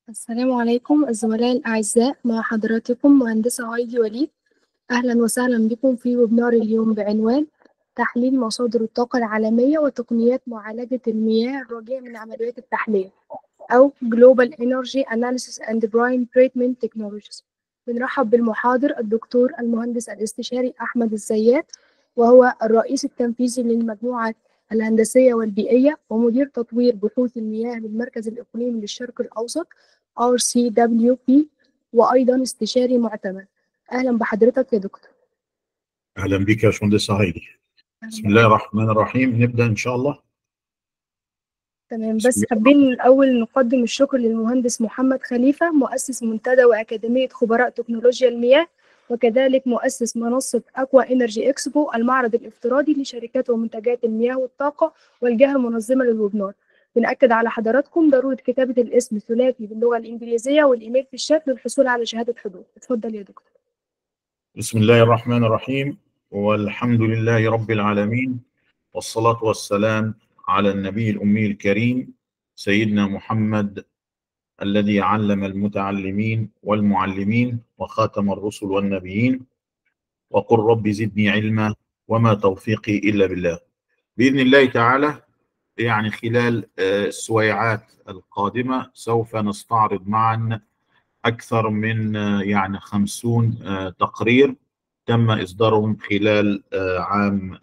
السلام عليكم الزملاء الأعزاء مع حضراتكم مهندسة هايدي وليد أهلا وسهلا بكم في ويبنار اليوم بعنوان تحليل مصادر الطاقة العالمية وتقنيات معالجة المياه الراجعة من عمليات التحلية أو Global Energy Analysis and Brine Treatment Technologies بنرحب بالمحاضر الدكتور المهندس الاستشاري أحمد الزيات وهو الرئيس التنفيذي للمجموعة الهندسية والبيئية ومدير تطوير بحوث المياه بالمركز الإقليمي للشرق الأوسط RCWP وأيضا استشاري معتمد أهلا بحضرتك يا دكتور اهلا بك يا باشمهندس هايدي بسم الله الرحمن الرحيم نبدا ان شاء الله تمام بسم بس الله. حابين الأول نقدم الشكر للمهندس محمد خليفة مؤسس منتدى وأكاديمية خبراء تكنولوجيا المياه وكذلك مؤسس منصة أكوا إنرجي إكسبو المعرض الافتراضي لشركات ومنتجات المياه والطاقة والجهة المنظمة للويبنار بنأكد على حضراتكم ضرورة كتابة الاسم الثلاثي باللغة الإنجليزية والإيميل في الشات للحصول على شهادة حضور اتفضل يا دكتور بسم الله الرحمن الرحيم والحمد لله رب العالمين والصلاة والسلام على النبي الأمي الكريم سيدنا محمد الذي علم المتعلمين والمعلمين وخاتم الرسل والنبيين وقل رب زدني علما وما توفيقي إلا بالله بإذن الله تعالى يعني خلال آه، السويعات القادمة سوف نستعرض معا أكثر من آه، يعني خمسون آه، تقرير تم إصدارهم خلال آه، عام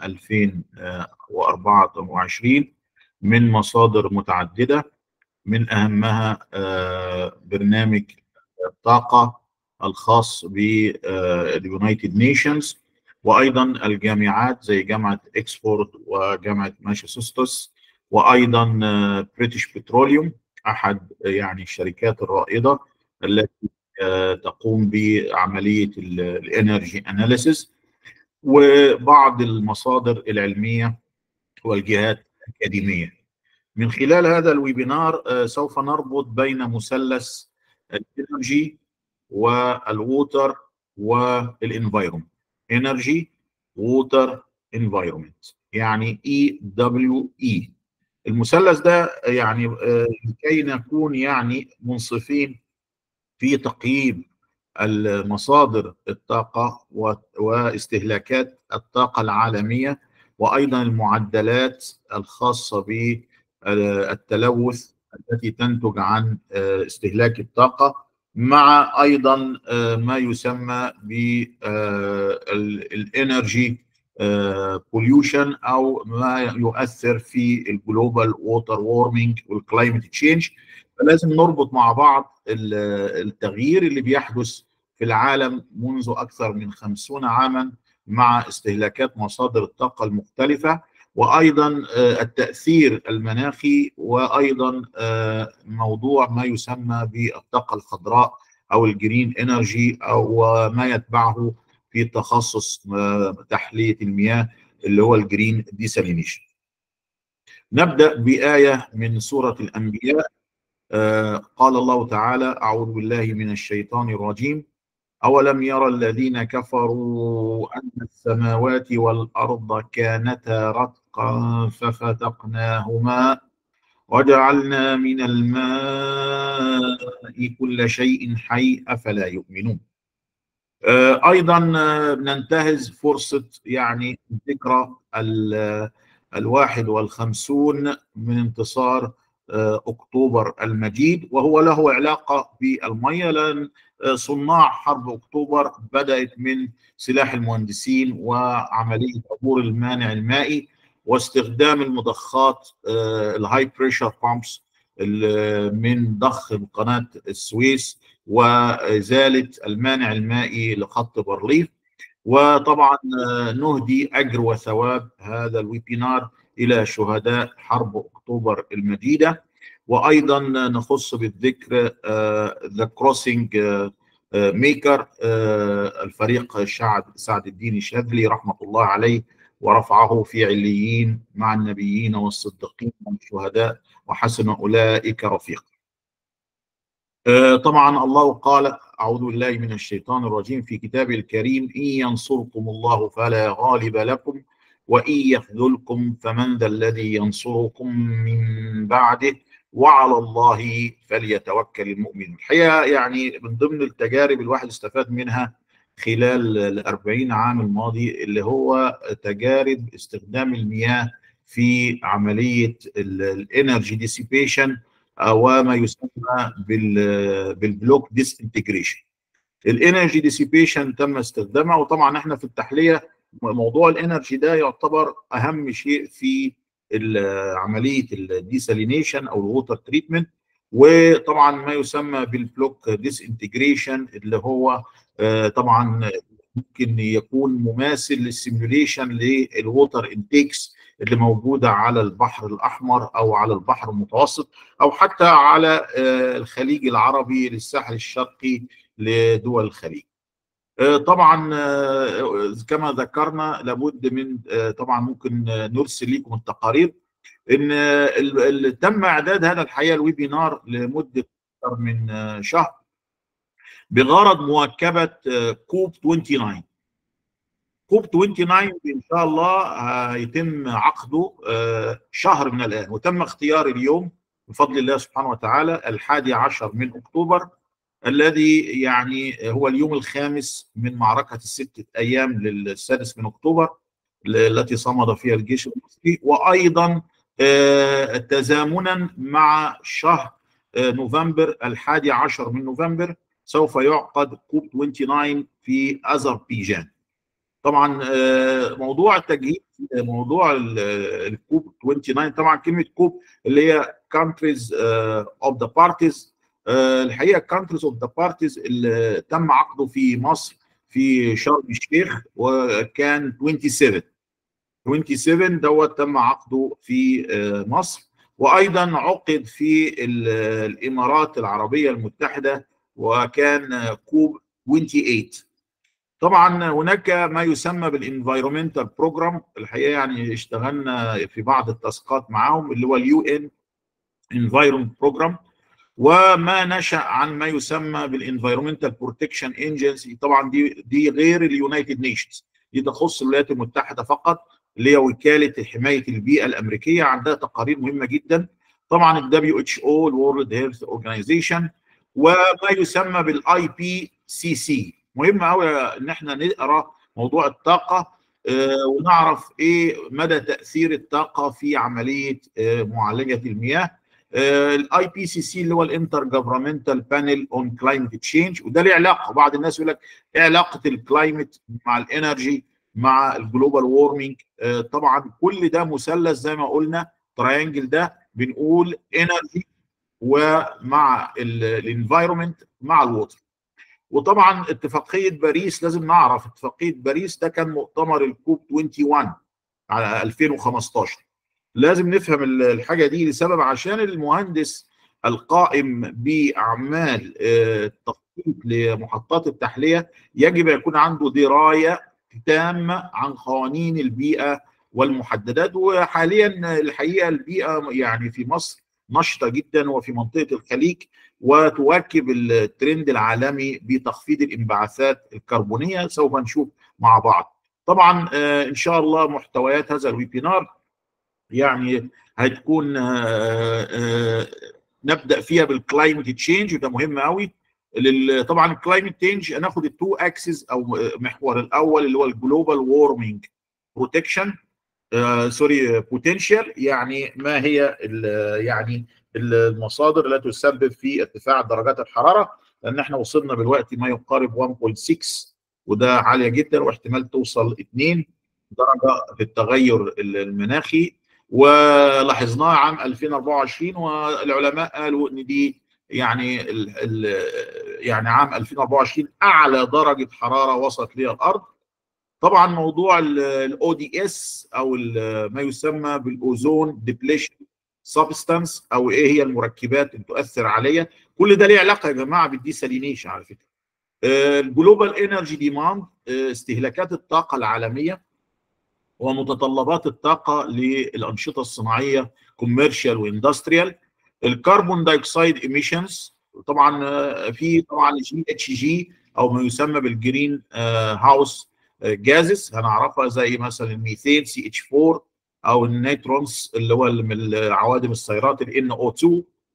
2024 من مصادر متعددة من أهمها آه، برنامج الطاقة الخاص باليونايتد نيشنز وأيضا الجامعات زي جامعة إكسفورد وجامعة ماساتشوستس وأيضا بريتش بتروليوم أحد آه، يعني الشركات الرائدة التي آه، تقوم بعملية الانرجي اناليسيس وبعض المصادر العلمية والجهات الأكاديمية من خلال هذا الويبينار آه، سوف نربط بين مثلث الانرجي والووتر والانفايرمنت انرجي ووتر انفايرمنت يعني اي دبليو اي المثلث ده يعني آه، لكي نكون يعني منصفين في تقييم المصادر الطاقة و- واستهلاكات الطاقة العالمية وأيضا المعدلات الخاصة بالتلوث التي تنتج عن آه، استهلاك الطاقة مع أيضا آه، ما يسمى بالإنرجي بوليوشن أو ما يؤثر في الجلوبال ووتر وورمينج والكلايمت تشينج فلازم نربط مع بعض ال- التغيير اللي بيحدث في العالم منذ أكثر من خمسون عاما مع استهلاكات مصادر الطاقة المختلفة وأيضا آه، التأثير المناخي وأيضا آه، موضوع ما يسمى بالطاقة الخضراء أو الجرين انرجي أو ما يتبعه في تخصص آه، تحلية المياه اللي هو الجرين ديسالينيشن نبدأ بآية من سورة الأنبياء آه، قال الله تعالى أعوذ بالله من الشيطان الرجيم أولم يرى الذين كفروا أن السماوات والأرض كانتا رتقا ففتقناهما وجعلنا من الماء كل شيء حي أفلا يؤمنون آه، أيضا آه، ننتهز فرصة يعني ذكرى ال- الواحد والخمسون من انتصار آه، أكتوبر المجيد وهو له علاقة بالمية لأن آه، صناع حرب أكتوبر بدأت من سلاح المهندسين وعملية عبور المانع المائي واستخدام المضخات الهاي بريشر بامبس من ضخ قناة السويس وإزالة المانع المائي لخط بارليف وطبعا آه، نهدي أجر وثواب هذا الويبينار إلى شهداء حرب أكتوبر المجيدة وأيضا نخص بالذكر ذا كروسنج ميكر الفريق الشعب سعد الدين الشاذلي رحمة الله عليه ورفعه في عليين مع النبيين والصديقين والشهداء وحسن أولئك رفيقا آه، طبعا الله قال أعوذ بالله من الشيطان الرجيم في كتابه الكريم إن ينصركم الله فلا غالب لكم وإن يخذلكم فمن ذا الذي ينصركم من بعده وعلى الله فليتوكل المؤمن الحقيقه يعني من ضمن التجارب الواحد استفاد منها خلال ال 40 عام الماضي اللي هو تجارب استخدام المياه في عمليه الانرجي ديسيبيشن وما يسمى بالبلوك ديس انتجريشن الانرجي ديسيبيشن تم استخدامها وطبعا احنا في التحليه موضوع الانرجي ده يعتبر اهم شيء في عمليه الديسالينيشن او الووتر تريتمنت وطبعا ما يسمى بالبلوك ديس انتجريشن اللي هو طبعا ممكن يكون مماثل للسيميوليشن للووتر انتيكس اللي موجوده على البحر الاحمر او على البحر المتوسط او حتى على الخليج العربي للساحل الشرقي لدول الخليج. طبعا كما ذكرنا لابد من طبعا ممكن نرسل لكم التقارير ان تم اعداد هذا الحقيقه الويبينار لمده اكثر من شهر بغرض مواكبه كوب 29 كوب 29 ان شاء الله هيتم عقده شهر من الان وتم اختيار اليوم بفضل الله سبحانه وتعالى الحادي عشر من اكتوبر الذي يعني هو اليوم الخامس من معركه الستة ايام للسادس من اكتوبر التي صمد فيها الجيش المصري وايضا تزامنا مع شهر نوفمبر الحادي عشر من نوفمبر سوف يعقد كوب 29 في اذربيجان طبعا موضوع التجهيز موضوع الكوب 29 طبعا كلمه كوب اللي هي countries اوف ذا بارتيز الحقيقه countries اوف ذا بارتيز اللي تم عقده في مصر في شرم الشيخ وكان 27 27 دوت تم عقده في مصر وايضا عقد في الامارات العربيه المتحده وكان كوب 28 طبعا هناك ما يسمى بالانفايرمنتال بروجرام الحقيقه يعني اشتغلنا في بعض التاسكات معاهم اللي هو اليو ان انفايرمنت بروجرام وما نشا عن ما يسمى بالانفايرمنتال بروتكشن ايجنسي طبعا دي دي غير اليونايتد نيشنز دي تخص الولايات المتحده فقط اللي هي وكاله حمايه البيئه الامريكيه عندها تقارير مهمه جدا طبعا الدبليو اتش او الورلد هيلث اورجانيزيشن وما يسمى بالاي بي سي سي مهم قوي ان احنا نقرا موضوع الطاقه آه ونعرف ايه مدى تاثير الطاقه في عمليه آه معالجه المياه الاي بي سي سي اللي هو الانتر جفرمنتال بانل اون كلايمت تشينج وده له علاقه بعض الناس يقول لك ايه علاقه الكلايمت مع الانرجي مع الجلوبال وورمنج آه طبعا كل ده مثلث زي ما قلنا تراينجل ده بنقول انرجي ومع الانفايرمنت مع الووتر وطبعا اتفاقيه باريس لازم نعرف اتفاقيه باريس ده كان مؤتمر الكوب 21 على 2015 لازم نفهم الحاجه دي لسبب عشان المهندس القائم باعمال التخطيط لمحطات التحليه يجب يكون عنده درايه تامه عن قوانين البيئه والمحددات وحاليا الحقيقه البيئه يعني في مصر نشطه جدا وفي منطقه الخليج وتواكب الترند العالمي بتخفيض الانبعاثات الكربونيه سوف نشوف مع بعض. طبعا ان شاء الله محتويات هذا الويبينار يعني هتكون نبدا فيها بالكلايمت تشينج وده مهم قوي طبعا الكلايمت تشينج هناخد التو اكسس او محور الاول اللي هو الجلوبال وورمنج بروتكشن سوري بوتنشال يعني ما هي يعني المصادر التي تسبب في ارتفاع درجات الحراره لان احنا وصلنا دلوقتي ما يقارب 1.6 وده عاليه جدا واحتمال توصل 2 درجه في التغير المناخي ولاحظناه عام 2024 والعلماء قالوا ان دي يعني ال ال يعني عام 2024 اعلى درجه حراره وصلت ليها الارض طبعا موضوع الاو دي اس او ما يسمى بالاوزون ديبليشن سبستانس او ايه هي المركبات اللي تؤثر عليها كل ده ليه علاقه يا جماعه بالديسالينيشن على فكره الجلوبال انرجي ديماند استهلاكات الطاقه العالميه ومتطلبات الطاقه للانشطه الصناعيه كوميرشال واندستريال الكربون دايوكسيد ايميشنز طبعا في طبعا جي اتش جي او ما يسمى بالجرين هاوس جازز هنعرفها زي مثلا الميثين سي اتش 4 او النيترونز اللي هو من عوادم السيارات ال NO2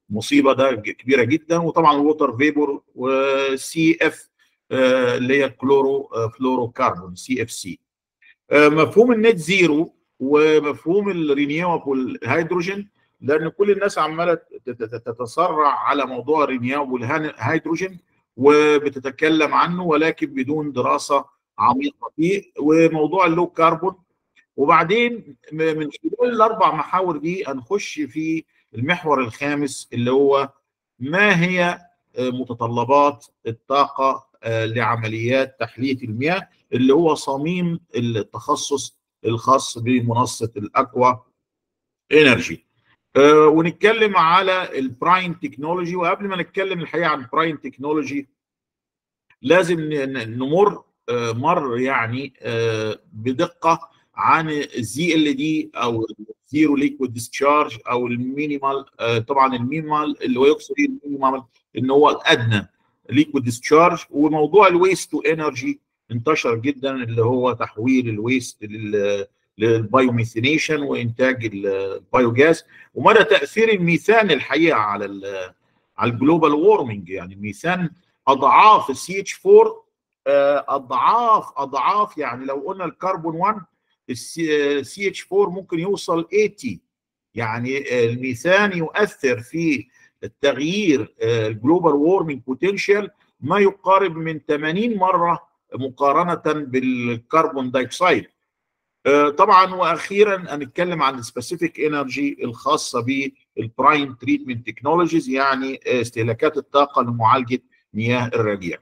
مصيبه ده كبيره جدا وطبعا الووتر فيبور وسي اف اللي هي الكلورو فلورو كاربون سي اف سي مفهوم النت زيرو ومفهوم الرينيوبل هيدروجين لان كل الناس عماله تتسرع على موضوع الرينيوبل هيدروجين وبتتكلم عنه ولكن بدون دراسه عميقه فيه وموضوع اللو كربون وبعدين من خلال الاربع محاور دي هنخش في المحور الخامس اللي هو ما هي متطلبات الطاقه لعمليات تحليه المياه اللي هو صميم التخصص الخاص بمنصه الاكوا انرجي أه ونتكلم على البراين تكنولوجي وقبل ما نتكلم الحقيقه عن براين تكنولوجي لازم نمر أه مر يعني أه بدقه عن الزي ال دي او زيرو ليكويد ديسشارج او المينيمال طبعا المينيمال اللي هو يقصد المينيمال ان هو الادنى ليكويد ديسشارج وموضوع الويست تو انرجي انتشر جدا اللي هو تحويل الويست لل للبايوميثينيشن وانتاج البايوجاز ومدى تاثير الميثان الحقيقه على ال على الجلوبال وورمنج يعني الميثان اضعاف السي اتش 4 اضعاف اضعاف يعني لو قلنا الكربون 1 السي اتش 4 ممكن يوصل 80 يعني الميثان يؤثر في التغيير الجلوبال وورمنج بوتنشال ما يقارب من 80 مره مقارنه بالكربون دايوكسيد طبعا واخيرا هنتكلم عن السبيسيفيك انرجي الخاصه بالبرايم تريتمنت تكنولوجيز يعني استهلاكات الطاقه لمعالجه مياه الرجيع.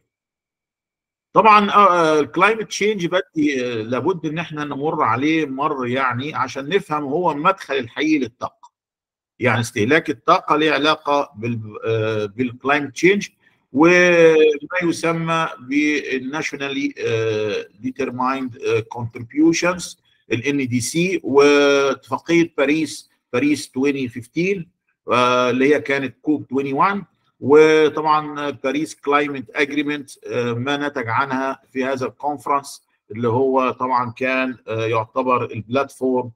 طبعا الكلايمت تشينج بدي لابد ان احنا نمر عليه مر يعني عشان نفهم هو المدخل الحقيقي للطاقه. يعني استهلاك الطاقه له علاقه بالكلايمت تشينج وما يسمى بالناشونالي ديترمايند كونتريبيوشنز الان دي سي واتفاقيه باريس باريس 2015 اللي هي كانت كوب 21 وطبعا باريس كلايمت اجريمنت ما نتج عنها في هذا الكونفرنس اللي هو طبعا كان يعتبر البلاتفورم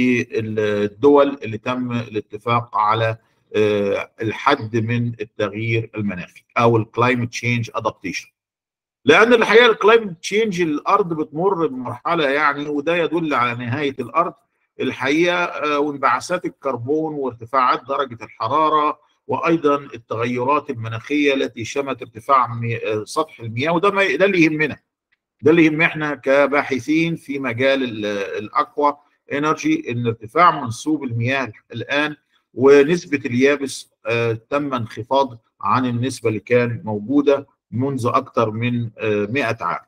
للدول اللي تم الاتفاق على الحد من التغيير المناخي او الكلايمت تشينج ادابتيشن لان الحقيقه الكلايمت تشينج الارض بتمر بمرحله يعني وده يدل على نهايه الارض الحقيقه وانبعاثات الكربون وارتفاعات درجه الحراره وايضا التغيرات المناخيه التي شمت ارتفاع سطح المياه وده ما ده اللي يهمنا ده اللي يهمنا احنا كباحثين في مجال الاكوا انرجي ان ارتفاع منسوب المياه الان ونسبة اليابس آه تم انخفاض عن النسبة اللي كان موجودة منذ أكثر من آه 100 عام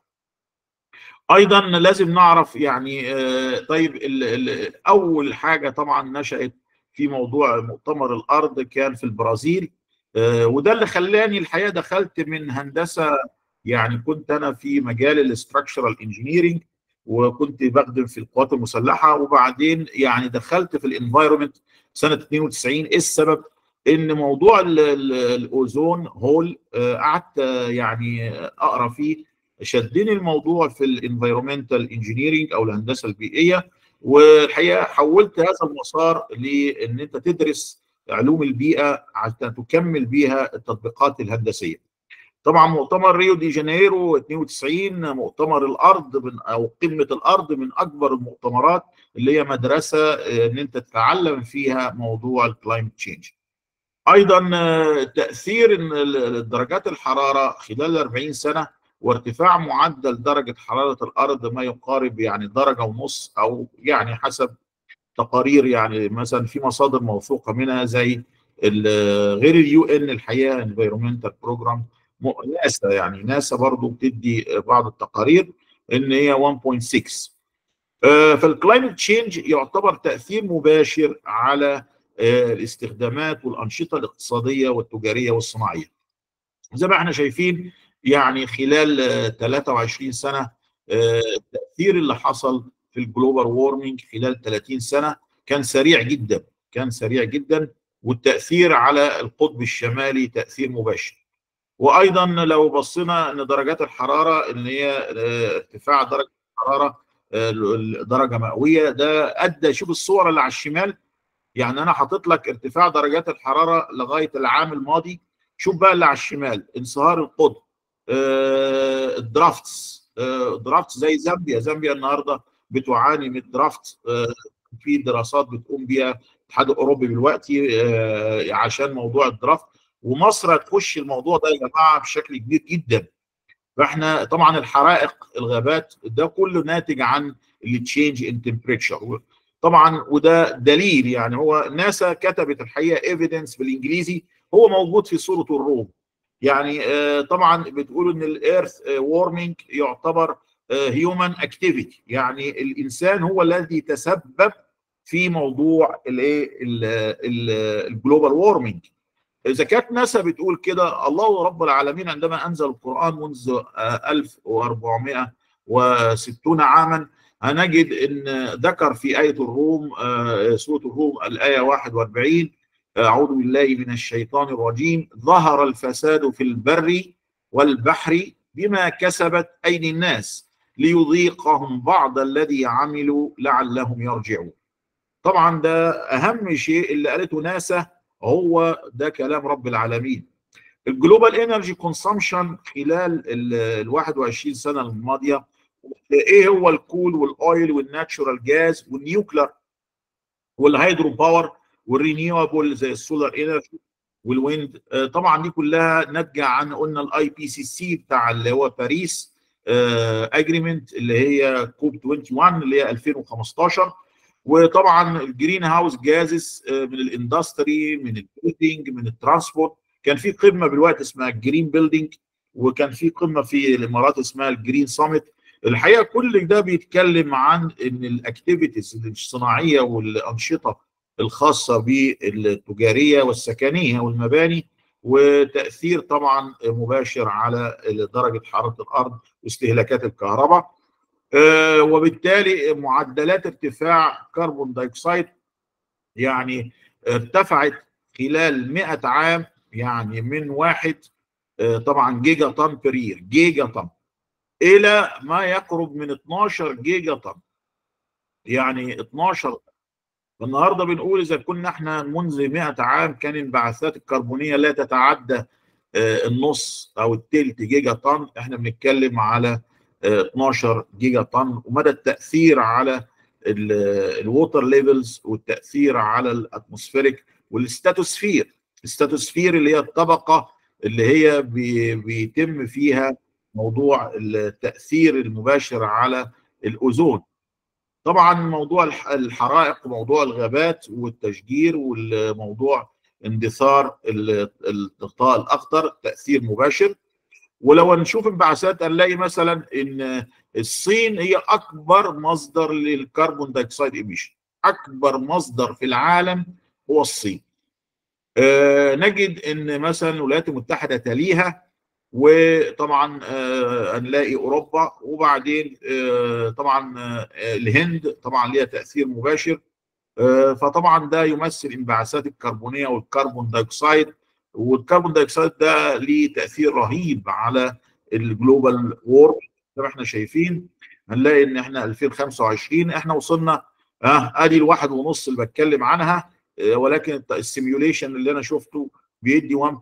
أيضا لازم نعرف يعني آه طيب ال ال أول حاجة طبعا نشأت في موضوع مؤتمر الأرض كان في البرازيل وده اللي خلاني الحقيقة دخلت من هندسة يعني كنت أنا في مجال الاستراكشرال انجينيرنج وكنت بخدم في القوات المسلحة وبعدين يعني دخلت في الانفايرمنت سنه 92 ايه السبب؟ ان موضوع ال ال الاوزون هول قعدت يعني اقرا فيه شدني الموضوع في الانفيرومنتال انجينيرنج او الهندسه البيئيه والحقيقه حولت هذا المسار لان انت تدرس علوم البيئه حتى تكمل بيها التطبيقات الهندسيه. طبعا مؤتمر ريو دي جانيرو 92 مؤتمر الارض من او قمه الارض من اكبر المؤتمرات اللي هي مدرسه ان انت تتعلم فيها موضوع الكلايمت تشينج. ايضا تاثير درجات الحراره خلال 40 سنه وارتفاع معدل درجه حراره الارض ما يقارب يعني درجه ونص او يعني حسب تقارير يعني مثلا في مصادر موثوقه منها زي غير اليو ان الحقيقه انفيرومنتال بروجرام ناسا يعني ناسا برضو بتدي بعض التقارير ان هي 1.6 فالكلايمت تشينج يعتبر تاثير مباشر على الاستخدامات والانشطه الاقتصاديه والتجاريه والصناعيه زي ما احنا شايفين يعني خلال 23 سنه التاثير اللي حصل في الجلوبال وورمنج خلال 30 سنه كان سريع جدا كان سريع جدا والتاثير على القطب الشمالي تاثير مباشر وايضا لو بصينا ان درجات الحراره ان هي ارتفاع درجه الحراره درجه مئويه ده ادى شوف الصور اللي على الشمال يعني انا حاطط لك ارتفاع درجات الحراره لغايه العام الماضي شوف بقى اللي على الشمال انصهار القطب آه، الدرافتس آه، درافتس زي زامبيا زامبيا النهارده بتعاني من درافت آه، في دراسات بتقوم بيها الاتحاد الاوروبي دلوقتي آه، عشان موضوع الدرافت ومصر هتخش الموضوع ده يا جماعه بشكل كبير جدا فاحنا طبعا الحرائق الغابات ده كله ناتج عن التشينج ان تمبريتشر طبعا وده دليل يعني هو ناسا كتبت الحقيقه ايفيدنس بالانجليزي هو موجود في صوره الروم يعني آه، طبعا بتقول ان الايرث وورمنج يعتبر هيومن اكتيفيتي يعني الانسان هو الذي تسبب في موضوع الايه الجلوبال وورمنج اذا كانت ناسا بتقول كده الله رب العالمين عندما انزل القران منذ آه، 1460 عاما هنجد ان ذكر في ايه الروم آه، سوره الروم الايه 41 اعوذ بالله من الشيطان الرجيم ظهر الفساد في البر والبحر بما كسبت ايدي الناس ليذيقهم بعض الذي عملوا لعلهم يرجعون طبعا ده اهم شيء اللي قالته ناسا هو ده كلام رب العالمين الجلوبال انرجي كونسامشن خلال ال 21 سنه الماضيه ايه هو الكول والاويل والناتشورال جاز والنيوكلر والهيدرو باور والرينيوبل زي السولار انرجي والويند آه، طبعا دي كلها ناتجه عن قلنا الاي بي سي سي بتاع اللي هو باريس اجريمنت اللي هي كوب 21 اللي هي 2015 وطبعا الجرين هاوس جازز من الاندستري من البيلدينج من الترانسبورت كان في قمه بالوقت اسمها الجرين بيلدينج وكان في قمه في الامارات اسمها الجرين سامت الحقيقه كل ده بيتكلم عن ان الاكتيفيتيز الصناعيه والانشطه الخاصه بالتجاريه والسكنيه والمباني وتاثير طبعا مباشر على درجه حراره الارض واستهلاكات الكهرباء آه، وبالتالي معدلات ارتفاع كربون دايوكسيد يعني ارتفعت خلال 100 عام يعني من واحد آه، طبعا جيجا طن برير جيجا طن الى ما يقرب من 12 جيجا طن يعني 12 النهارده بنقول اذا كنا احنا منذ 100 عام كان الانبعاثات الكربونيه لا تتعدى آه، النص او الثلث جيجا طن احنا بنتكلم على آه، 12 جيجا طن ومدى التاثير على الووتر ليفلز والتاثير على الاتموسفيريك والستاتوسفير الستاتوسفير اللي هي الطبقه اللي هي بي- بيتم فيها موضوع التاثير المباشر على الاوزون طبعا موضوع الح- الحرائق وموضوع الغابات والتشجير والموضوع اندثار ال- الغطاء الاخضر تاثير مباشر ولو نشوف انبعاثات هنلاقي مثلا ان الصين هي اكبر مصدر للكربون دايوكسيد ايميشن اكبر مصدر في العالم هو الصين آه نجد ان مثلا الولايات المتحده تليها وطبعا آه هنلاقي اوروبا وبعدين آه طبعا آه الهند طبعا ليها تاثير مباشر آه فطبعا ده يمثل انبعاثات الكربونيه والكربون دايوكسيد والكربون دايوكسيد ده ليه تاثير رهيب على الجلوبال وور زي ما احنا شايفين هنلاقي ان احنا 2025 احنا وصلنا اه ادي الواحد ونص اللي بتكلم عنها آه ولكن السيميوليشن اللي انا شفته بيدي 1.58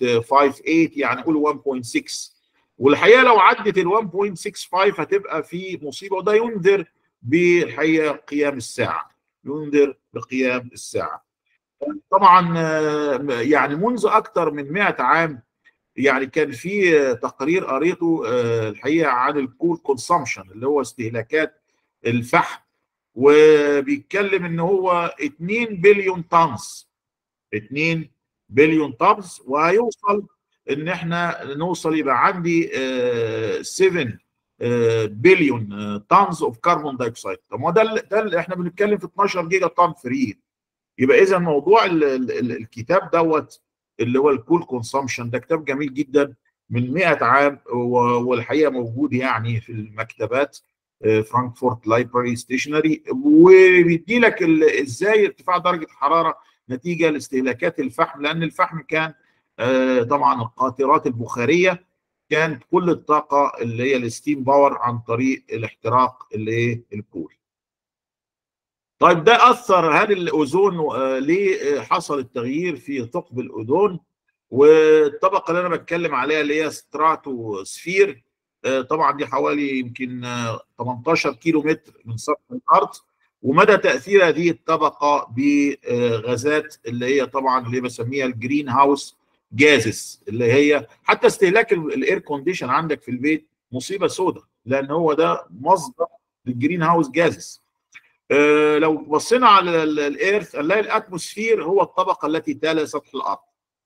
يعني قول 1.6 والحقيقه لو عدت ال 1.65 هتبقى في مصيبه وده ينذر بالحقيقه قيام الساعه ينذر بقيام الساعه طبعا آه، يعني منذ اكثر من 100 عام يعني كان في آه، تقرير قريته آه، الحقيقه عن الكول كونسامشن اللي هو استهلاكات الفحم وبيتكلم ان هو 2 بليون طنز 2 بليون طنز وهيوصل ان احنا نوصل يبقى عندي آه، 7 آه، بليون طنز اوف كربون دايوكسيد طب ما ده ال- ده اللي احنا بنتكلم في 12 جيجا طن فري يبقى اذا موضوع ال ال ال الكتاب دوت اللي هو الكول كونسامشن ده كتاب جميل جدا من 100 عام و- والحقيقه موجود يعني في المكتبات آه، فرانكفورت لايبراري ستيشنري وبيدي لك ال- ازاي ارتفاع درجه الحراره نتيجه لاستهلاكات الفحم لان الفحم كان آه، طبعا القاطرات البخاريه كانت كل الطاقه اللي هي الستيم باور عن طريق الاحتراق اللي هي الكول طيب ده اثر هل الاوزون آه، ليه حصل التغيير في ثقب الاوزون والطبقه اللي انا بتكلم عليها اللي هي ستراتوسفير آه، طبعا دي حوالي يمكن آه، 18 كيلو متر من سطح الارض ومدى تاثير هذه الطبقه بغازات اللي هي طبعا اللي بسميها الجرين هاوس جازس اللي هي حتى استهلاك الاير كونديشن عندك في البيت مصيبه سوداء لان هو ده مصدر للجرين هاوس جازس آه، لو بصينا على الايرث نلاقي الاتموسفير هو الطبقه التي تالي سطح الارض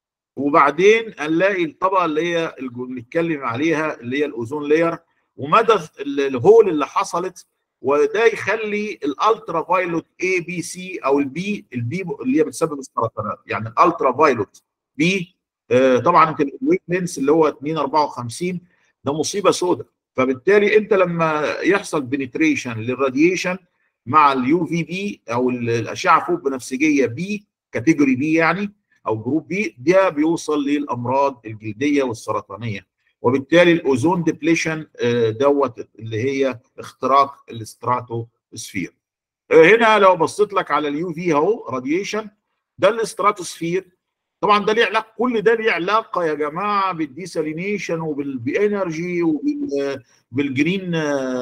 وبعدين نلاقي الطبقه اللي هي اللي بنتكلم عليها اللي هي الاوزون لاير ومدى الهول اللي حصلت وده يخلي الالترا فايلوت اي بي سي او البي البي اللي هي بتسبب السرطانات يعني الالترا فايلوت بي آه، طبعا انت الويك لينس اللي هو 254 ده مصيبه سوداء فبالتالي انت لما يحصل بنتريشن للراديشن مع اليو في بي او الاشعه فوق بنفسجيه بي كاتيجوري بي يعني او جروب بي ده بيوصل للامراض الجلديه والسرطانيه وبالتالي الاوزون ديبليشن دوت اللي هي اختراق الاستراتوسفير هنا لو بصيت لك على اليو في اهو راديشن ده الاستراتوسفير طبعا ده ليه علاقه كل ده ليه علاقه يا جماعه بالديسالينيشن وبالانرجي وبالجرين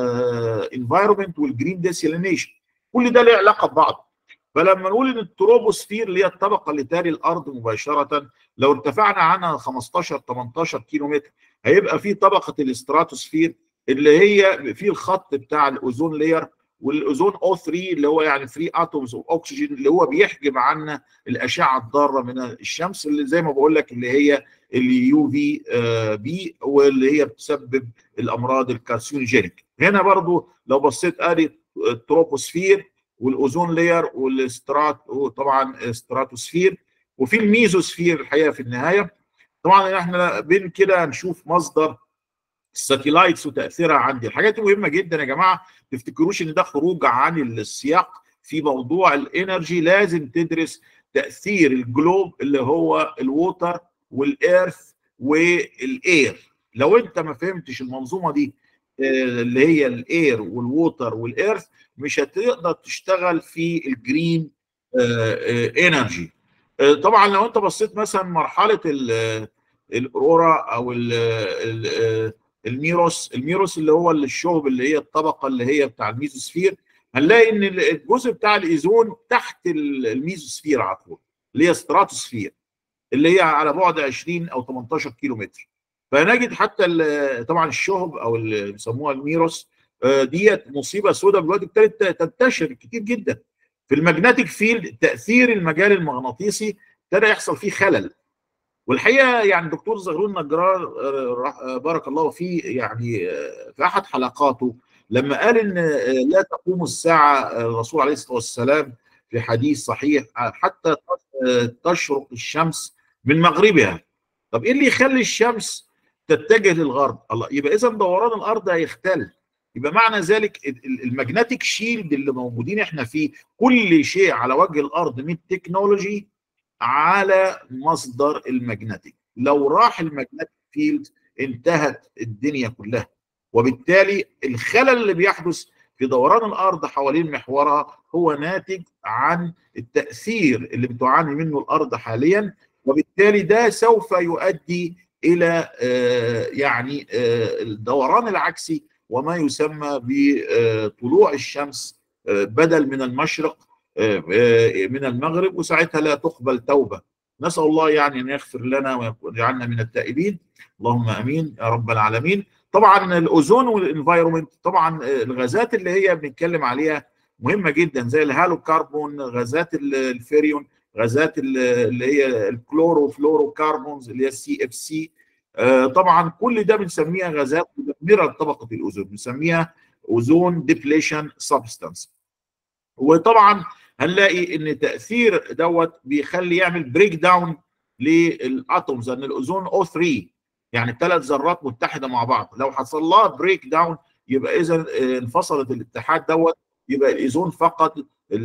انفايرمنت والجرين ديسالينيشن كل ده ليه علاقه ببعض فلما نقول ان التروبوسفير اللي هي الطبقه اللي تالي الارض مباشره لو ارتفعنا عنها 15 18 كيلو متر هيبقى في طبقه الاستراتوسفير اللي هي في الخط بتاع الاوزون لاير والاوزون او 3 اللي هو يعني 3 اتومز اوف اوكسجين اللي هو بيحجب عنا الاشعه الضاره من الشمس اللي زي ما بقول لك اللي هي اليو في بي واللي هي بتسبب الامراض الكارسينوجينيك هنا برضو لو بصيت ادي التروبوسفير والاوزون لاير والسترات طبعا ستراتوسفير وفي الميزوسفير الحقيقه في النهايه طبعا احنا بين كده هنشوف مصدر الساتلايتس وتاثيرها عندي الحاجات دي مهمه جدا يا جماعه تفتكروش ان ده خروج عن السياق في موضوع الانرجي لازم تدرس تاثير الجلوب اللي هو الووتر والايرث والاير لو انت ما فهمتش المنظومه دي اللي هي الاير والووتر والايرث مش هتقدر تشتغل في الجرين انرجي طبعا لو انت بصيت مثلا مرحله الاورورا او ال ال الميروس الميروس اللي هو الشهب اللي هي الطبقه اللي هي بتاع الميزوسفير هنلاقي ان الجزء بتاع الايزون تحت الميزوسفير على طول اللي هي ستراتوسفير اللي هي على بعد 20 او 18 كيلو متر فنجد حتى طبعا الشهب او اللي بيسموها الميروس ديت مصيبه سوداء دلوقتي ابتدت تنتشر كتير جدا في الماجنتيك فيلد تاثير المجال المغناطيسي ابتدى يحصل فيه خلل والحقيقه يعني الدكتور زغلول نجار بارك الله فيه يعني في احد حلقاته لما قال ان لا تقوم الساعه الرسول عليه الصلاه والسلام في حديث صحيح حتى تشرق الشمس من مغربها طب ايه اللي يخلي الشمس تتجه للغرب الله يبقى اذا دوران الارض هيختل يبقى معنى ذلك الماجنتيك شيلد اللي موجودين احنا فيه كل شيء على وجه الارض من تكنولوجي على مصدر الماجنتيك لو راح الماجنتيك فيلد انتهت الدنيا كلها وبالتالي الخلل اللي بيحدث في دوران الارض حوالين محورها هو ناتج عن التاثير اللي بتعاني منه الارض حاليا وبالتالي ده سوف يؤدي الى يعني الدوران العكسي وما يسمى بطلوع الشمس بدل من المشرق من المغرب وساعتها لا تقبل توبه نسال الله يعني ان يغفر لنا ويجعلنا من التائبين اللهم امين يا رب العالمين طبعا الاوزون والانفايرمنت طبعا الغازات اللي هي بنتكلم عليها مهمه جدا زي الهالو كربون غازات الفيريون غازات اللي هي الكلورو فلورو كربونز اللي هي السي اف سي طبعا كل ده بنسميها غازات مدمره لطبقه الاوزون بنسميها اوزون ديبليشن سبستانس وطبعا هنلاقي ان تاثير دوت بيخلي يعمل بريك داون للاتومز لان الاوزون او 3 يعني ثلاث ذرات متحده مع بعض لو حصل لها بريك داون يبقى اذا انفصلت الاتحاد دوت يبقى الايزون فقد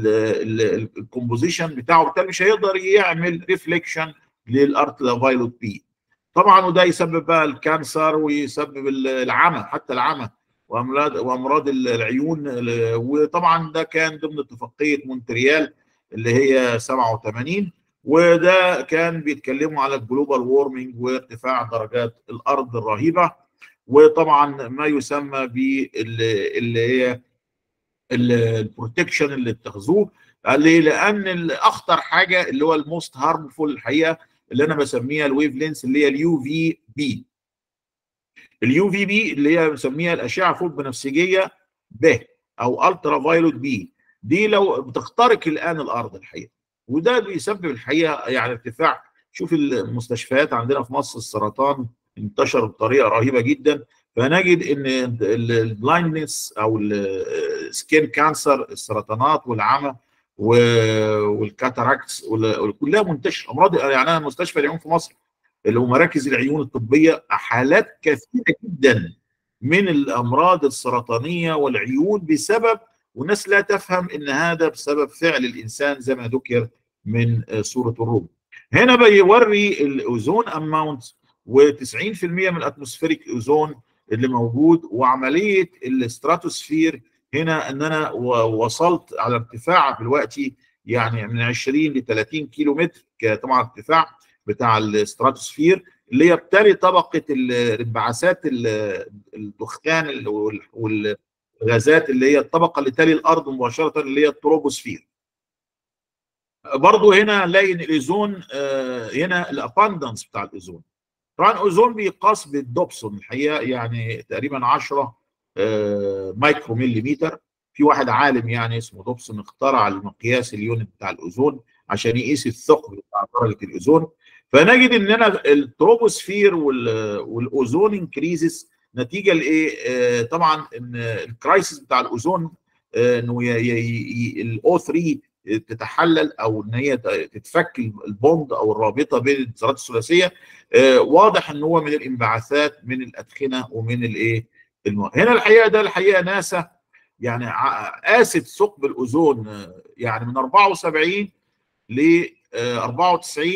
الكومبوزيشن بتاعه بالتالي مش هيقدر يعمل ريفليكشن للارت فايلوت بي طبعا وده يسبب بقى الكانسر ويسبب العمى حتى العمى وامراض وامراض العيون وطبعا ده كان ضمن اتفاقيه مونتريال اللي هي 87 وده كان بيتكلموا على الجلوبال وورمنج وارتفاع درجات الارض الرهيبه وطبعا ما يسمى باللي هي البروتكشن اللي اتخذوه ليه؟ لان الاخطر حاجه اللي هو الموست هارمفول الحقيقه اللي انا بسميها الويف لينس اللي هي اليو في بي اليو في بي اللي هي بنسميها الاشعه فوق بنفسجيه ب او الترا فايلوت بي دي لو بتخترق الان الارض الحقيقه وده بيسبب الحقيقه يعني ارتفاع شوف المستشفيات عندنا في مصر السرطان انتشر بطريقه رهيبه جدا فنجد ان البلايندنس او السكين كانسر السرطانات والعمى والكاتاراكتس كلها منتشره امراض يعني انا مستشفى العيون في مصر اللي هو مراكز العيون الطبيه حالات كثيره جدا من الامراض السرطانيه والعيون بسبب والناس لا تفهم ان هذا بسبب فعل الانسان زي ما ذكر من سوره الروم. هنا بيوري الاوزون اماونت و90% من الاتموسفيريك اوزون اللي موجود وعمليه الاستراتوسفير هنا ان انا وصلت على ارتفاع دلوقتي يعني من 20 ل 30 كيلو متر طبعا ارتفاع بتاع الاستراتوسفير اللي هي بتالي طبقه الانبعاثات الدخان والغازات اللي هي الطبقه اللي تالي الارض مباشره اللي هي التروبوسفير. برضو هنا نلاقي ان الاوزون هنا الاباندنس بتاع الاوزون. طبعا الاوزون بيقاس بالدوبسون الحقيقه يعني تقريبا 10 مايكرو مليمتر في واحد عالم يعني اسمه دوبسون اخترع المقياس اليونت بتاع الاوزون عشان يقيس الثقب بتاع درجه الاوزون فنجد ان انا التروبوسفير والاوزون انكريزز نتيجه لايه؟ طبعا ان الكرايسيس بتاع الاوزون انه الاو 3 تتحلل او ان هي تتفك البوند او الرابطه بين الذرات الثلاثيه واضح ان هو من الانبعاثات من الادخنه ومن الايه؟ هنا الحقيقه ده الحقيقه ناسا يعني قاست ثقب الاوزون يعني من 74 ل 94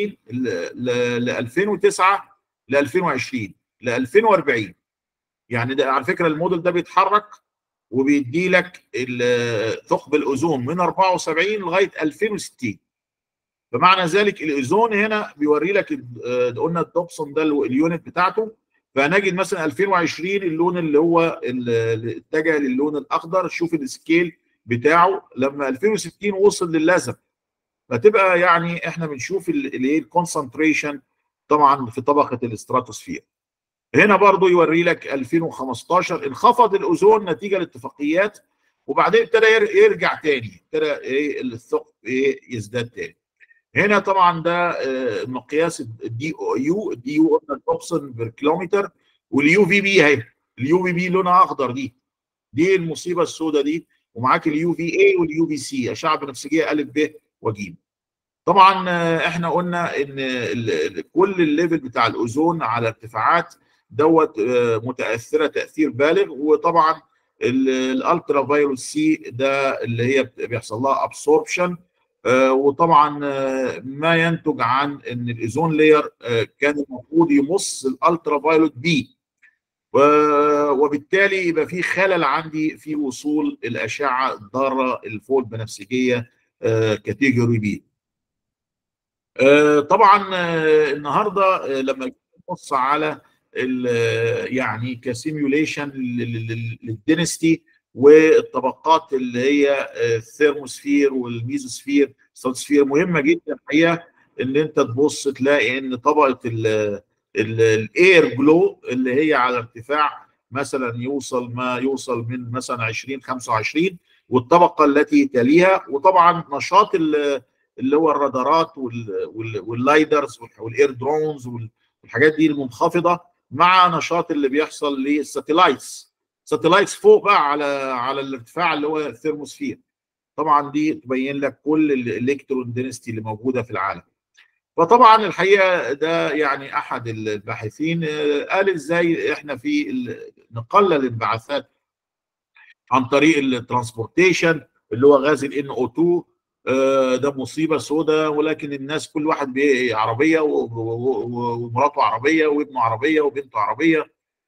ل 2009 ل 2020 ل 2040 يعني ده على فكره الموديل ده بيتحرك وبيدي لك ثقب الاوزون من 74 لغايه 2060 بمعنى ذلك الاوزون هنا بيوري لك قلنا الدوبسون ده اليونت بتاعته فنجد مثلا 2020 اللون اللي هو اللي اتجه للون الاخضر شوف السكيل بتاعه لما 2060 وصل للازم فتبقى يعني احنا بنشوف الايه الكونسنتريشن طبعا في طبقه الاستراتوسفير هنا برضو يوري لك 2015 انخفض الاوزون نتيجه لاتفاقيات وبعدين ابتدى يرجع تاني ابتدى ايه الثقب ايه يزداد تاني هنا طبعا ده مقياس الدي او يو الدي يو قلنا التوبسون بير كيلومتر واليو في بي اهي اليو في بي لونها اخضر دي دي المصيبه السوداء دي ومعاك اليو في اي واليو في سي اشعه بنفسجيه الف ب وج طبعا احنا قلنا ان كل الليفل بتاع الاوزون على ارتفاعات دوت متاثره تاثير بالغ وطبعا الالترا فايروس سي ده اللي هي بيحصل لها ابسوربشن وطبعا ما ينتج عن ان الاوزون لاير كان المفروض يمص الالترا فايولوت بي وبالتالي يبقى في خلل عندي في وصول الاشعه الضاره الفوق البنفسجيه كاتيجوري بي طبعا النهارده لما نبص على يعني كسيميوليشن للدينستي والطبقات اللي هي الثيرموسفير والميزوسفير الستراتوسفير مهمه جدا الحقيقه ان انت تبص تلاقي ان طبقه الاير جلو اللي هي على ارتفاع مثلا يوصل ما يوصل من مثلا 20 25 والطبقه التي تليها وطبعا نشاط اللي هو الرادارات واللايدرز والاير درونز والحاجات دي المنخفضه مع نشاط اللي بيحصل للساتلايتس ساتلايتس فوق بقى على على الارتفاع اللي هو الثيرموسفير طبعا دي تبين لك كل الالكترون دينستي اللي موجوده في العالم فطبعا الحقيقه ده يعني احد الباحثين قال ازاي احنا في نقلل الانبعاثات عن طريق الترانسبورتيشن اللي هو غاز الان او 2 ده مصيبه سوداء ولكن الناس كل واحد عربيه ومراته عربيه وابنه عربيه وبنته عربيه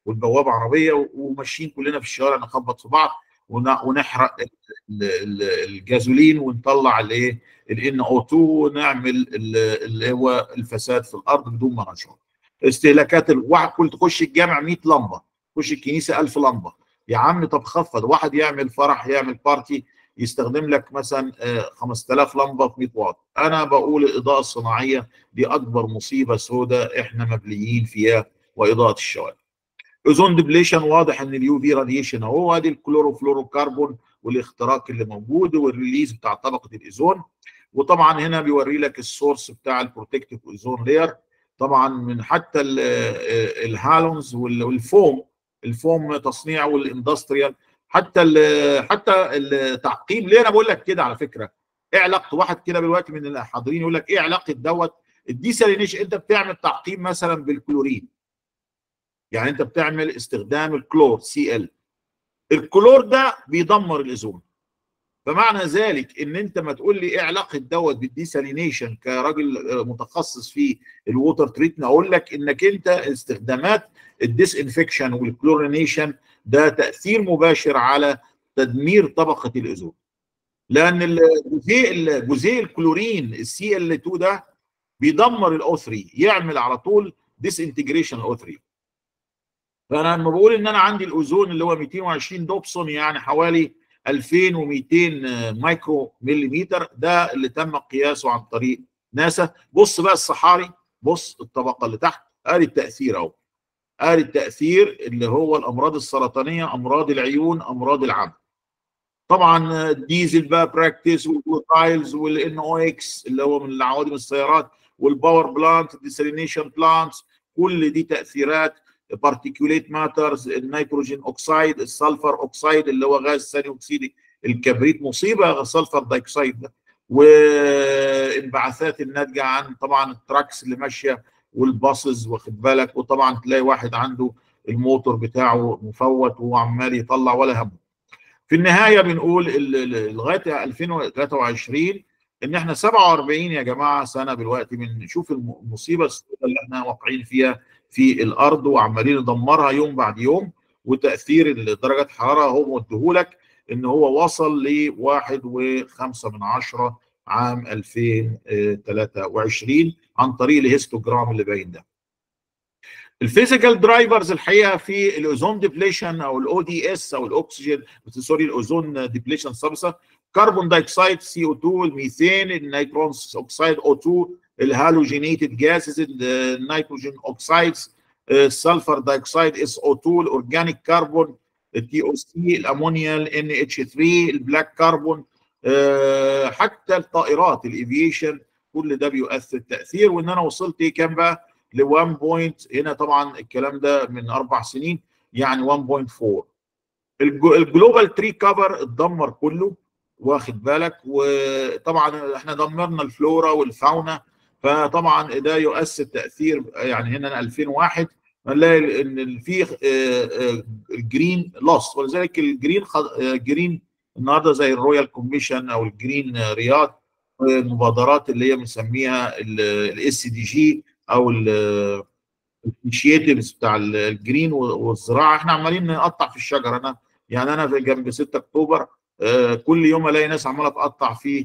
والبوابه عربيه وماشيين كلنا في الشوارع نخبط في بعض ونحرق الجازولين ونطلع الايه الان او 2 ونعمل اللي هو الفساد في الارض بدون ما نشعر استهلاكات الواحد كل تخش الجامع 100 لمبه تخش الكنيسه 1000 لمبه يا عم طب خفض واحد يعمل فرح يعمل بارتي يستخدم لك مثلا 5000 لمبه في 100 واط انا بقول الاضاءه الصناعيه دي اكبر مصيبه سوداء احنا مبليين فيها واضاءه الشوارع اوزون ديبليشن واضح ان اليو في راديشن اهو ادي الكلوروفلوروكربون والاختراق اللي موجود والريليز بتاع طبقه الاوزون وطبعا هنا بيوري لك السورس بتاع البروتكتيف اوزون لاير طبعا من حتى الهالونز والفوم الفوم تصنيع والاندستريال حتى ال حتى التعقيم ليه انا بقول لك كده على فكره ايه علاقه واحد كده دلوقتي من الحاضرين يقول لك ايه علاقه دوت الديسالينيشن انت بتعمل تعقيم مثلا بالكلورين يعني انت بتعمل استخدام الكلور سي ال الكلور ده بيدمر الاوزون فمعنى ذلك ان انت ما تقول لي ايه علاقه دوت بالديسالينيشن كراجل متخصص في الووتر تريتمنت اقول لك انك انت استخدامات الديس انفكشن والكلورينيشن ده تاثير مباشر على تدمير طبقه الاوزون لان الجزيء جزيء الكلورين السي ال 2 ده بيدمر الاو 3 يعمل على طول ديس انتجريشن الاو 3 فانا لما بقول ان انا عندي الاوزون اللي هو 220 دوبسون يعني حوالي 2200 مايكرو مليمتر ده اللي تم قياسه عن طريق ناسا بص بقى الصحاري بص الطبقه اللي تحت ادي التاثير اهو ادي التاثير اللي هو الامراض السرطانيه امراض العيون امراض العمى طبعا الديزل بقى براكتس والجلوتايلز والان او اكس اللي هو من عوادم السيارات والباور بلانت الديسالينيشن بلانتس كل دي تاثيرات بارتيكوليت ماترز النيتروجين اوكسايد السلفر اوكسايد اللي هو غاز ثاني اكسيد الكبريت مصيبه السلفر دايكسايد ده والانبعاثات الناتجه عن طبعا التراكس اللي ماشيه والباصز واخد بالك وطبعا تلاقي واحد عنده الموتور بتاعه مفوت وهو عمال يطلع ولا همه. في النهايه بنقول لغايه 2023 ان احنا 47 يا جماعه سنه دلوقتي بنشوف المصيبه اللي احنا واقعين فيها في الارض وعمالين ندمرها يوم بعد يوم وتاثير درجه الحراره هو مديهولك ان هو وصل ل 1.5 من عشرة عام 2023 عن طريق الهيستوجرام اللي باين ده. الفيزيكال درايفرز الحقيقه في الاوزون ديبليشن او الاو دي اس او الاكسجين سوري الاوزون ديبليشن سبسه كربون دايوكسيد سي او 2 الميثان النيترون اوكسيد او 2 الهالوجينيتد جاسز النيتروجين اوكسايدز السلفر دايوكسيد اس او 2 الاورجانيك كربون التي او سي الامونيا الان اتش 3 البلاك كربون حتى الطائرات الافيشن كل ده بيؤثر تاثير وان انا وصلت ايه كام بقى ل 1 بوينت هنا طبعا الكلام ده من اربع سنين يعني 1.4 الجلوبال تري كفر اتدمر كله واخد بالك وطبعا احنا دمرنا الفلورا والفاونا فطبعا ده يؤثر تاثير يعني هنا 2001 نلاقي ان في الجرين لوس ولذلك الجرين جرين النهارده زي الرويال كوميشن او الجرين رياض المبادرات اللي هي بنسميها الاس دي جي او الانشيتيفز بتاع الجرين والزراعه احنا عمالين نقطع في الشجر انا يعني انا في جنب 6 اكتوبر كل يوم الاقي ناس عماله تقطع في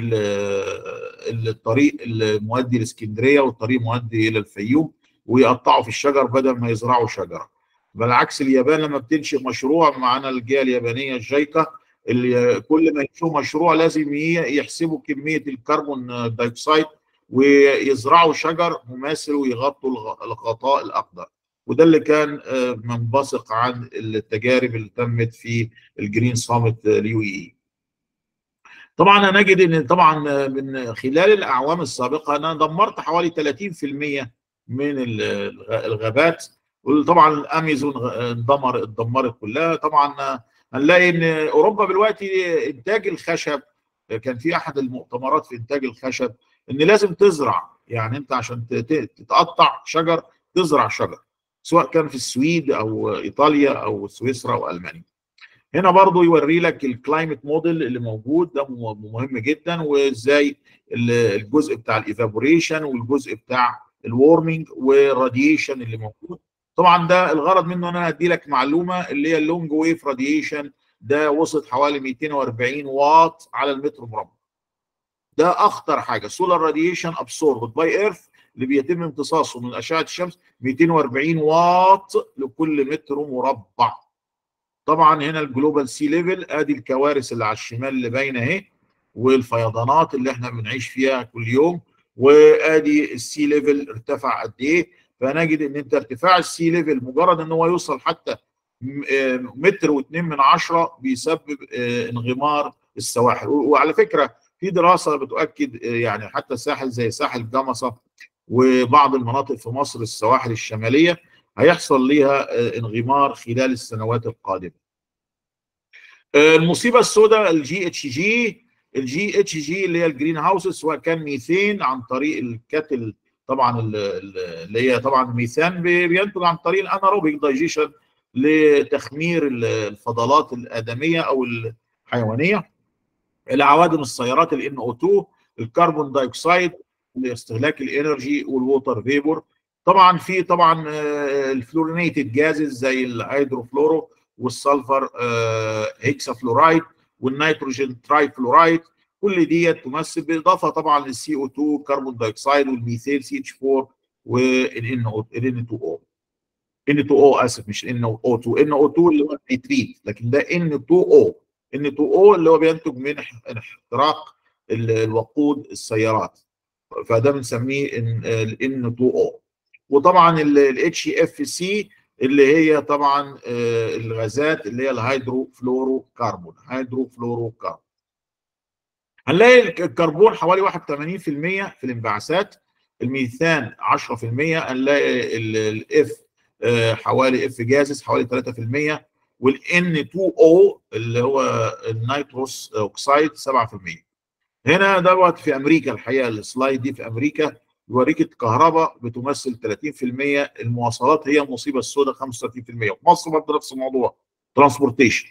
الطريق المؤدي لاسكندريه والطريق المؤدي الى الفيوم ويقطعوا في الشجر بدل ما يزرعوا شجره بالعكس اليابان لما بتنشئ مشروع معانا الجهه اليابانيه الجايكا اللي كل ما ينشئوا مشروع لازم يحسبوا كميه الكربون دايوكسيد ويزرعوا شجر مماثل ويغطوا الغطاء الاخضر وده اللي كان منبثق عن التجارب اللي تمت في الجرين صامت اليو اي طبعا نجد ان طبعا من خلال الاعوام السابقه انا دمرت حوالي 30% من الغابات وطبعا الامازون اندمر اتدمرت كلها طبعا هنلاقي ان اوروبا دلوقتي انتاج الخشب كان في احد المؤتمرات في انتاج الخشب ان لازم تزرع يعني انت عشان تتقطع شجر تزرع شجر سواء كان في السويد او ايطاليا او سويسرا او المانيا هنا برضو يوري لك الكلايمت موديل اللي موجود ده مهم جدا وازاي الجزء بتاع الايفابوريشن والجزء بتاع الورمنج والراديشن اللي موجود طبعا ده الغرض منه ان انا ادي لك معلومه اللي هي اللونج ويف راديشن ده وصلت حوالي 240 واط على المتر مربع ده اخطر حاجه سولار راديشن ابسوربد باي ايرث اللي بيتم امتصاصه من اشعه الشمس 240 واط لكل متر مربع طبعا هنا الجلوبال سي ليفل ادي الكوارث اللي على الشمال اللي باينه اهي والفيضانات اللي احنا بنعيش فيها كل يوم وادي السي ليفل ارتفع قد ايه فنجد ان انت ارتفاع السي ليفل مجرد ان هو يوصل حتى متر واثنين من عشرة بيسبب انغمار السواحل وعلى فكره في دراسه بتؤكد يعني حتى ساحل زي ساحل جمصه وبعض المناطق في مصر السواحل الشماليه هيحصل ليها انغمار خلال السنوات القادمه. المصيبه السوداء الجي اتش جي الجي اتش جي اللي هي الجرين هاوسز سواء كان ميثين عن طريق الكتل طبعا اللي هي طبعا الميثان بينتج عن طريق الاناروبيك دايجيشن لتخمير الفضلات الادميه او الحيوانيه العوادم السيارات ال NO2 الكربون دايوكسيد لاستهلاك الانرجي والووتر فيبور طبعا في طبعا الفلورينيتد جازز زي الهيدروفلورو والسلفر هيكسا فلورايد والنيتروجين تراي فلورايد كل دي تمثل بالاضافه طبعا للسي او 2 كربون دايوكسيد والميثيل سي اتش 4 والان او ان 2 او ان 2 او اسف مش ان او 2 ان او 2 اللي هو النيتريت لكن ده ان 2 او ان 2 او اللي هو بينتج من احتراق الوقود السيارات فده بنسميه ال ان 2 او وطبعا الاتش اف سي اللي هي طبعا الغازات اللي هي الهيدرو فلورو كربون هيدرو فلورو كربون هنلاقي الكربون حوالي 81% في الانبعاثات الميثان 10% هنلاقي الاف حوالي اف جازز حوالي 3% والان 2 او اللي هو النيتروس اوكسيد 7% هنا دوت في امريكا الحقيقه السلايد دي في امريكا يوريك الكهرباء بتمثل 30% المواصلات هي المصيبه السوداء 35% في مصر برضه نفس الموضوع ترانسبورتيشن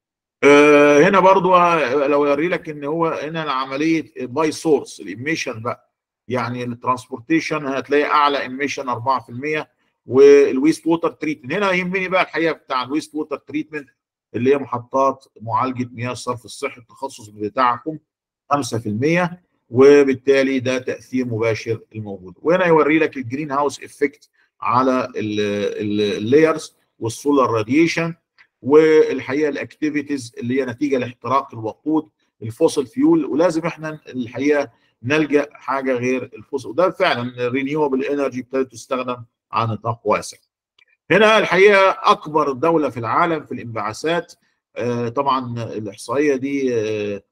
آه هنا برضو لو يوري لك ان هو هنا عمليه باي سورس الاميشن بقى يعني الترانسبورتيشن هتلاقي اعلى اميشن 4% والويست ووتر تريتمنت هنا يهمني بقى الحقيقه بتاع الويست ووتر تريتمنت اللي هي محطات معالجه مياه الصرف الصحي التخصص بتاعكم 5% وبالتالي ده تاثير مباشر الموجود وهنا يوري لك الجرين هاوس افكت على اللايرز والسولار راديشن والحقيقه الاكتيفيتيز اللي هي نتيجه لاحتراق الوقود الفوسل فيول ولازم احنا الحقيقه نلجا حاجه غير الفوسل وده فعلا رينيوبل انرجي ابتدت تستخدم على نطاق واسع. هنا الحقيقه اكبر دوله في العالم في الانبعاثات آه طبعا الاحصائيه دي آه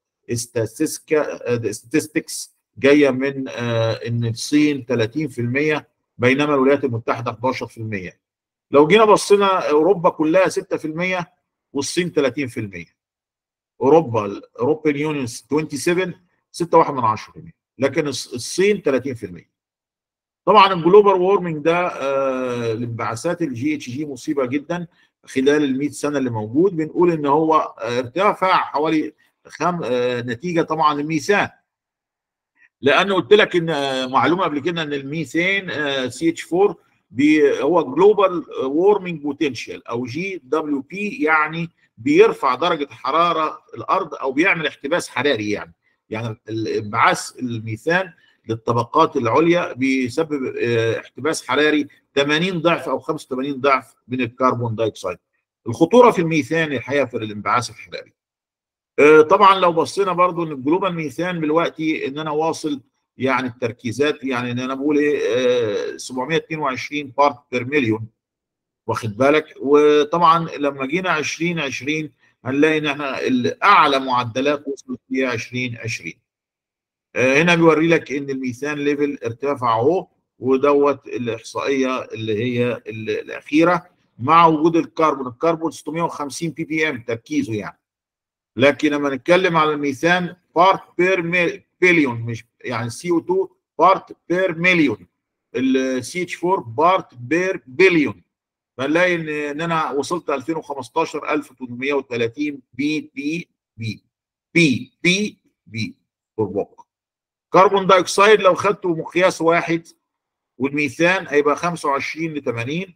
ستاتستكس جايه من آه ان الصين 30% بينما الولايات المتحده 11%. لو جينا بصينا اوروبا كلها 6% والصين 30% اوروبا الاوروبيان يونيون 27 6.1 من 10% لكن الصين 30% طبعا الجلوبال وورمنج ده آه الانبعاثات الجي اتش جي مصيبه جدا خلال ال 100 سنه اللي موجود بنقول ان هو ارتفع حوالي خم آه نتيجه طبعا الميثان لانه قلت لك ان آه معلومه قبل كده ان الميثان سي اتش 4 هو جلوبال وورمنج بوتنشال او جي دبليو بي يعني بيرفع درجه حراره الارض او بيعمل احتباس حراري يعني يعني انبعاث الميثان للطبقات العليا بيسبب احتباس حراري 80 ضعف او 85 ضعف من الكربون دايوكسيد الخطوره في الميثان الحقيقه في الانبعاث الحراري طبعا لو بصينا برضو ان الجلوبال ميثان دلوقتي ان انا واصل يعني التركيزات يعني ان انا بقول ايه 722 بارت بير مليون واخد بالك وطبعا لما جينا 2020 هنلاقي ان احنا اعلى معدلات وصلت فيها 2020 هنا بيوري لك ان الميثان ليفل ارتفع اهو ودوت الاحصائيه اللي هي الاخيره مع وجود الكربون الكربون 650 بي بي ام تركيزه يعني لكن لما نتكلم على الميثان بارت بير بليون مش يعني سي او 2 بارت بير مليون السي اتش 4 بارت بير بليون فنلاقي ان ان انا وصلت 2015 1830 بي بي بي بي بي بي بوربوك كربون دايوكسيد لو خدته مقياس واحد والميثان هيبقى 25 ل 80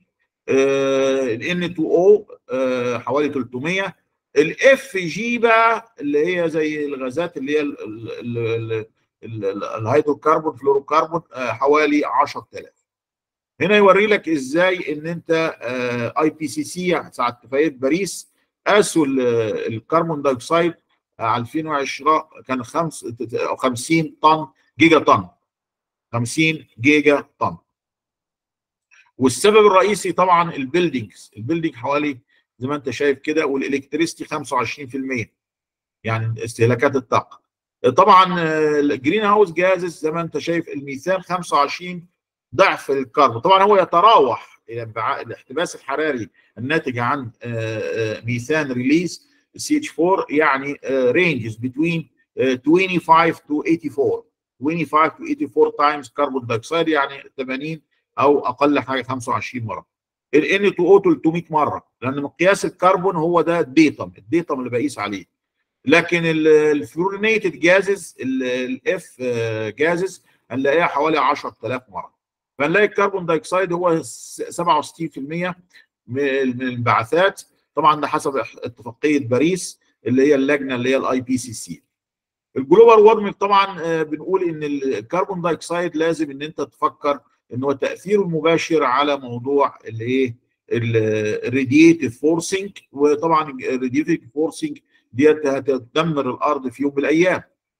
ال N2O آه، حوالي 300 الاف جي بقى اللي هي زي الغازات اللي هي ال- ال- ال- ال- ال- الهيدروكربون فلوروكربون آه، حوالي 10000 هنا يوري لك ازاي ان انت اي بي سي سي ساعه اتفاقيه باريس قاسوا ال- الكربون دايوكسيد على 2020 كان خمس- 50 طن جيجا طن 50 جيجا طن والسبب الرئيسي طبعا البيلدينجز البيلدينج حوالي زي ما انت شايف كده والالكتريستي 25% يعني استهلاكات الطاقه طبعا آه، الجرين هاوس جازز زي ما انت شايف الميثان 25 ضعف الكربون طبعا هو يتراوح الى انبعاء الاحتباس الحراري الناتج عن آه، آه، ميثان ريليز سي اتش 4 يعني رينجز بتوين 25 تو 84 25 تو 84 تايمز كربون دايوكسيد يعني 80 او اقل حاجه 25 مره ال N2O 300 مره لان مقياس الكربون هو ده الديتم الديتم اللي بقيس عليه لكن الفلورينيتد جازز الاف جازز هنلاقيها حوالي 10000 مره فنلاقي الكربون دايوكسيد هو س- 67% من من الانبعاثات طبعا ده حسب اتفاقيه باريس اللي هي اللجنه اللي هي الاي بي سي سي الجلوبال وارمنج طبعا آه، بنقول ان الكربون دايوكسيد لازم ان انت تفكر ان هو تاثيره المباشر على موضوع الايه الراديتيف فورسنج وطبعا الراديتيف فورسنج ديت هتدمر الارض في يوم من الايام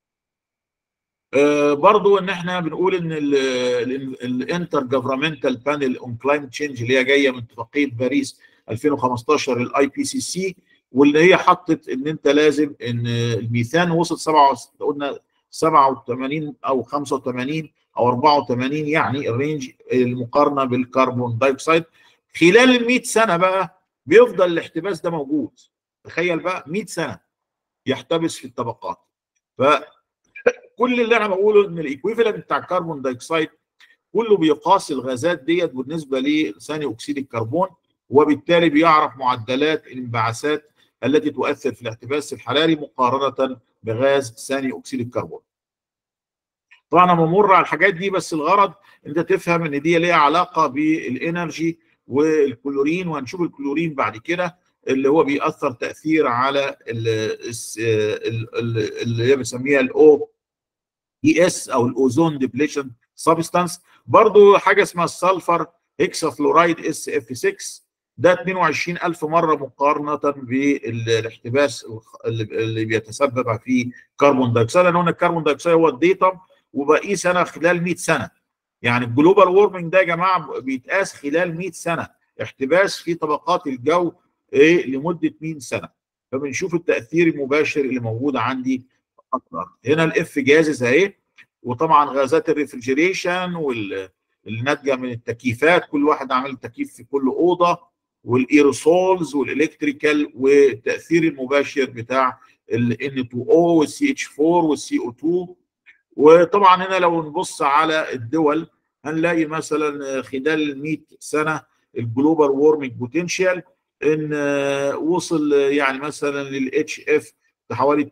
آه، برضو ان احنا بنقول ان الانتر جفرمنتال بانل اون كلايمت تشينج اللي هي جايه من اتفاقيه باريس 2015 الاي بي سي سي واللي هي حطت ان انت لازم ان الميثان وصل 7 قلنا 87 او 85 او 84 يعني الرينج المقارنه بالكربون دايوكسيد خلال ال 100 سنه بقى بيفضل الاحتباس ده موجود تخيل بقى 100 سنه يحتبس في الطبقات فكل اللي انا بقوله ان الايكويفالنت بتاع الكربون دايوكسيد كله بيقاس الغازات ديت بالنسبه لثاني اكسيد الكربون وبالتالي بيعرف معدلات الانبعاثات التي تؤثر في الاحتباس الحراري مقارنه بغاز ثاني اكسيد الكربون. طبعا انا بمر على الحاجات دي بس الغرض انت تفهم ان دي ليها علاقه بالانرجي والكلورين وهنشوف الكلورين بعد كده اللي هو بيأثر تأثير على ال- الس- ال- ال- اللي هي بنسميها الاو اي اس او الاوزون ديبليشن سبستانس برضو حاجه اسمها السلفر هيكسافلورايد اس اف 6 ده 22000 مره مقارنه بالاحتباس اللي اللي بيتسبب في كربون دايوكسيد لان قلنا الكربون دايوكسيد هو الديتم وبقيه انا خلال 100 سنه يعني الجلوبال وورمنج ده يا جماعه بيتقاس خلال 100 سنه احتباس في طبقات الجو ايه لمده 100 سنه فبنشوف التاثير المباشر اللي موجود عندي اكتر هنا الاف جازز اهي وطبعا غازات الريفرجريشن وال الناتجه من التكييفات كل واحد عامل تكييف في كل اوضه والايروسولز والالكتريكال والتاثير المباشر بتاع ال N2O والسي اتش 4 والسي او 2 وطبعا هنا لو نبص على الدول هنلاقي مثلا خلال 100 سنه الجلوبال وورمنج بوتنشال ان وصل يعني مثلا للاتش اف بحوالي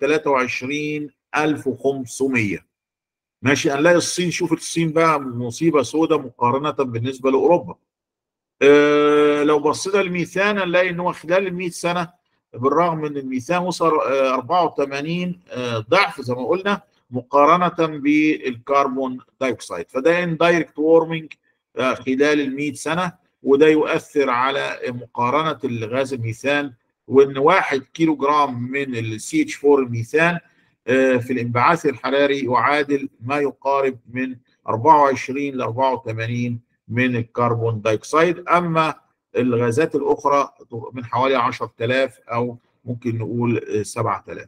23500 ماشي هنلاقي الصين شوف الصين بقى مصيبه سوداء مقارنه بالنسبه لاوروبا أه لو بصينا للميثان هنلاقي ان هو خلال ال 100 سنه بالرغم من الميثان وصل آه، 84 آه، ضعف زي ما قلنا مقارنه بالكربون دايوكسيد فده ان دايركت وورمنج خلال ال 100 سنه وده يؤثر على مقارنه الغاز الميثان وان 1 كيلو جرام من السي اتش 4 الميثان آه، في الانبعاث الحراري يعادل ما يقارب من 24 ل 84 من الكربون دايوكسيد اما الغازات الاخرى من حوالي 10000 او ممكن نقول آه، 7000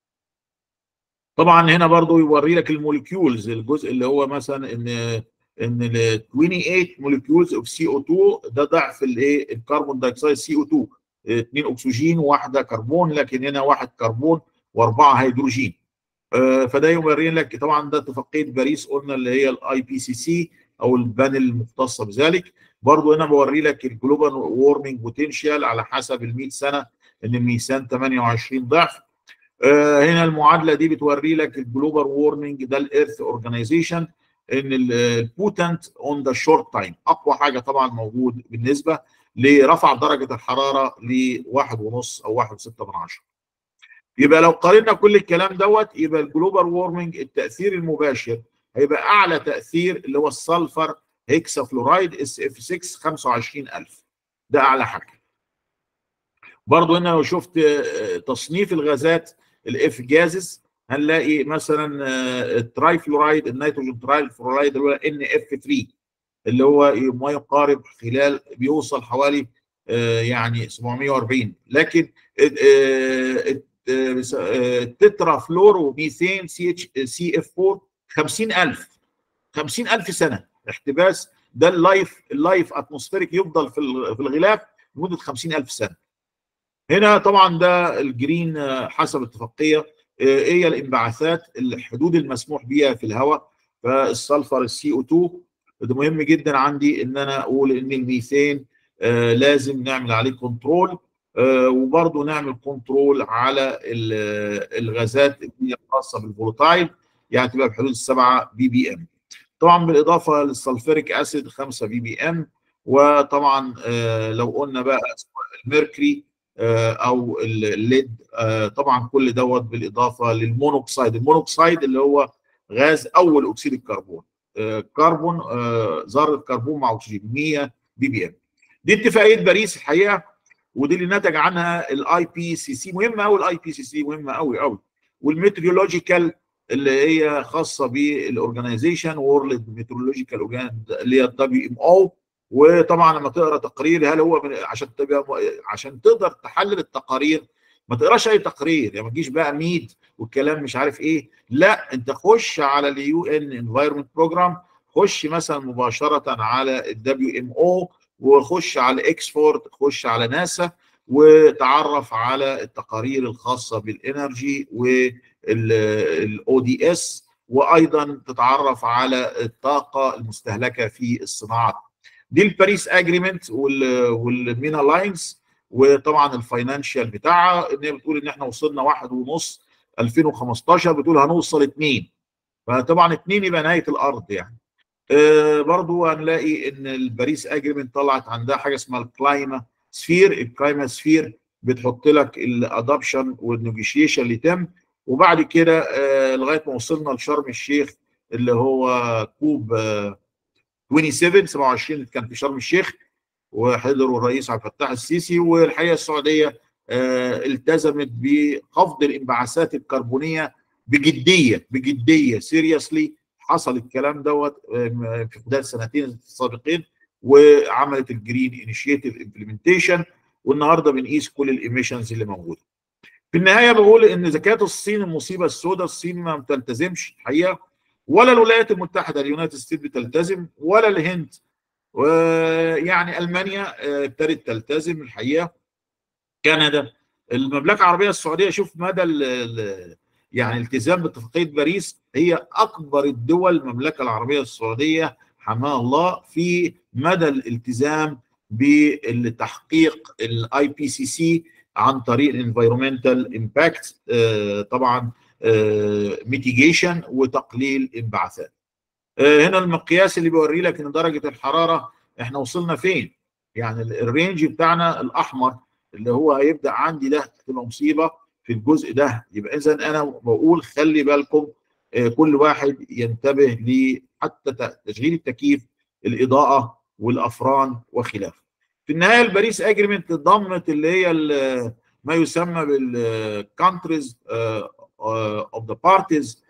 طبعا هنا برضو يوري لك الموليكيولز الجزء اللي هو مثلا ان ان ال 28 موليكيولز اوف سي او 2 ده ضعف الايه الكربون دايوكسيد سي او 2 اثنين اكسجين وواحده كربون لكن هنا واحد كربون واربعه هيدروجين آه، فده يوري لك طبعا ده اتفاقيه باريس قلنا اللي هي الاي بي سي سي او البانل المختصه بذلك برضو هنا بوري لك الجلوبال وورمنج بوتنشال على حسب ال 100 سنه ان الميثان 28 ضعف آه، هنا المعادله دي بتوري لك الجلوبال وورمنج ده الايرث اورجانيزيشن ان البوتنت اون ذا شورت تايم اقوى حاجه طبعا موجود بالنسبه لرفع درجه الحراره لواحد ونص او واحد وستة من عشرة يبقى لو قارنا كل الكلام دوت يبقى الجلوبال وورمنج التاثير المباشر هيبقى اعلى تاثير اللي هو السلفر هيكسا فلورايد اس اف 6 25000 ده اعلى حاجه برضو هنا لو شفت تصنيف الغازات الاف جازز هنلاقي مثلا التراي فلورايد النيتروجين تراي فلورايد اللي هو ان اف 3 اللي هو ما يقارب خلال بيوصل حوالي يعني 740 لكن التترا فلورو ميثين سي اتش سي اف 4 50000 50000 سنه احتباس ده اللايف اللايف اتموسفيريك يفضل في في الغلاف لمده 50000 سنه هنا طبعا ده الجرين حسب اتفاقيه ايه هي الانبعاثات الحدود المسموح بها في الهواء فالسلفر السي او 2 ده مهم جدا عندي ان انا اقول ان الميثان آه لازم نعمل عليه كنترول آه وبرضه نعمل كنترول على الغازات اللي الخاصه بالفولتايل يعني تبقى بحدود السبعه بي بي ام طبعا بالاضافه للسلفريك اسيد 5 بي بي ام وطبعا آه لو قلنا بقى الميركوري او الليد طبعا كل دوت بالاضافه للمونوكسيد المونوكسيد اللي هو غاز اول اكسيد الكربون كربون ذره كربون مع اكسجين 100 بي بي ام دي اتفاقيه باريس الحقيقه ودي اللي نتج عنها الاي بي سي سي مهمه قوي الاي بي سي سي مهمه قوي قوي والميتريولوجيكال اللي هي خاصه بالاورجنايزيشن وورلد ميترولوجيكال اللي هي الدبليو ام او وطبعا لما تقرا تقرير هل هو من عشان تبقى عشان تقدر تحلل التقارير ما تقراش اي تقرير يعني ما تجيش بقى ميد والكلام مش عارف ايه لا انت خش على اليو ان انفايرمنت بروجرام خش مثلا مباشره على الدبليو ام او وخش على اكسفورد خش على ناسا وتعرف على التقارير الخاصه بالانرجي والاو دي اس وايضا تتعرف على الطاقه المستهلكه في الصناعات دي الباريس اجريمنت والمينا لاينز وطبعا الفاينانشال بتاعها ان هي بتقول ان احنا وصلنا واحد ونص 2015 بتقول هنوصل اثنين فطبعا اثنين يبقى نهايه الارض يعني آه برضو هنلاقي ان الباريس اجريمنت طلعت عندها حاجه اسمها الكلايما سفير الكلايما سفير بتحط لك الادابشن والنيجوشيشن اللي تم وبعد كده آه لغايه ما وصلنا لشرم الشيخ اللي هو كوب آه 27 27 كان في شرم الشيخ وحضروا الرئيس عبد الفتاح السيسي والحقيقه السعوديه آه التزمت بخفض الانبعاثات الكربونيه بجديه بجديه سيريسلي حصل الكلام دوت في خلال السنتين السابقين وعملت الجرين انيشيتيف امبلمنتيشن والنهارده بنقيس كل الايميشنز اللي موجوده. في النهايه بقول ان اذا كانت الصين المصيبه السوداء الصين ما بتلتزمش الحقيقه ولا الولايات المتحده اليونايتد ستيت بتلتزم ولا الهند ويعني المانيا ابتدت تلتزم الحقيقه كندا المملكه العربيه السعوديه شوف مدى ال ال يعني الالتزام باتفاقيه باريس هي اكبر الدول المملكه العربيه السعوديه حماها الله في مدى الالتزام بالتحقيق الاي بي سي سي عن طريق الانفيرومنتال امباكت طبعا ميتيجيشن وتقليل انبعاثات هنا المقياس اللي بيوري لك ان درجه الحراره احنا وصلنا فين يعني الرينج بتاعنا الاحمر اللي هو هيبدا عندي ده تبقى مصيبه في الجزء ده يبقى اذا انا بقول خلي بالكم كل واحد ينتبه ل حتى تشغيل التكييف الاضاءه والافران وخلافه في النهايه الباريس اجريمنت ضمت اللي هي ما يسمى بالكونتريز اوف ذا بارتيز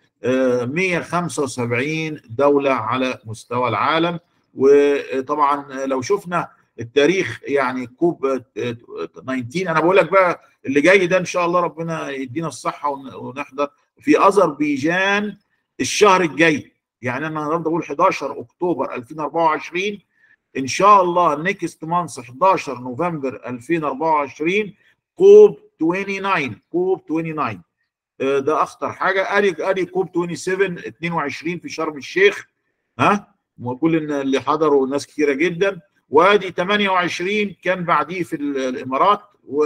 175 دوله على مستوى العالم وطبعا لو شفنا التاريخ يعني كوب 19 انا بقول لك بقى اللي جاي ده ان شاء الله ربنا يدينا الصحه ونحضر في اذربيجان الشهر الجاي يعني انا النهارده بقول 11 اكتوبر 2024 ان شاء الله نيكست مانث 11 نوفمبر 2024 كوب 29 كوب 29 ده اخطر حاجه ادي ادي كوب 27 22 في شرم الشيخ ها وكل اللي حضروا ناس كثيره جدا وادي 28 كان بعديه في الامارات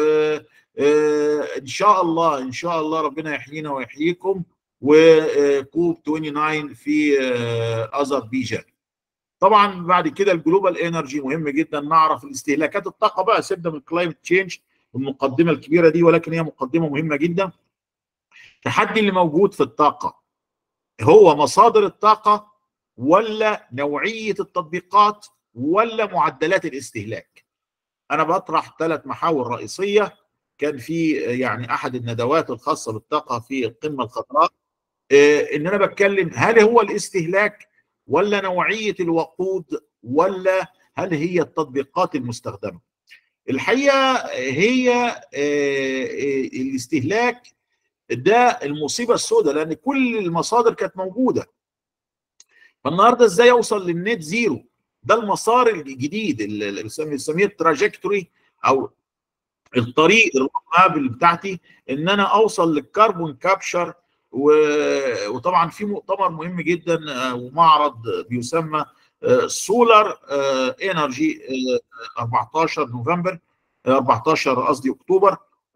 وان شاء الله ان شاء الله ربنا يحيينا ويحييكم وكوب 29 في اذربيجان طبعا بعد كده الجلوبال انرجي مهم جدا نعرف الاستهلاكات الطاقه بقى سيبنا من الكلايمت تشينج المقدمه الكبيره دي ولكن هي مقدمه مهمه جدا التحدي اللي موجود في الطاقه هو مصادر الطاقه ولا نوعيه التطبيقات ولا معدلات الاستهلاك انا بطرح ثلاث محاور رئيسيه كان في يعني احد الندوات الخاصه بالطاقه في القمه الخضراء ان انا بتكلم هل هو الاستهلاك ولا نوعيه الوقود ولا هل هي التطبيقات المستخدمه الحقيقه هي الاستهلاك ده المصيبه السوداء لان كل المصادر كانت موجوده فالنهارده ازاي اوصل للنت زيرو ده المسار الجديد اللي بنسميه التراجكتوري او الطريق الرود بتاعتي ان انا اوصل للكربون كابشر وطبعا في مؤتمر مهم جدا ومعرض بيسمى سولار انرجي 14 نوفمبر 14 قصدي اكتوبر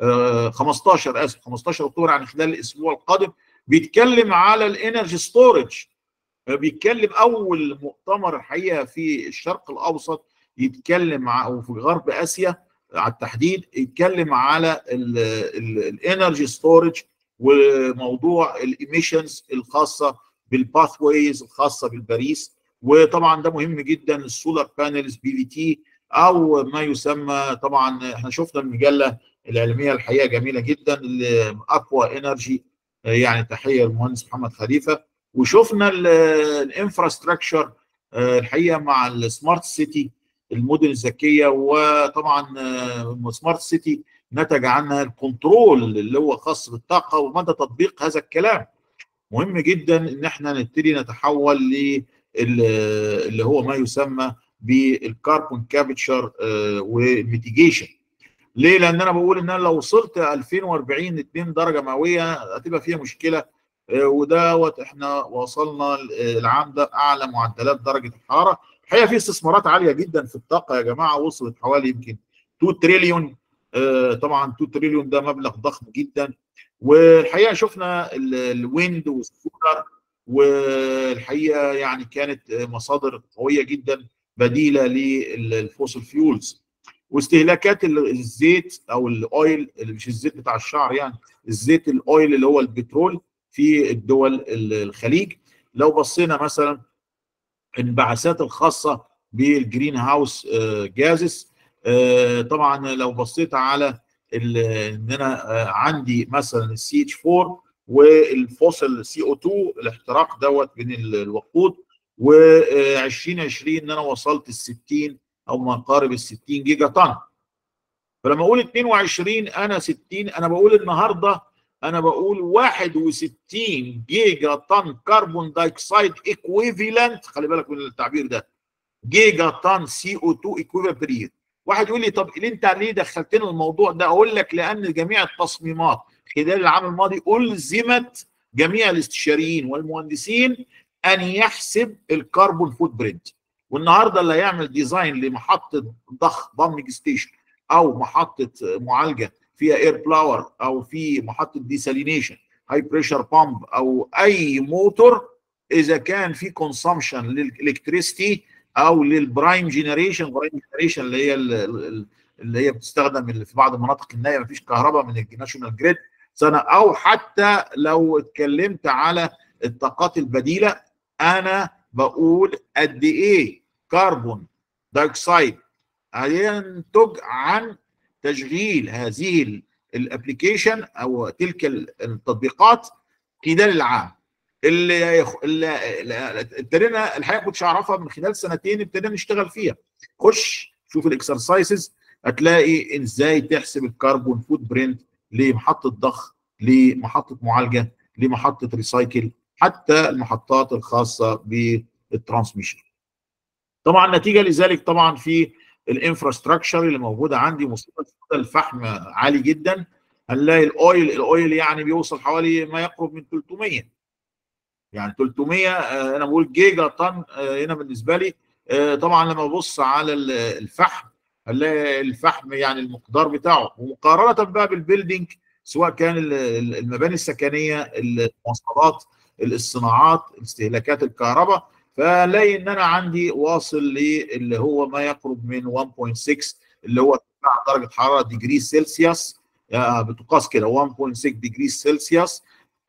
15 اسف 15 اكتوبر يعني خلال الاسبوع القادم بيتكلم على الانرجي ستورج بيتكلم اول مؤتمر الحقيقه في الشرق الاوسط يتكلم او في غرب اسيا على التحديد يتكلم على الانرجي ستورج وموضوع الايميشنز الخاصه بالباث ويز الخاصه بالباريس وطبعا ده مهم جدا السولار بانلز بي في تي او ما يسمى طبعا احنا شفنا المجله العلميه الحقيقه جميله جدا اقوى انرجي يعني تحيه للمهندس محمد خليفه وشفنا الانفراستراكشر الحقيقه مع السمارت سيتي المدن الذكيه وطبعا سمارت سيتي نتج عنها الكنترول اللي هو خاص بالطاقه ومدى تطبيق هذا الكلام مهم جدا ان احنا نبتدي نتحول ل اللي هو ما يسمى بالكربون كابتشر والميتيجيشن ليه؟ لان انا بقول ان انا لو وصلت 2040 2 درجه مئويه هتبقى فيها مشكله ودوت احنا وصلنا العام ده اعلى معدلات درجه الحراره الحقيقه في استثمارات عاليه جدا في الطاقه يا جماعه وصلت حوالي يمكن 2 تريليون طبعا 2 تريليون ده مبلغ ضخم جدا والحقيقه شفنا الويند والسولار والحقيقه يعني كانت مصادر قويه جدا بديله للفوسل فيولز واستهلاكات الزيت او الاويل اللي مش الزيت بتاع الشعر يعني الزيت الاويل اللي هو البترول في الدول الخليج لو بصينا مثلا الانبعاثات الخاصه بالجرين هاوس جازس طبعا لو بصيت على ان انا عندي مثلا السي اتش 4 والفوسل سي او 2 الاحتراق دوت من الوقود و2020 ان انا وصلت ال 60 او ما قارب ال 60 جيجا طن فلما اقول 22 انا 60 انا بقول النهارده انا بقول 61 جيجا طن كربون دايوكسيد ايكويفالنت خلي بالك من التعبير ده جيجا طن سي او 2 ايكويفالنت بريد واحد يقول لي طب ليه انت ليه دخلتني الموضوع ده اقول لك لان جميع التصميمات خلال العام الماضي الزمت جميع الاستشاريين والمهندسين ان يحسب الكربون فوت برنت والنهارده اللي هيعمل ديزاين لمحطه ضخ بامبنج ستيشن او محطه معالجه فيها اير بلاور او في محطه ديسالينيشن هاي بريشر بامب او اي موتور اذا كان في كونسامشن للالكتريستي او للبرايم جنريشن برايم جنريشن اللي هي اللي هي بتستخدم في بعض المناطق النائيه ما فيش كهرباء من الناشونال جريد سنه او حتى لو اتكلمت على الطاقات البديله انا بقول قد ايه كربون دايوكسيد هينتج عن تشغيل هذه الابلكيشن او تلك التطبيقات خلال العام اللي اللي ابتدينا الحقيقه كنتش اعرفها من خلال سنتين ابتدينا نشتغل فيها خش شوف الاكسرسايزز هتلاقي ازاي تحسب الكربون فوت برنت لمحطه ضخ لمحطه معالجه لمحطه ريسايكل حتى المحطات الخاصه بالترانسميشن طبعا نتيجه لذلك طبعا في الانفراستراكشر اللي موجوده عندي مصيبه الفحم عالي جدا هنلاقي الاويل الاويل يعني بيوصل حوالي ما يقرب من 300 يعني 300 انا بقول جيجا طن هنا بالنسبه لي طبعا لما ابص على الفحم هنلاقي الفحم يعني المقدار بتاعه ومقارنه بقى بالبيلدينج سواء كان المباني السكنيه المواصلات الصناعات استهلاكات الكهرباء فلاقي ان انا عندي واصل للي هو ما يقرب من 1.6 اللي هو درجه حراره ديجري سلسيوس بتقاس كده 1.6 ديجري سلسيوس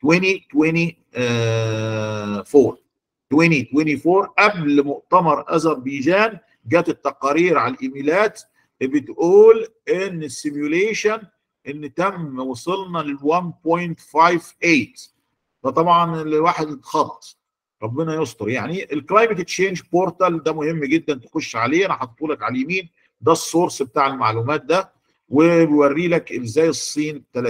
2024 2024 قبل مؤتمر اذربيجان جت التقارير على الايميلات بتقول ان السيميوليشن ان تم وصلنا لل 1.58 فطبعا الواحد اتخض ربنا يستر يعني الكلايمت تشينج بورتال ده مهم جدا تخش عليه انا حاطه لك على اليمين ده السورس بتاع المعلومات ده وبيوري لك ازاي الصين 30%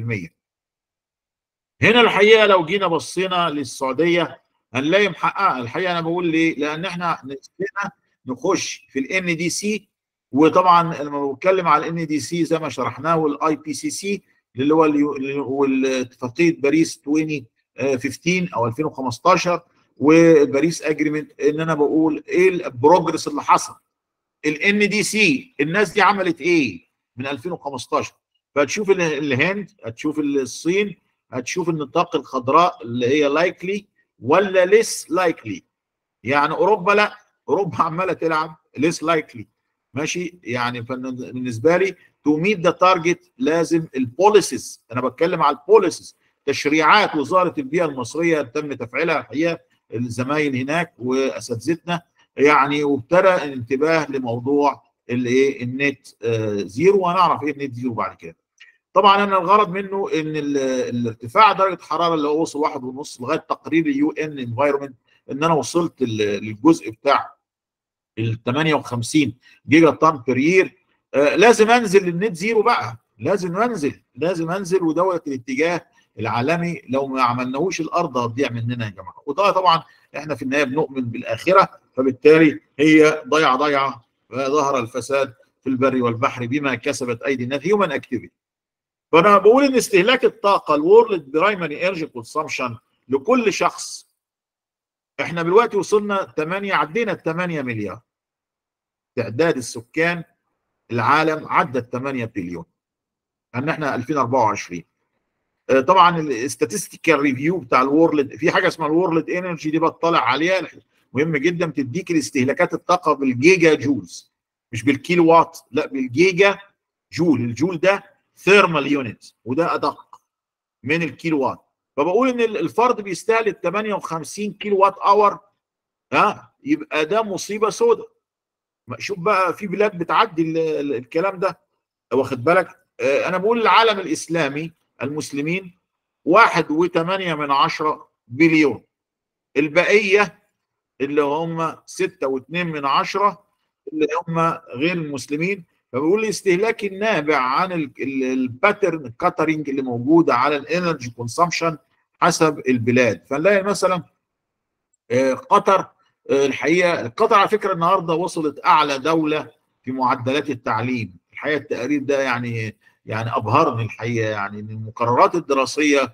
هنا الحقيقه لو جينا بصينا للسعوديه هنلاقي محققه الحقيقه انا بقول ليه؟ لان احنا نفسنا نخش في الان دي سي وطبعا لما بتكلم على الان دي سي زي ما شرحناه والاي بي سي سي اللي هو والاتفاقيه باريس 2015 او 2015 وباريس اجريمنت ان انا بقول ايه البروجرس اللي حصل الان دي سي الناس دي عملت ايه من 2015 فهتشوف الهند هتشوف الصين هتشوف النطاق الخضراء اللي هي لايكلي ولا ليس لايكلي يعني اوروبا لا اوروبا عماله تلعب ليس لايكلي ماشي يعني بالنسبه لي تو ميت ذا تارجت لازم البوليسيز انا بتكلم على البوليسيز تشريعات وزاره البيئه المصريه تم تفعيلها الحقيقه الزمايل هناك واساتذتنا يعني وابتدى الانتباه لموضوع الايه النت آه زيرو وهنعرف ايه النت زيرو بعد كده. طبعا انا الغرض منه ان الارتفاع درجه الحراره اللي هو وصل واحد ونص لغايه تقرير اليو ان انفايرمنت ان انا وصلت للجزء بتاع ال 58 جيجا طن بير يير آه لازم انزل للنت زيرو بقى لازم انزل لازم انزل ودوت الاتجاه العالمي لو ما عملناهوش الارض هتضيع مننا يا جماعه وده طبعا احنا في النهايه بنؤمن بالاخره فبالتالي هي ضيعه ضيعه ظهر الفساد في البر والبحر بما كسبت ايدي الناس هيومن اكتيفيتي فانا بقول ان استهلاك الطاقه الورلد برايمري انرجي كونسامشن لكل شخص احنا دلوقتي وصلنا 8 عدينا ال 8 مليار تعداد السكان العالم عدى ال 8 بليون ان احنا 2024 طبعا الاستاتستيكال ريفيو بتاع الورلد في حاجه اسمها الورلد انرجي دي بطلع عليها مهم جدا بتديك الاستهلاكات الطاقه بالجيجا جولز مش بالكيلو وات لا بالجيجا جول الجول ده ثيرمال يونت وده ادق من الكيلو وات فبقول ان الفرد بيستهلك 58 كيلو وات اور ها يبقى ده مصيبه سوداء شوف بقى في بلاد بتعدي الكلام ده واخد بالك انا بقول العالم الاسلامي المسلمين واحد وثمانية من عشرة بليون البقية اللي هم ستة واثنين من عشرة اللي هم غير المسلمين فبيقول الاستهلاك النابع عن الباترن كاترينج اللي موجودة على الانرجي كونسامشن حسب البلاد فنلاقي مثلا قطر الحقيقة قطر على فكرة النهاردة وصلت أعلى دولة في معدلات التعليم الحقيقة التقرير ده يعني يعني ابهرني الحقيقه يعني ان المقررات الدراسيه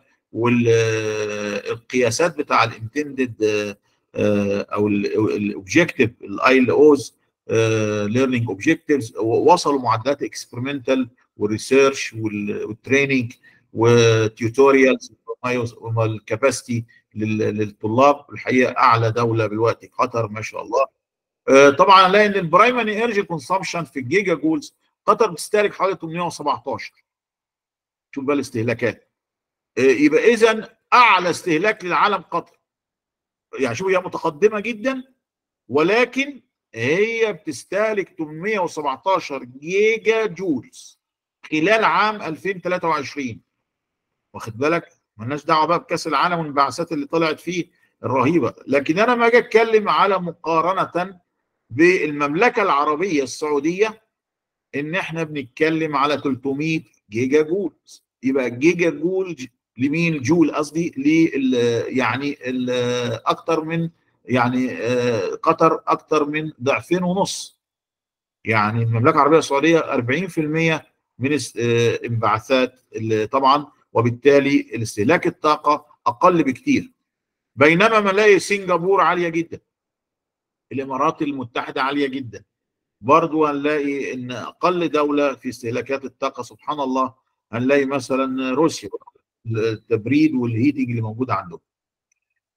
والقياسات بتاع الانتندد او الاوبجيكتيف الاي ال اوز ليرنينج اوبجيكتيفز وصلوا معدلات اكسبيرمنتال والريسيرش والتريننج والتيوتوريالز والكاباسيتي للطلاب الحقيقه اعلى دوله دلوقتي قطر ما شاء الله طبعا الاقي ان البرايمري انرجي كونسامشن في الجيجا جولز قطر بتستهلك حوالي 817 شوف بقى الاستهلاكات يبقى اذا اعلى استهلاك للعالم قطر يعني شوف هي متقدمه جدا ولكن هي بتستهلك 817 جيجا جولز خلال عام 2023 واخد بالك مالناش دعوه بقى بكاس العالم والانبعاثات اللي طلعت فيه الرهيبه لكن انا ما اجي اتكلم على مقارنه بالمملكه العربيه السعوديه ان احنا بنتكلم على 300 جيجا جول يبقى الجيجا جول لمين جول قصدي ل يعني ال اكتر من يعني قطر اكتر من ضعفين ونص يعني المملكه العربيه السعوديه 40% من انبعاثات طبعا وبالتالي الاستهلاك الطاقه اقل بكتير بينما نلاقي سنغافوره عاليه جدا الامارات المتحده عاليه جدا برضو هنلاقي ان اقل دوله في استهلاكات الطاقه سبحان الله هنلاقي مثلا روسيا التبريد والهيتنج اللي موجود عندهم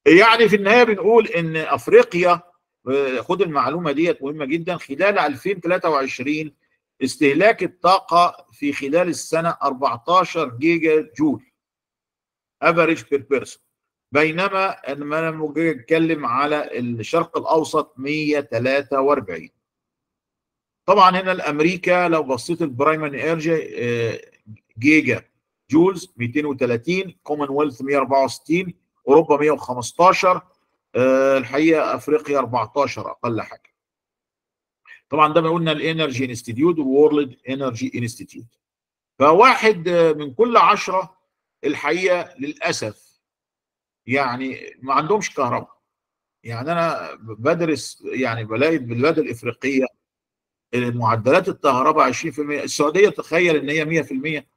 يعني في النهايه بنقول ان افريقيا خد المعلومه ديت مهمه جدا خلال 2023 استهلاك الطاقه في خلال السنه 14 جيجا جول افريج بير بيرسون بينما انا لما اتكلم على الشرق الاوسط 143 طبعا هنا الامريكا لو بصيت البرايمري انرجي جيجا جولز 230 كومنولث 164 اوروبا 115 الحقيقه افريقيا 14 اقل حاجه طبعا ده ما قلنا الانرجي انستيتيوت وورلد انرجي انستيتيوت فواحد من كل عشرة الحقيقه للاسف يعني ما عندهمش كهرباء يعني انا بدرس يعني بلاقي بالبلاد الافريقيه معدلات الكهرباء 20% السعوديه تخيل ان هي 100%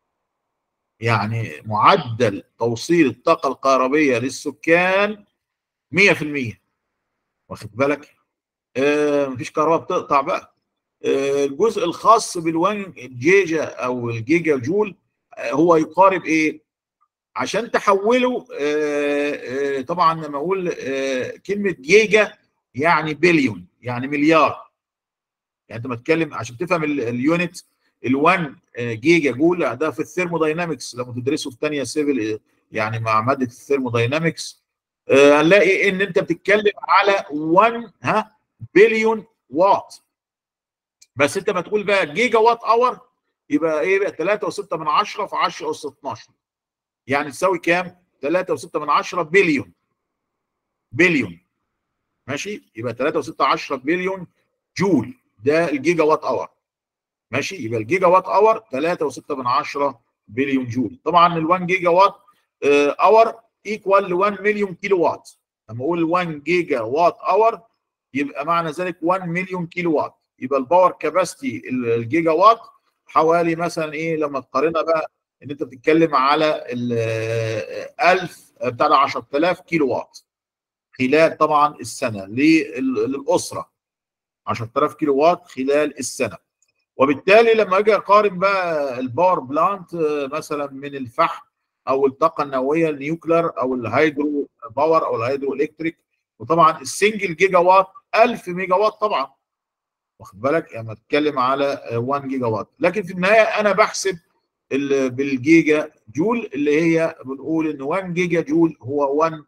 يعني معدل توصيل الطاقه الكهربيه للسكان 100% واخد بالك آه مفيش كهرباء بتقطع بقى آه الجزء الخاص بالوان جيجا او الجيجا جول آه هو يقارب ايه عشان تحوله آه آه طبعا لما اقول آه كلمه جيجا يعني بليون يعني مليار يعني انت بتتكلم عشان تفهم اليونت ال1 جيجا جول ده في الثيرموداينامكس لما تدرسه في ثانيه سيفل يعني مع ماده الثيرموداينامكس هنلاقي ان انت بتتكلم على 1 ها بليون وات بس انت ما تقول بقى جيجا وات اور يبقى ايه بقى 3.6 من 10 في 10 اس 12 يعني تساوي كام 3.6 من 10 بليون بليون ماشي يبقى 3.6 10 بليون جول ده الجيجا وات اور ماشي يبقى الجيجا وات اور 3.6 من 10 بليون جول طبعا ال 1 جيجا وات اور ايكوال ل 1 مليون كيلو وات لما اقول 1 جيجا وات اور يبقى معنى ذلك 1 مليون كيلو وات يبقى الباور كاباسيتي الجيجا وات حوالي مثلا ايه لما تقارنها بقى ان انت بتتكلم على ال 1000 بتاع 10000 كيلو وات خلال طبعا السنه للاسره 10000 كيلو وات خلال السنه وبالتالي لما اجي اقارن بقى الباور بلانت مثلا من الفحم او الطاقه النوويه النيوكلر او الهيدرو باور او الهيدرو الكتريك وطبعا السنجل جيجا وات 1000 ميجا وات طبعا واخد بالك لما يعني اتكلم على 1 جيجا وات لكن في النهايه انا بحسب بالجيجا جول اللي هي بنقول ان 1 جيجا جول هو 1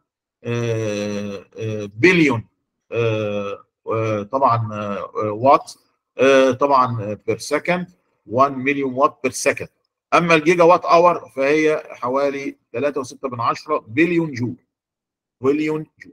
بليون طبعا وات طبعا بير سكند 1 مليون وات بير سكند اما الجيجا وات اور فهي حوالي 3.6 من 10 بليون جول بليون جول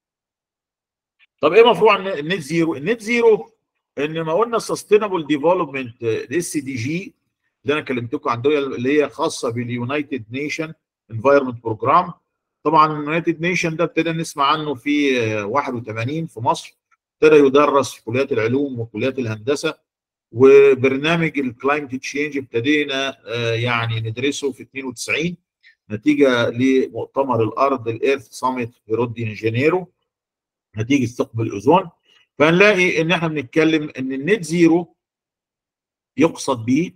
طب ايه مفروع النت زيرو النت زيرو ان ما قلنا سستينبل ديفلوبمنت الاس دي جي اللي انا كلمتكم عن دول اللي هي خاصه باليونايتد نيشن انفايرمنت بروجرام طبعا اليونايتد نيشن ده ابتدى نسمع عنه في 81 في مصر ابتدى يدرس في كليات العلوم وكليات الهندسه وبرنامج الكلايمت تشينج ابتدينا يعني ندرسه في 92 نتيجه لمؤتمر الارض الايرث ساميت في رود دي جانيرو نتيجه ثقب الاوزون فنلاقي ان احنا بنتكلم ان النت زيرو يقصد به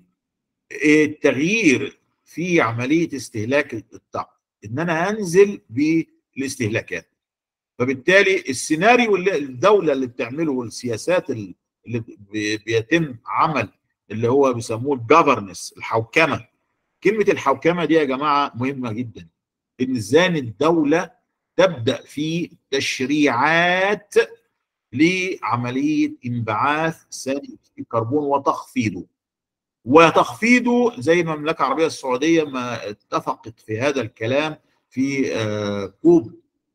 التغيير في عمليه استهلاك الطاقه ان انا انزل بالاستهلاكات فبالتالي السيناريو اللي الدوله اللي بتعمله والسياسات اللي بيتم عمل اللي هو بيسموه الجفرنس الحوكمه كلمه الحوكمه دي يا جماعه مهمه جدا ان ازاي الدوله تبدا في تشريعات لعمليه انبعاث ثاني الكربون وتخفيضه وتخفيضه زي ما المملكه العربيه السعوديه ما اتفقت في هذا الكلام في كوب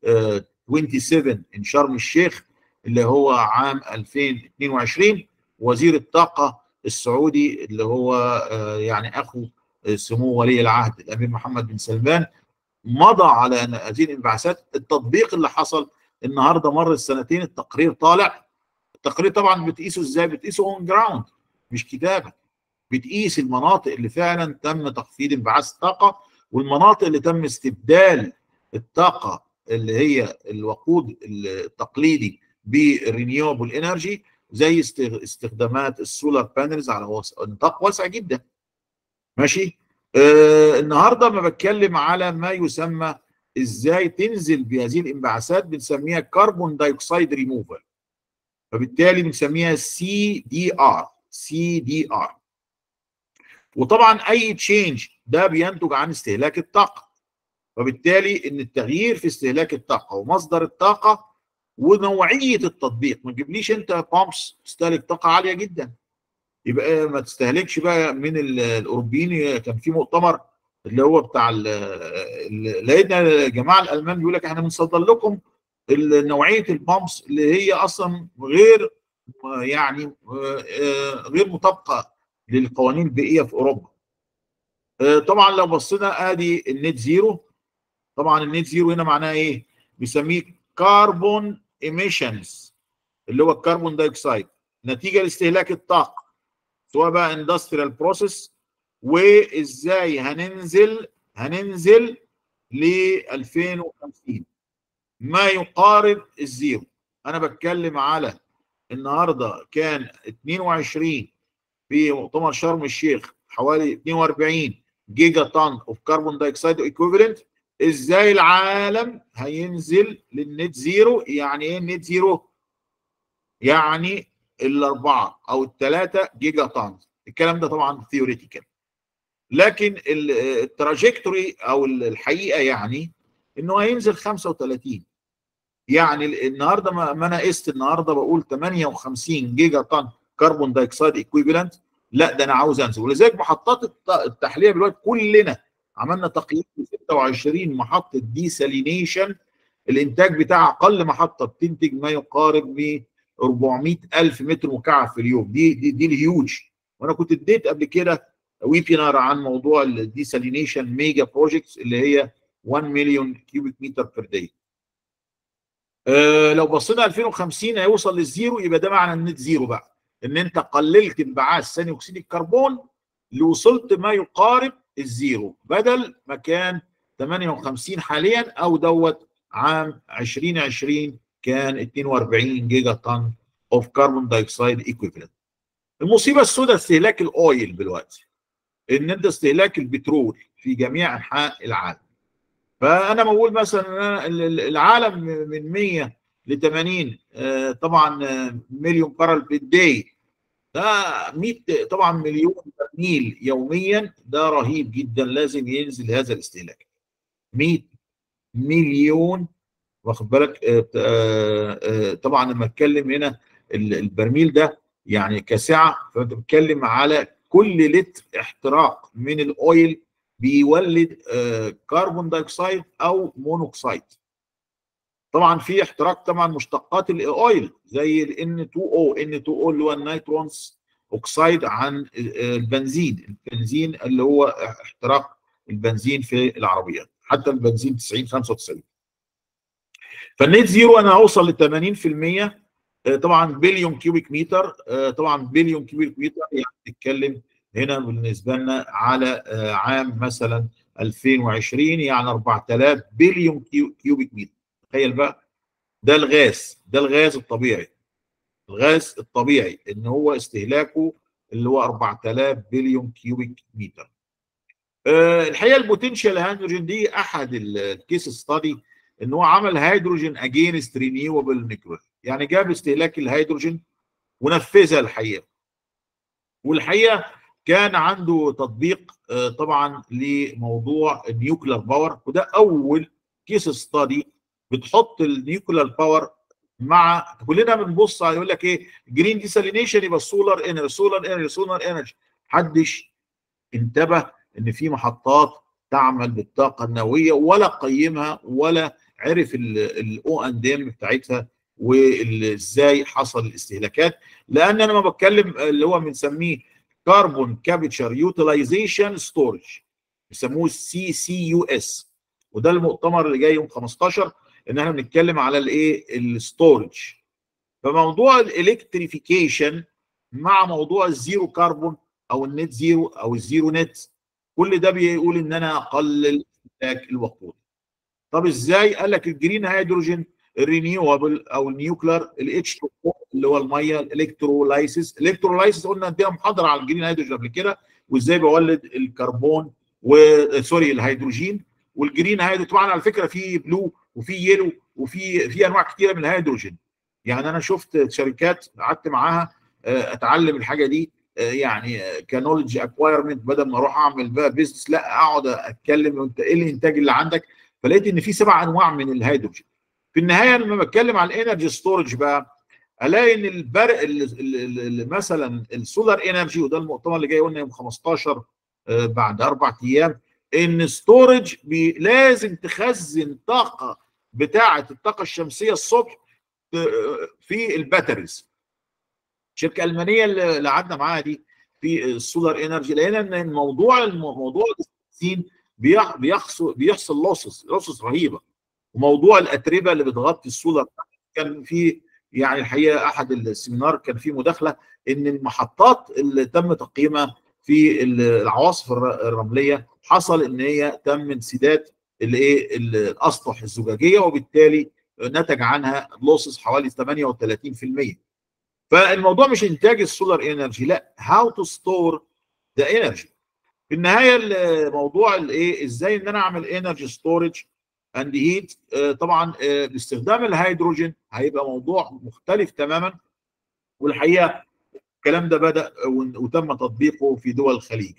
27 ان شرم الشيخ اللي هو عام 2022 وزير الطاقه السعودي اللي هو يعني اخو سمو ولي العهد الامير محمد بن سلمان مضى على هذه الانبعاثات التطبيق اللي حصل النهارده مر السنتين التقرير طالع التقرير طبعا بتقيسه ازاي بتقيسه اون جراوند مش كتابه بتقيس المناطق اللي فعلا تم تخفيض انبعاث الطاقه والمناطق اللي تم استبدال الطاقه اللي هي الوقود التقليدي بالرينيوبل انرجي زي استخدامات السولار بانلز على نطاق واسع جدا ماشي آه النهارده ما بتكلم على ما يسمى ازاي تنزل بهذه الانبعاثات بنسميها كربون دايوكسيد ريموفال فبالتالي بنسميها سي دي ار سي دي ار وطبعا اي تشينج ده بينتج عن استهلاك الطاقه وبالتالي ان التغيير في استهلاك الطاقه ومصدر الطاقه ونوعيه التطبيق ما تجيبليش انت بامبس تستهلك طاقه عاليه جدا يبقى ما تستهلكش بقى من الاوروبيين كان في مؤتمر اللي هو بتاع لقينا الجماعه الالمان بيقول لك احنا بنصدر لكم نوعيه البامبس اللي هي اصلا غير يعني غير مطابقه للقوانين البيئيه في اوروبا. طبعا لو بصينا ادي النت زيرو طبعا النت زيرو هنا معناه ايه؟ بيسميه كربون ايميشنز اللي هو الكربون دايوكسيد نتيجه لاستهلاك الطاقه سواء بقى اندستريال بروسيس وازاي هننزل هننزل ل 2050 ما يقارب الزيرو انا بتكلم على النهارده كان 22 في مؤتمر شرم الشيخ حوالي 42 جيجا طن اوف كربون دايوكسيد ايكويفالنت ازاي العالم هينزل للنت زيرو يعني ايه النت زيرو يعني الاربعه او الثلاثه جيجا طن الكلام ده طبعا ثيوريتيكال لكن التراجكتوري او الحقيقه يعني انه هينزل 35 يعني النهارده ما انا قست النهارده بقول 58 جيجا طن كربون دايوكسيد ايكويفالنت لا ده انا عاوز انزل ولذلك محطات التحليه دلوقتي كلنا عملنا تقييم ب 26 محطه ديسالينيشن الانتاج بتاع اقل محطه بتنتج ما يقارب ب 400 الف متر مكعب في اليوم دي دي, دي الهيوج وانا كنت اديت قبل كده ويبينار عن موضوع الديسالينيشن ميجا بروجكتس اللي هي 1 مليون كيوبيك متر بير داي أه لو بصينا 2050 هيوصل للزيرو يبقى ده معنى النت زيرو بقى ان انت قللت انبعاث ثاني اكسيد الكربون لوصلت ما يقارب الزيرو بدل ما كان 58 حاليا او دوت عام 2020 كان 42 جيجا طن اوف كربون دايوكسيد ايكويفالنت المصيبه السوداء استهلاك الاويل دلوقتي ان انت استهلاك البترول في جميع انحاء العالم فانا بقول مثلا العالم من 100 ل 80 طبعا مليون بارل بالداي ده 100 طبعا مليون برميل يوميا ده رهيب جدا لازم ينزل هذا الاستهلاك 100 مليون واخد بالك طبعا لما اتكلم هنا البرميل ده يعني كسعه فانت بتتكلم على كل لتر احتراق من الاويل بيولد كربون دايوكسيد او مونوكسيد طبعا في احتراق طبعا مشتقات الاويل زي ال N2O N2O اللي هو النيترونز اوكسيد عن البنزين البنزين اللي هو احتراق البنزين في العربيات حتى البنزين 90 95 فالنت زيرو انا هوصل ل 80% طبعا بليون كيوبيك متر طبعا بليون كيوبيك متر يعني بنتكلم هنا بالنسبه لنا على عام مثلا 2020 يعني 4000 بليون كيوبيك متر تخيل بقى ده الغاز ده الغاز الطبيعي الغاز الطبيعي ان هو استهلاكه اللي هو 4000 بليون كيوبيك متر أه الحقيقه البوتنشال هيدروجين دي احد الكيس ستادي ان هو عمل هيدروجين اجينست رينيوبل نيوكلير يعني جاب استهلاك الهيدروجين ونفذها الحقيقه والحقيقه كان عنده تطبيق أه طبعا لموضوع النيوكلير باور وده اول كيس ستادي بتحط النيوكلير باور مع كلنا بنبص على يقول لك ايه جرين ديسالينيشن يبقى السولار انرجي سولار انرجي سولار انرجي محدش انتبه ان في محطات تعمل بالطاقه النوويه ولا قيمها ولا عرف الاو اند ام بتاعتها وازاي حصل الاستهلاكات لان انا ما بتكلم اللي هو بنسميه كاربون كابتشر يوتيلايزيشن ستورج بيسموه السي سي يو اس وده المؤتمر اللي جاي يوم 15 ان احنا بنتكلم على الايه الستورج فموضوع الالكتريفيكيشن مع موضوع الزيرو كربون او النت زيرو او الزيرو نت كل ده بيقول ان انا اقلل استهلاك الوقود طب ازاي قال لك الجرين هيدروجين الرينيوبل او النيوكلير الاتش 2 اللي هو الميه الالكترولايسيس الالكترولايسيس قلنا ادينا محاضره على الجرين هيدروجين قبل كده وازاي بولد الكربون وسوري الهيدروجين والجرين هيدروجين طبعا على فكره في بلو وفي يلو وفي في انواع كتيره من الهيدروجين يعني انا شفت شركات قعدت معاها اتعلم الحاجه دي يعني كنولج اكوايرمنت بدل ما اروح اعمل بقى بيزنس لا اقعد اتكلم انت ايه الانتاج اللي عندك فلقيت ان في سبع انواع من الهيدروجين في النهايه لما بتكلم على الانرجي ستورج بقى الاقي ان البرق اللي مثلا السولار انرجي وده المؤتمر اللي جاي قلنا يوم 15 بعد اربع ايام ان ستورج لازم تخزن طاقه بتاعه الطاقه الشمسيه الصبح في الباتريز شركه المانيه اللي قعدنا معاها دي في السولار انرجي لقينا ان الموضوع موضوع التخزين بيحصل بيحصل لوسز لوسز رهيبه وموضوع الاتربه اللي بتغطي السولار كان في يعني الحقيقه احد السيمينار كان في مداخله ان المحطات اللي تم تقييمها في العواصف الرمليه حصل ان هي تم انسداد الايه الاسطح الزجاجيه وبالتالي نتج عنها لوسز حوالي 38% فالموضوع مش انتاج السولار انرجي لا هاو تو ستور ذا انرجي في النهايه الموضوع الايه ازاي ان انا اعمل انرجي ستورج اند هيت طبعا باستخدام الهيدروجين هيبقى موضوع مختلف تماما والحقيقه الكلام ده بدا وتم تطبيقه في دول الخليج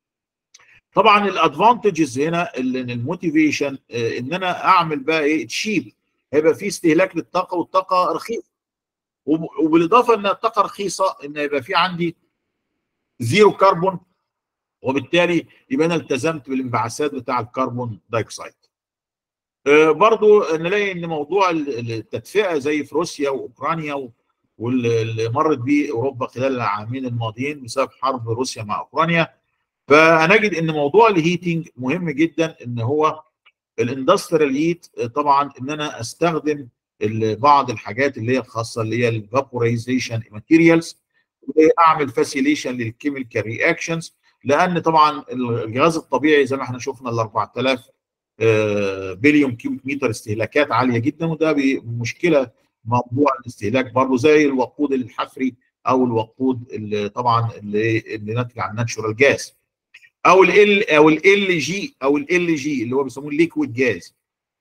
طبعا الادفانتجز هنا الموتيفيشن ان انا اعمل بقى ايه تشيب هيبقى في استهلاك للطاقه والطاقه رخيصه وبالاضافه ان الطاقه رخيصه ان يبقى في عندي زيرو كربون وبالتالي يبقى انا التزمت بالانبعاثات بتاع الكربون دايوكسيد. أه برضو نلاقي ان موضوع التدفئه زي في روسيا واوكرانيا واللي مرت به اوروبا خلال العامين الماضيين بسبب حرب روسيا مع اوكرانيا فهنجد ان موضوع الهيتنج مهم جدا ان هو الاندستريال هيت طبعا ان انا استخدم بعض الحاجات اللي هي الخاصه اللي هي الفابورايزيشن ماتيريالز واعمل فاسيليشن للكيميكال رياكشنز لان طبعا الغاز الطبيعي زي ما احنا شفنا ال 4000 بليون كيوبيك متر استهلاكات عاليه جدا وده مشكله موضوع الاستهلاك برضه زي الوقود الحفري او الوقود اللي طبعا اللي, اللي ناتج عن ناتشورال جاز او ال او ال جي او ال جي اللي هو بيسموه الليكويد جاز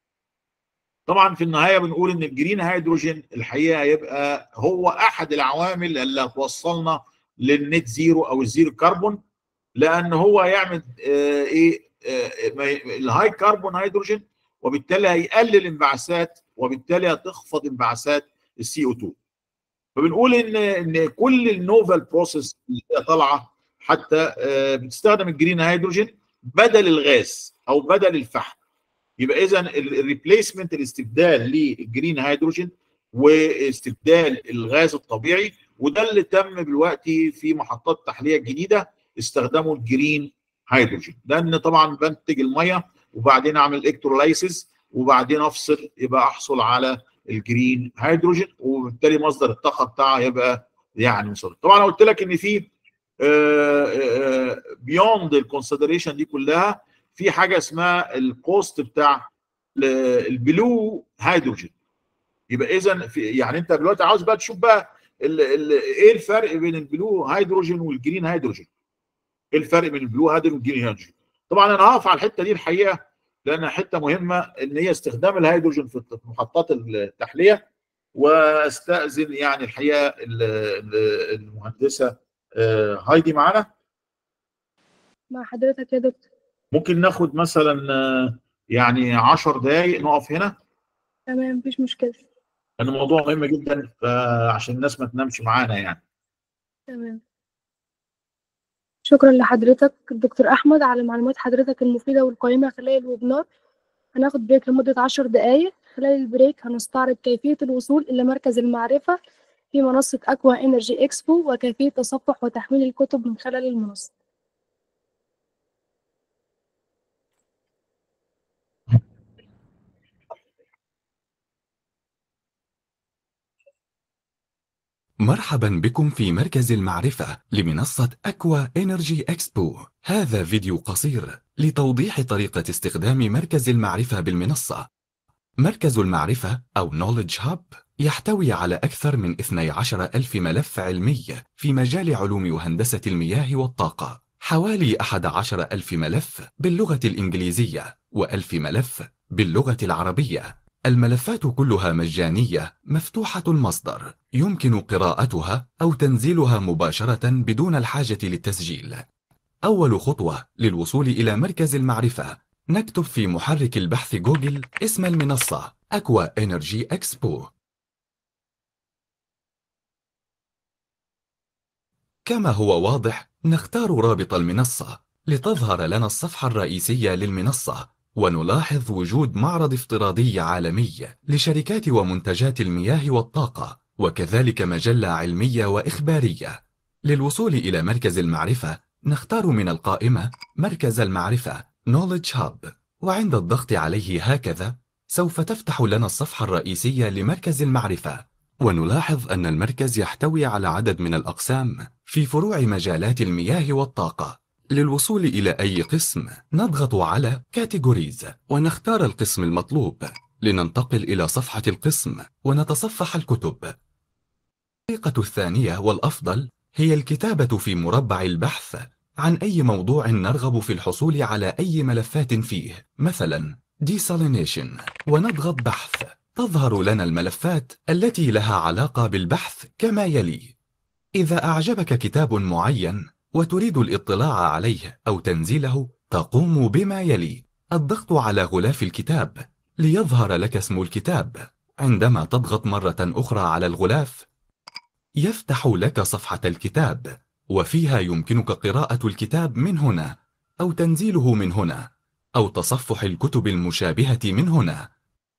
طبعا في النهايه بنقول ان الجرين هيدروجين الحقيقه هيبقى هو احد العوامل اللي هتوصلنا للنت زيرو او الزيرو كربون لان هو هيعمل آه ايه آه الهاي كربون هيدروجين وبالتالي هيقلل انبعاثات وبالتالي هتخفض انبعاثات السي او 2 فبنقول ان ان كل النوفال بروسيس اللي هي طالعه حتى آه بتستخدم الجرين هيدروجين بدل الغاز او بدل الفحم يبقى اذا الريبليسمنت الاستبدال للجرين هيدروجين واستبدال الغاز الطبيعي وده اللي تم دلوقتي في محطات التحليه الجديده استخدموا الجرين هيدروجين لان طبعا بنتج الميه وبعدين اعمل الكترولايسيس وبعدين افصل يبقى احصل على الجرين هيدروجين وبالتالي مصدر الطاقه بتاعها يبقى يعني مصدر طبعا انا قلت لك ان في بيوند الكونسيدريشن دي كلها في حاجه اسمها الكوست بتاع البلو هيدروجين يبقى اذا يعني انت دلوقتي عاوز بقى تشوف بقى ال ال ايه الفرق بين البلو هيدروجين والجرين هيدروجين ايه الفرق بين البلو هيدروجين والجرين هيدروجين طبعا انا هقف على الحته دي الحقيقه لانها حته مهمه ان هي استخدام الهيدروجين في محطات التحليه واستاذن يعني الحقيقه المهندسه هايدي معانا مع حضرتك يا دكتور ممكن ناخد مثلا يعني 10 دقائق نقف هنا تمام مفيش مشكله لان الموضوع مهم جدا عشان الناس ما تنامش معانا يعني تمام شكرا لحضرتك دكتور احمد على معلومات حضرتك المفيده والقيمه خلال الويبنار هناخد بريك لمده عشر دقائق خلال البريك هنستعرض كيفيه الوصول الى مركز المعرفه في منصه اكوا انرجي اكسبو وكيفيه تصفح وتحميل الكتب من خلال المنصه مرحبا بكم في مركز المعرفة لمنصة أكوا إنرجي إكسبو هذا فيديو قصير لتوضيح طريقة استخدام مركز المعرفة بالمنصة مركز المعرفة أو Knowledge Hub يحتوي على أكثر من 12 ألف ملف علمي في مجال علوم وهندسة المياه والطاقة حوالي 11 ألف ملف باللغة الإنجليزية وألف ملف باللغة العربية الملفات كلها مجانية مفتوحة المصدر يمكن قراءتها أو تنزيلها مباشرة بدون الحاجة للتسجيل أول خطوة للوصول إلى مركز المعرفة نكتب في محرك البحث جوجل اسم المنصة أكوا إنرجي إكسبو كما هو واضح نختار رابط المنصة لتظهر لنا الصفحة الرئيسية للمنصة ونلاحظ وجود معرض افتراضي عالمي لشركات ومنتجات المياه والطاقة وكذلك مجلة علمية وإخبارية للوصول إلى مركز المعرفة نختار من القائمة مركز المعرفة Knowledge Hub وعند الضغط عليه هكذا سوف تفتح لنا الصفحة الرئيسية لمركز المعرفة ونلاحظ أن المركز يحتوي على عدد من الأقسام في فروع مجالات المياه والطاقة للوصول إلى أي قسم نضغط على Categories ونختار القسم المطلوب لننتقل إلى صفحة القسم ونتصفح الكتب الطريقة الثانية والأفضل هي الكتابة في مربع البحث عن أي موضوع نرغب في الحصول على أي ملفات فيه مثلا Desalination ونضغط بحث تظهر لنا الملفات التي لها علاقة بالبحث كما يلي إذا أعجبك كتاب معين وتريد الاطلاع عليه أو تنزيله تقوم بما يلي الضغط على غلاف الكتاب ليظهر لك اسم الكتاب عندما تضغط مرة أخرى على الغلاف يفتح لك صفحة الكتاب وفيها يمكنك قراءة الكتاب من هنا أو تنزيله من هنا أو تصفح الكتب المشابهة من هنا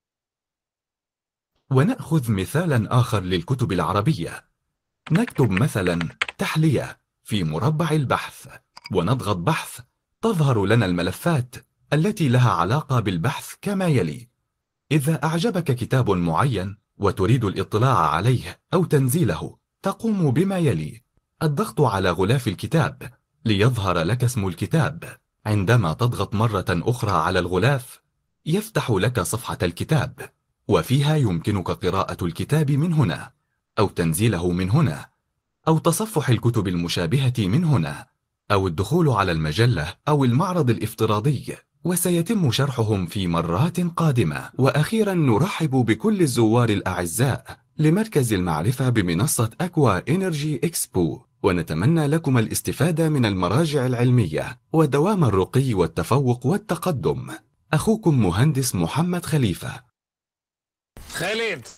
ونأخذ مثالا آخر للكتب العربية نكتب مثلا تحلية في مربع البحث ونضغط بحث تظهر لنا الملفات التي لها علاقة بالبحث كما يلي إذا أعجبك كتاب معين وتريد الاطلاع عليه أو تنزيله تقوم بما يلي الضغط على غلاف الكتاب ليظهر لك اسم الكتاب عندما تضغط مرة أخرى على الغلاف يفتح لك صفحة الكتاب وفيها يمكنك قراءة الكتاب من هنا أو تنزيله من هنا أو تصفح الكتب المشابهة من هنا أو الدخول على المجلة أو المعرض الافتراضي وسيتم شرحهم في مرات قادمة وأخيرا نرحب بكل الزوار الأعزاء لمركز المعرفة بمنصة أكوا إنرجي إكسبو ونتمنى لكم الاستفادة من المراجع العلمية ودوام الرقي والتفوق والتقدم أخوكم مهندس محمد خليفة خالد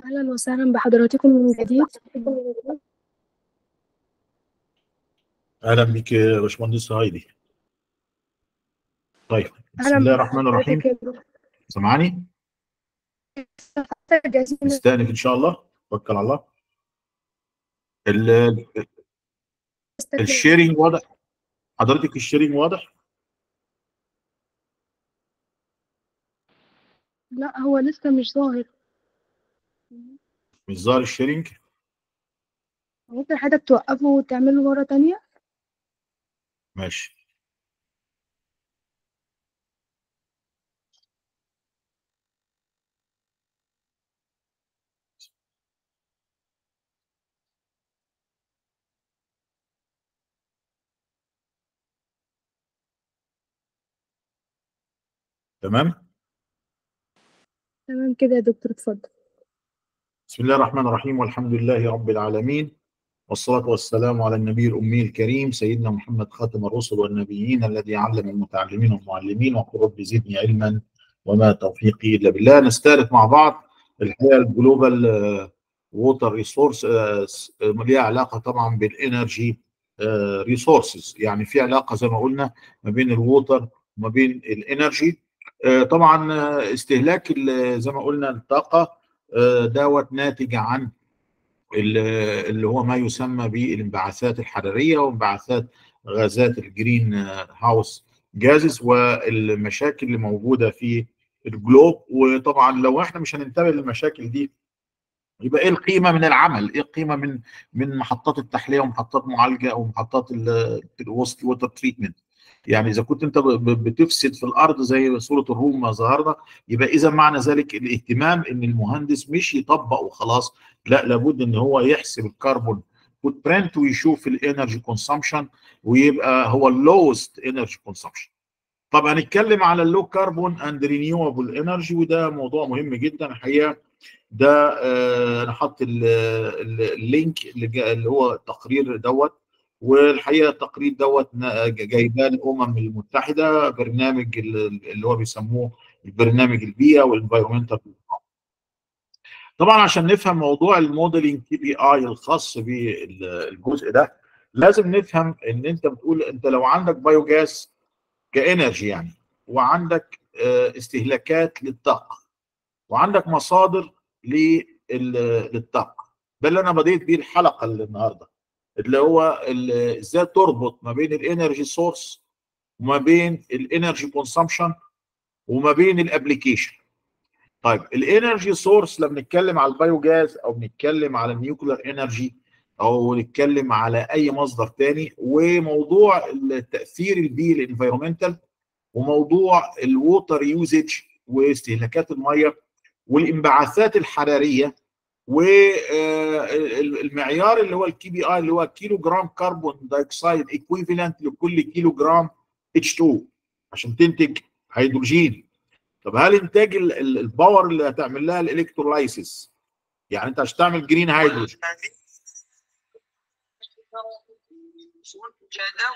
أهلا وسهلا بحضراتكم من جديد اهلا بك يا باشمهندس هايدي طيب بسم أهلا الله الرحمن الرحيم بحضرتك يا دكتور. سامعاني جاهزين نستأنف ان شاء الله توكل على الله ال- نستكمل. الشيرنج واضح حضرتك الشيرنج واضح لا هو لسه مش ظاهر مش ظاهر الشيرنج ممكن حضرتك توقفه وتعمله مرة تانية ماشي تمام تمام كده يا دكتور اتفضل بسم الله الرحمن الرحيم والحمد لله رب العالمين والصلاة والسلام على النبي الأمي الكريم سيدنا محمد خاتم الرسل والنبيين الذي علم المتعلمين والمعلمين وقل رب زدني علما وما توفيقي إلا بالله نستهلك مع بعض الحقيقة الجلوبال ووتر ريسورس ليها علاقة طبعا بالإنرجي ريسورسز يعني في علاقة زي ما قلنا ما بين الووتر وما بين الإنرجي آه، طبعا آه، استهلاك ال- زي ما قلنا الطاقة آه، دوت ناتج عن ال- اللي هو ما يسمى بالانبعاثات الحراريه وانبعاثات غازات الجرين هاوس جازز والمشاكل اللي موجوده في الجلوب وطبعا لو احنا مش هننتبه للمشاكل دي يبقى ايه القيمه من العمل؟ ايه القيمه من من محطات التحليه ومحطات معالجه او محطات الووتر تريتمنت؟ يعني اذا كنت انت ب- ب- بتفسد في الارض زي صوره الروم ما ظهرنا يبقى اذا معنى ذلك الاهتمام ان المهندس مش يطبق وخلاص لا لابد ان هو يحسب الكربون فوت برنت ويشوف الانرجي كونسامشن ويبقى هو اللوست انرجي كونسامشن طب هنتكلم على اللو كربون اند رينيوبل انرجي وده موضوع مهم جدا الحقيقه ده آه، انا حاطط ال- ال- اللينك اللي جا- اللي هو التقرير دوت والحقيقه التقرير دوت نا- جايباه الامم المتحده برنامج ال- اللي هو بيسموه البرنامج البيئه والانفايرمنتال طبعا عشان نفهم موضوع الموديلنج كي بي اي الخاص بالجزء ده لازم نفهم ان انت بتقول انت لو عندك بايوجاز كانرجي يعني وعندك آه، استهلاكات للطاقه وعندك مصادر لل- للطاقه ده اللي انا بديت بيه الحلقه اللي النهارده اللي هو ال- ازاي تربط ما بين الانرجي سورس وما بين الانرجي كونسامشن وما بين الابلكيشن طيب الانرجي سورس لما نتكلم على البايوجاز او بنتكلم على النيوكلير انرجي او نتكلم على اي مصدر تاني وموضوع التاثير البيئي الانفيرومنتال وموضوع الووتر يوزج واستهلاكات الميه والانبعاثات الحراريه والمعيار اللي هو الكي بي اي اللي هو كيلو جرام كربون دايوكسيد ايكويفالنت لكل كيلو جرام اتش 2 عشان تنتج هيدروجين طب هل انتاج ال- ال- الباور اللي هتعمل لها الالكترولايسيس يعني انت عشان تعمل جرين هيدروجين سجدا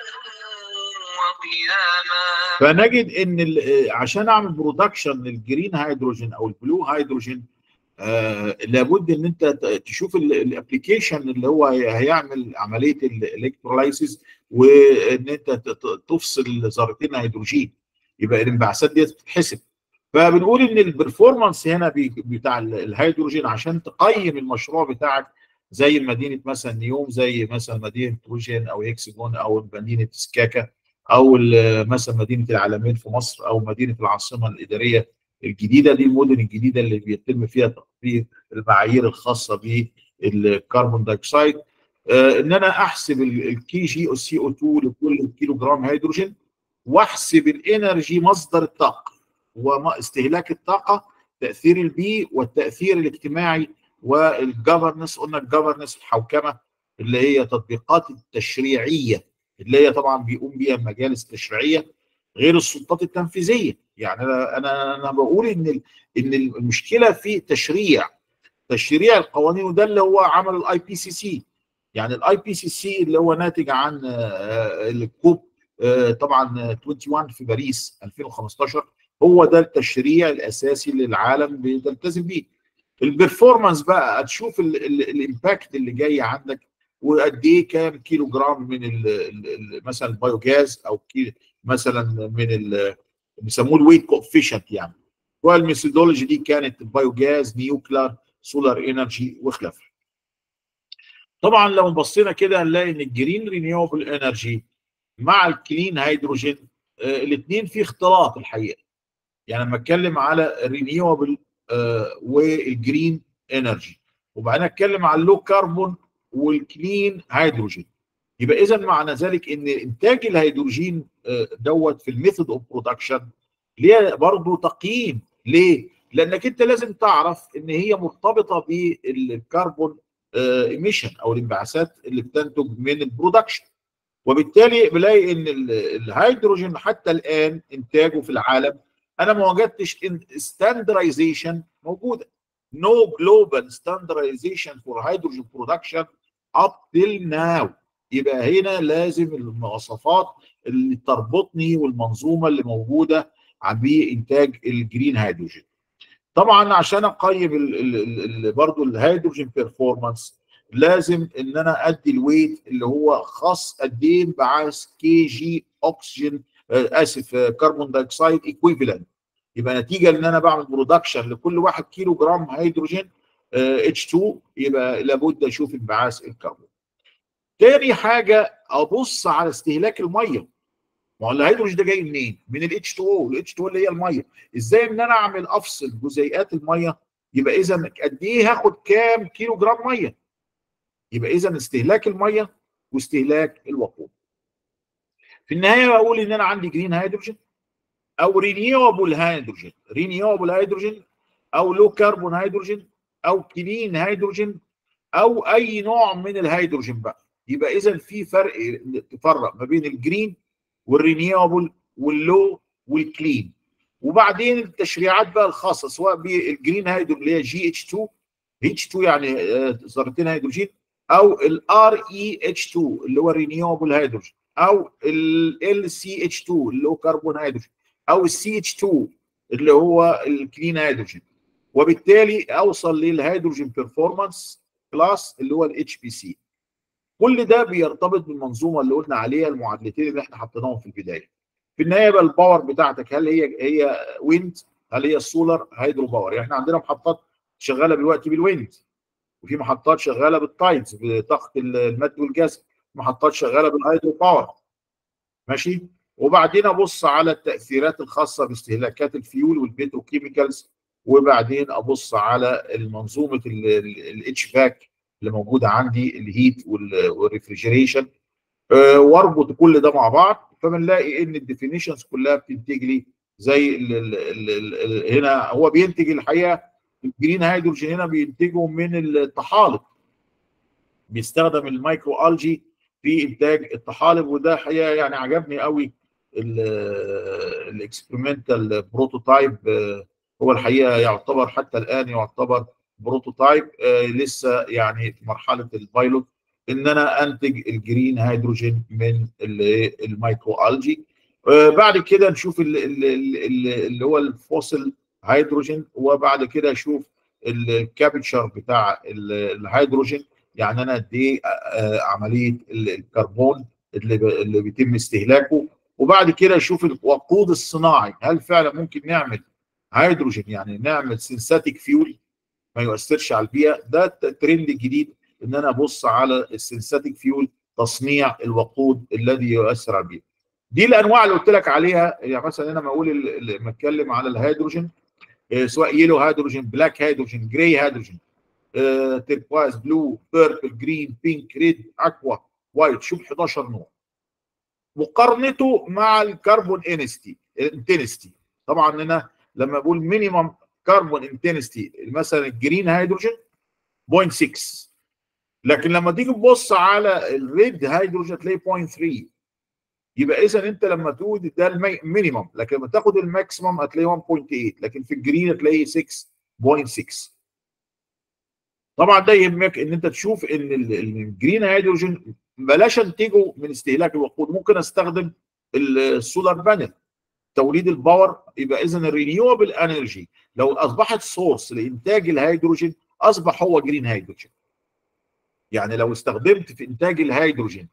وقياما فنجد ان ال- عشان اعمل برودكشن للجرين هيدروجين او البلو هيدروجين آه لابد ان انت ت- تشوف الابلكيشن اللي هو هي- هيعمل عمليه الالكترولايسيس وان انت ت- ت- تفصل ذرتين هيدروجين يبقى الانبعاثات دي تتحسب فبنقول ان البرفورمانس هنا بي- بتاع ال- الهيدروجين عشان تقيم المشروع بتاعك زي مدينه مثلا نيوم زي مثلا مدينه روجين او هيكسجون او مدينه سكاكا او ال- مثلا مدينه العالمين في مصر او مدينه العاصمه الاداريه الجديده دي المدن الجديده اللي بيتم فيها تطبيق المعايير الخاصه بالكربون دايوكسيد آه، ان انا احسب ال- الكي جي او سي او 2 لكل كيلو جرام هيدروجين واحسب الانرجي مصدر الطاقه واستهلاك الطاقه تاثير البيئي والتاثير الاجتماعي والجفرنس قلنا الجفرنس الحوكمه اللي هي تطبيقات التشريعيه اللي هي طبعا بيقوم بيها المجالس التشريعيه غير السلطات التنفيذيه يعني انا انا انا بقول ان ال- ان المشكله في تشريع تشريع القوانين وده اللي هو عمل الاي بي سي سي يعني الاي بي سي سي اللي هو ناتج عن آه، الكوب آه، طبعا آه، 21 في باريس 2015 هو ده التشريع الاساسي اللي العالم بتلتزم بيه البرفورمانس بقى هتشوف الامباكت اللي جاي عندك وقد ايه كام كيلو جرام من ال ال مثلا البايوجاز او كي مثلا من ال بيسموه الويت كوفيشنت يعني والميثودولوجي دي كانت بايوجاز نيوكلير سولار انرجي وخلافه طبعا لو بصينا كده هنلاقي ان الجرين رينيوبل انرجي مع الكلين هيدروجين آه الاثنين في اختلاط الحقيقه يعني لما اتكلم على الرينيوبل آه والجرين انرجي وبعدين اتكلم على اللو كربون والكلين هيدروجين يبقى اذا معنى ذلك ان انتاج الهيدروجين آه دوت في الميثود اوف برودكشن ليه برضه تقييم ليه؟ لانك انت لازم تعرف ان هي مرتبطه بالكربون ايميشن او الانبعاثات اللي بتنتج من البرودكشن وبالتالي بلاقي ان الهيدروجين حتى الان انتاجه في العالم انا ما وجدتش ستاندرايزيشن موجوده no global standardization for hydrogen production up till now يبقى هنا لازم المواصفات اللي تربطني والمنظومه اللي موجوده بانتاج الجرين هيدروجين طبعا عشان اقيم ال ال ال برضو الهيدروجين بيرفورمانس لازم ان انا ادي الويت اللي هو خاص قد ايه انبعاث كي جي اكسجين اسف كربون دايوكسيد ايكويفالنت يبقى نتيجه ان انا بعمل برودكشن لكل 1 كيلو جرام هيدروجين اتش 2 يبقى لابد اشوف انبعاث الكربون. تاني حاجه ابص على استهلاك الميه ما هو الهيدروجين ده جاي منين؟ من الاتش 2 او الاتش 2 اللي هي الميه ازاي ان انا اعمل افصل جزيئات الميه يبقى اذا قد ايه هاخد كام كيلو جرام ميه؟ يبقى اذا استهلاك الميه واستهلاك الوقود. في النهايه بقول ان انا عندي جرين هيدروجين او رينيوبل هيدروجين رينيوبل هيدروجين او لو كربون هيدروجين او كلين هيدروجين او اي نوع من الهيدروجين بقى يبقى اذا في فرق تفرق ما بين الجرين والرينيوبل واللو والكلين وبعدين التشريعات بقى الخاصه سواء بالجرين هيدروجين اللي هي جي اتش 2 اتش 2 يعني ذرتين هيدروجين او الار اي اتش 2 اللي هو الرينيوبل هيدروجين او ال سي اتش 2 اللي هو كربون هيدروجين او السي اتش 2 اللي هو الكلين هيدروجين وبالتالي اوصل للهيدروجين بيرفورمانس كلاس اللي هو الاتش بي سي كل ده بيرتبط بالمنظومه اللي قلنا عليها المعادلتين اللي احنا حطيناهم في البدايه في النهايه بقى الباور بتاعتك هل هي هي ويند هل هي السولار هيدرو باور يعني احنا عندنا محطات شغاله دلوقتي بالويند وفي محطات شغاله بالتايدز بطاقه المد والجاز محطات شغاله بالهيدرو باور ماشي وبعدين ابص على التاثيرات الخاصه باستهلاكات الفيول والبيتروكيميكالز وبعدين ابص على المنظومه الاتش باك اللي موجوده عندي الهيت والريفريجريشن أه واربط كل ده مع بعض فبنلاقي ان الديفينيشنز كلها بتنتج لي زي ال ال ال ال هنا هو بينتج الحقيقه الجرين هيدروجين هنا بينتجه من الطحالب بيستخدم المايكرو الجي في انتاج الطحالب وده حقيقه يعني عجبني قوي الاكسبيرمنتال بروتوتايب هو الحقيقه يعتبر حتى الان يعتبر بروتوتايب لسه يعني في مرحله البايلوت ان انا انتج الجرين هيدروجين من المايكرو الجي بعد كده نشوف اللي هو الفوسل هيدروجين وبعد كده اشوف الكابتشر بتاع الهيدروجين يعني انا قد ايه عمليه الكربون اللي اللي بيتم استهلاكه وبعد كده اشوف الوقود الصناعي هل فعلا ممكن نعمل هيدروجين يعني نعمل سينثيتيك فيول ما يؤثرش على البيئه ده الترند الجديد ان انا ابص على السينثيتيك فيول تصنيع الوقود الذي يؤثر على البيئه دي الانواع اللي قلت لك عليها يعني مثلا انا لما اقول لما اتكلم على الهيدروجين سواء يلو هيدروجين بلاك هيدروجين جراي هيدروجين تيركواز بلو بيربل جرين بينك ريد اكوا وايت شوف 11 نوع مقارنته مع الكربون انستي انتنستي طبعا هنا لما بقول مينيمم كربون انتنستي مثلا الجرين هيدروجين 0.6 لكن لما تيجي تبص على الريد هيدروجين تلاقي 0.3 يبقى اذا انت لما تقول ده المينيمم لكن لما تاخد الماكسيمم هتلاقي 1.8 لكن في الجرين هتلاقي 6.6 طبعا ده يهمك ان انت تشوف ان الجرين هيدروجين بلاش انتجه من استهلاك الوقود ممكن استخدم السولار بانل توليد الباور يبقى اذا الرينيوبل انرجي لو اصبحت سورس لانتاج الهيدروجين اصبح هو جرين هيدروجين يعني لو استخدمت في انتاج الهيدروجين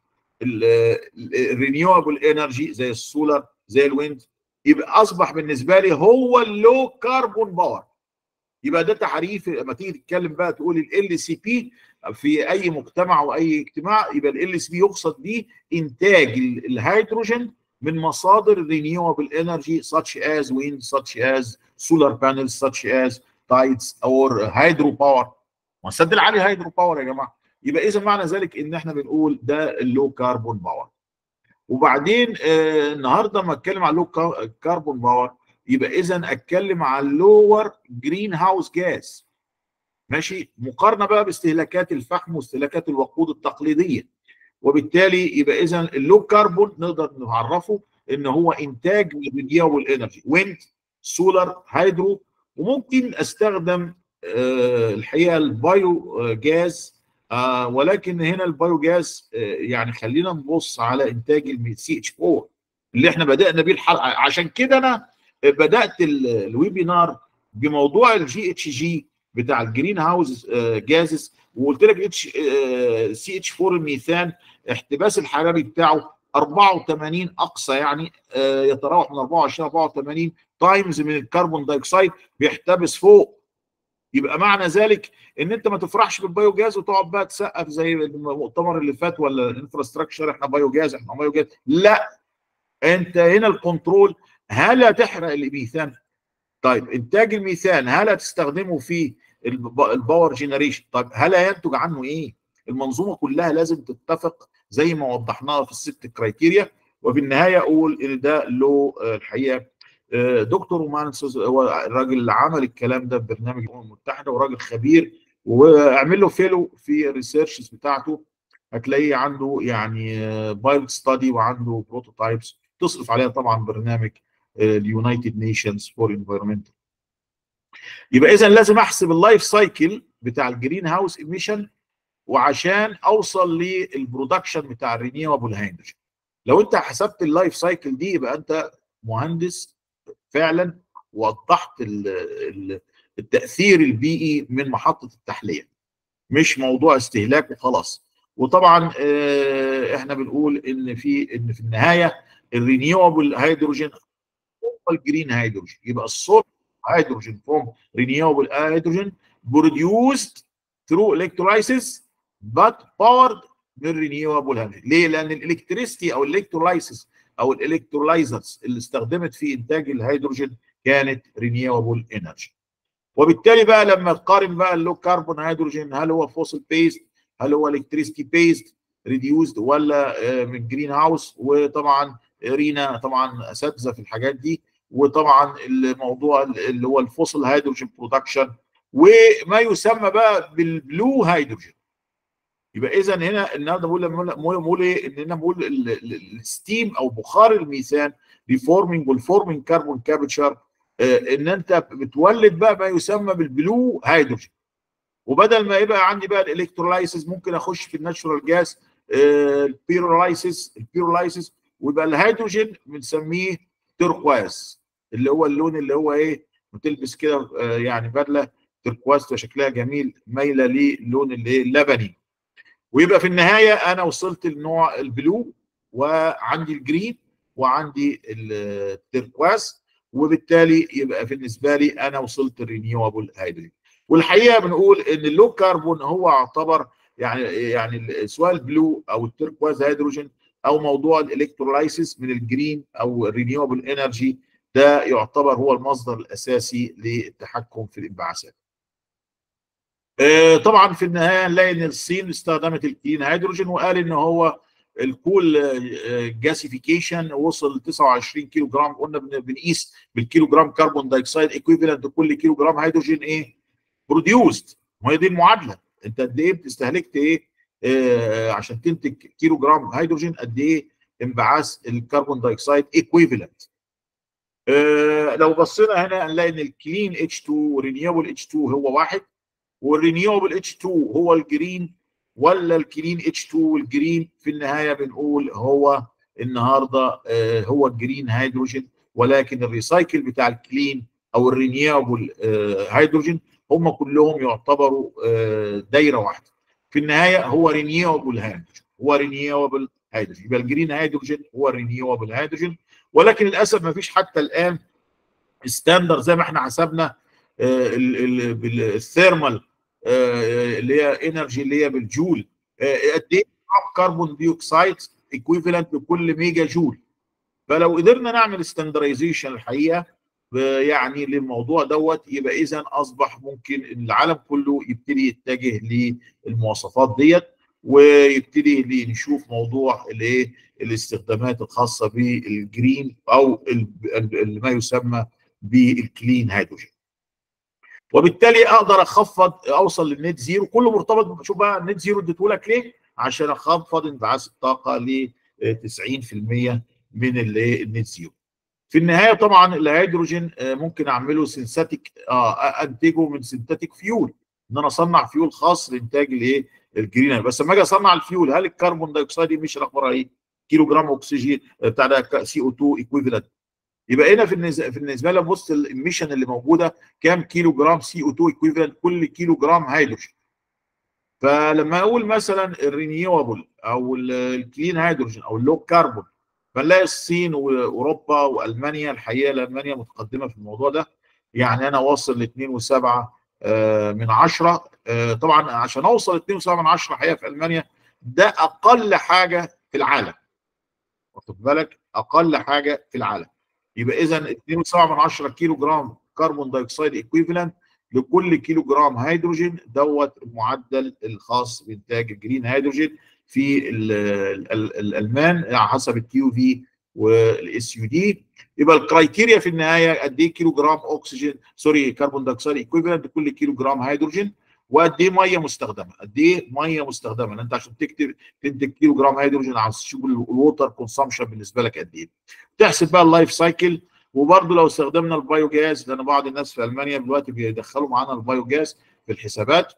الرينيوبل انرجي زي السولار زي الويند يبقى اصبح بالنسبه لي هو اللو كربون باور يبقى ده تعريف لما تيجي تتكلم بقى تقول ال سي بي في اي مجتمع واي اجتماع يبقى ال سي بي يقصد بيه انتاج الهيدروجين من مصادر renewable energy such as wind such as solar panels such as tides or hydro power ما السد العالي هيدرو باور يا جماعه يبقى اذا معنى ذلك ان احنا بنقول ده اللو كاربون باور وبعدين آه النهارده ما اتكلم على اللو كاربون باور يبقى اذا اتكلم على اللور جرين هاوس جاز ماشي مقارنه بقى باستهلاكات الفحم واستهلاكات الوقود التقليديه وبالتالي يبقى اذا اللو كاربون نقدر نعرفه ان هو انتاج الرينيوبل انرجي ويند سولار هيدرو وممكن استخدم آه الحقيقه البايو جاز آه ولكن هنا البايو جاز آه يعني خلينا نبص على انتاج السي اتش 4 اللي احنا بدانا بيه الحلقه عشان كده انا بدات الويبينار بموضوع الجي اتش جي بتاع الجرين هاوس جازز وقلت لك اتش سي اتش 4 الميثان احتباس الحراري بتاعه 84 اقصى يعني يتراوح من 24 84 تايمز من الكربون دايوكسيد بيحتبس فوق يبقى معنى ذلك ان انت ما تفرحش بالبايو جاز وتقعد بقى تسقف زي المؤتمر اللي فات ولا الانفراستراكشر احنا بايو جاز احنا بايو جاز لا انت هنا الكنترول هل هتحرق الميثان طيب انتاج الميثان هل هتستخدمه في الباور جينيريشن طيب هل هينتج عنه ايه المنظومه كلها لازم تتفق زي ما وضحناها في الست كرايتيريا وفي النهايه اقول ان ده له الحقيقه دكتور رومانسوس هو الراجل اللي عمل الكلام ده في برنامج الامم المتحده وراجل خبير واعمل له فيلو في الريسيرشز بتاعته هتلاقيه عنده يعني بايلوت ستادي وعنده بروتوتايبس تصرف عليها طبعا برنامج اليونايتد نيشنز فور انفيرمنت يبقى اذا لازم احسب اللايف سايكل بتاع الجرين هاوس ايميشن وعشان اوصل للبرودكشن بتاع الرينيوبل هيدروجين لو انت حسبت اللايف سايكل دي يبقى انت مهندس فعلا وضحت التاثير البيئي من محطه التحليه مش موضوع استهلاك وخلاص وطبعا احنا بنقول ان في ان في النهايه الرينيوبل هيدروجين هو الجرين هيدروجين يبقى الصوت hydrogen from renewable hydrogen produced through electrolysis but powered من renewable hydrogen ليه؟ لأن الالكتريستي أو الالكترولايسيس أو الالكترولايزرز اللي استخدمت في إنتاج الهيدروجين كانت renewable energy وبالتالي بقى لما تقارن بقى اللو كربون هيدروجين هل هو فوسل بيست هل هو الكتريستي بيست ريديوزد ولا من جرين هاوس وطبعا رينا طبعا اساتذه في الحاجات دي وطبعا الموضوع اللي هو الفوسل هيدروجين برودكشن وما يسمى بقى بالبلو هيدروجين يبقى اذا هنا النهارده بقول بقول ايه ان انا بقول الستيم او بخار الميثان ريفورمينج والفورمينج كربون كابتشر ان انت بتولد بقى ما يسمى بالبلو هيدروجين وبدل ما يبقى عندي بقى الالكترولايسيس ممكن اخش في الناتشورال جاز البيرولايسيس البيرولايسيس ويبقى الهيدروجين بنسميه تركواز اللي هو اللون اللي هو ايه بتلبس كده يعني بدله تركواز وشكلها جميل مايله للون اللي ايه اللبني ويبقى في النهايه انا وصلت لنوع البلو وعندي الجرين وعندي التركواز وبالتالي يبقى بالنسبه لي انا وصلت الرينيوبل هيدروجين والحقيقه بنقول ان اللو كربون هو يعتبر يعني يعني سواء البلو او التركواز هيدروجين او موضوع الالكترولايسيس من الجرين او الرينيوبل انرجي ده يعتبر هو المصدر الاساسي للتحكم في الانبعاثات. طبعا في النهايه نلاقي ان الصين استخدمت الكلين هيدروجين وقال ان هو الكول جاسيفيكيشن وصل 29 كيلو جرام قلنا بنقيس بالكيلو جرام كربون دايوكسيد ايكويفالنت لكل كيلو جرام هيدروجين ايه؟ بروديوسد ما هي دي المعادله انت قد ايه استهلكت ايه آه عشان تنتج كيلو جرام هيدروجين قد ايه انبعاث الكربون دايوكسيد ايكويفالنت آه لو بصينا هنا هنلاقي ان الكلين اتش 2 والرينيوبل اتش 2 هو واحد والرينيوبل اتش 2 هو الجرين ولا الكلين اتش 2 والجرين في النهايه بنقول هو النهارده آه هو الجرين هيدروجين ولكن الريسايكل بتاع الكلين او الرينيوبل هيدروجين هم كلهم يعتبروا آه، دايره واحده في النهايه هو رينيوبل هيدروجين هو رينيوبل هيدروجين يبقى الجرين هيدروجين هو رينيوبل هيدروجين ولكن للاسف ما فيش حتى الان ستاندر زي ما احنا حسبنا آه، ال- ال- بال- الثيرمال آه، اللي هي انرجي اللي هي بالجول آه، قد ايه كربون ديوكسيد ايكويفالنت لكل ميجا جول فلو قدرنا نعمل ستاندرايزيشن الحقيقه ب- يعني للموضوع دوت يبقى اذا اصبح ممكن العالم كله يبتدي يتجه للمواصفات ديت ويبتدي اللي نشوف موضوع الايه الاستخدامات الخاصه بالجرين او ال- ال- ما يسمى بالكلين هيدروجين وبالتالي اقدر اخفض اوصل للنت زيرو كله مرتبط شوف بقى النت زيرو اديته لك ليه؟ عشان اخفض انبعاث الطاقه ل 90% من الايه النت زيرو. في النهايه طبعا الهيدروجين آه، ممكن اعمله سينثيتيك اه انتجه من سينثيتيك فيول ان انا اصنع فيول خاص لانتاج الايه الجرين بس لما اجي اصنع الفيول هل الكربون دايوكسيد مش اخبارها ايه؟ كيلو جرام اكسجين آه، بتاع ده سي او 2 ايكويفالنت يبقى هنا في النسبه في النسبه لنا بص الاميشن اللي موجوده كام كيلو جرام سي او 2 ايكويفالنت كل كيلو جرام هيدروجين فلما اقول مثلا الرينيوبل او ال- الكلين هيدروجين او اللو كربون فنلاقي الصين واوروبا والمانيا الحقيقه المانيا متقدمه في الموضوع ده يعني انا واصل ل 2.7 آه، من 10 آه، طبعا عشان اوصل 2.7 من 10 الحقيقه في المانيا ده اقل حاجه في العالم واخد بالك اقل حاجه في العالم يبقى اذا 2.7 من 10 كيلو جرام كربون دايوكسيد ايكويفالنت لكل كيلو جرام هيدروجين دوت المعدل الخاص بانتاج الجرين هيدروجين في ال- ال- ال- الالمان على حسب الكيو في والاس يو دي يبقى الكرايتيريا في النهايه قد ايه كيلو جرام اكسجين سوري كربون دايوكسيد ايكويفالنت لكل كيلو جرام هيدروجين وقد ايه ميه مستخدمه قد ايه ميه مستخدمه لأن انت عشان تكتب تنتج كيلو جرام هيدروجين عاوز تشوف الووتر كونسامشن بالنسبه لك قد ايه تحسب بقى اللايف سايكل وبرضه لو استخدمنا البايو جاز لان بعض الناس في المانيا دلوقتي بيدخلوا معانا البايو جاز في الحسابات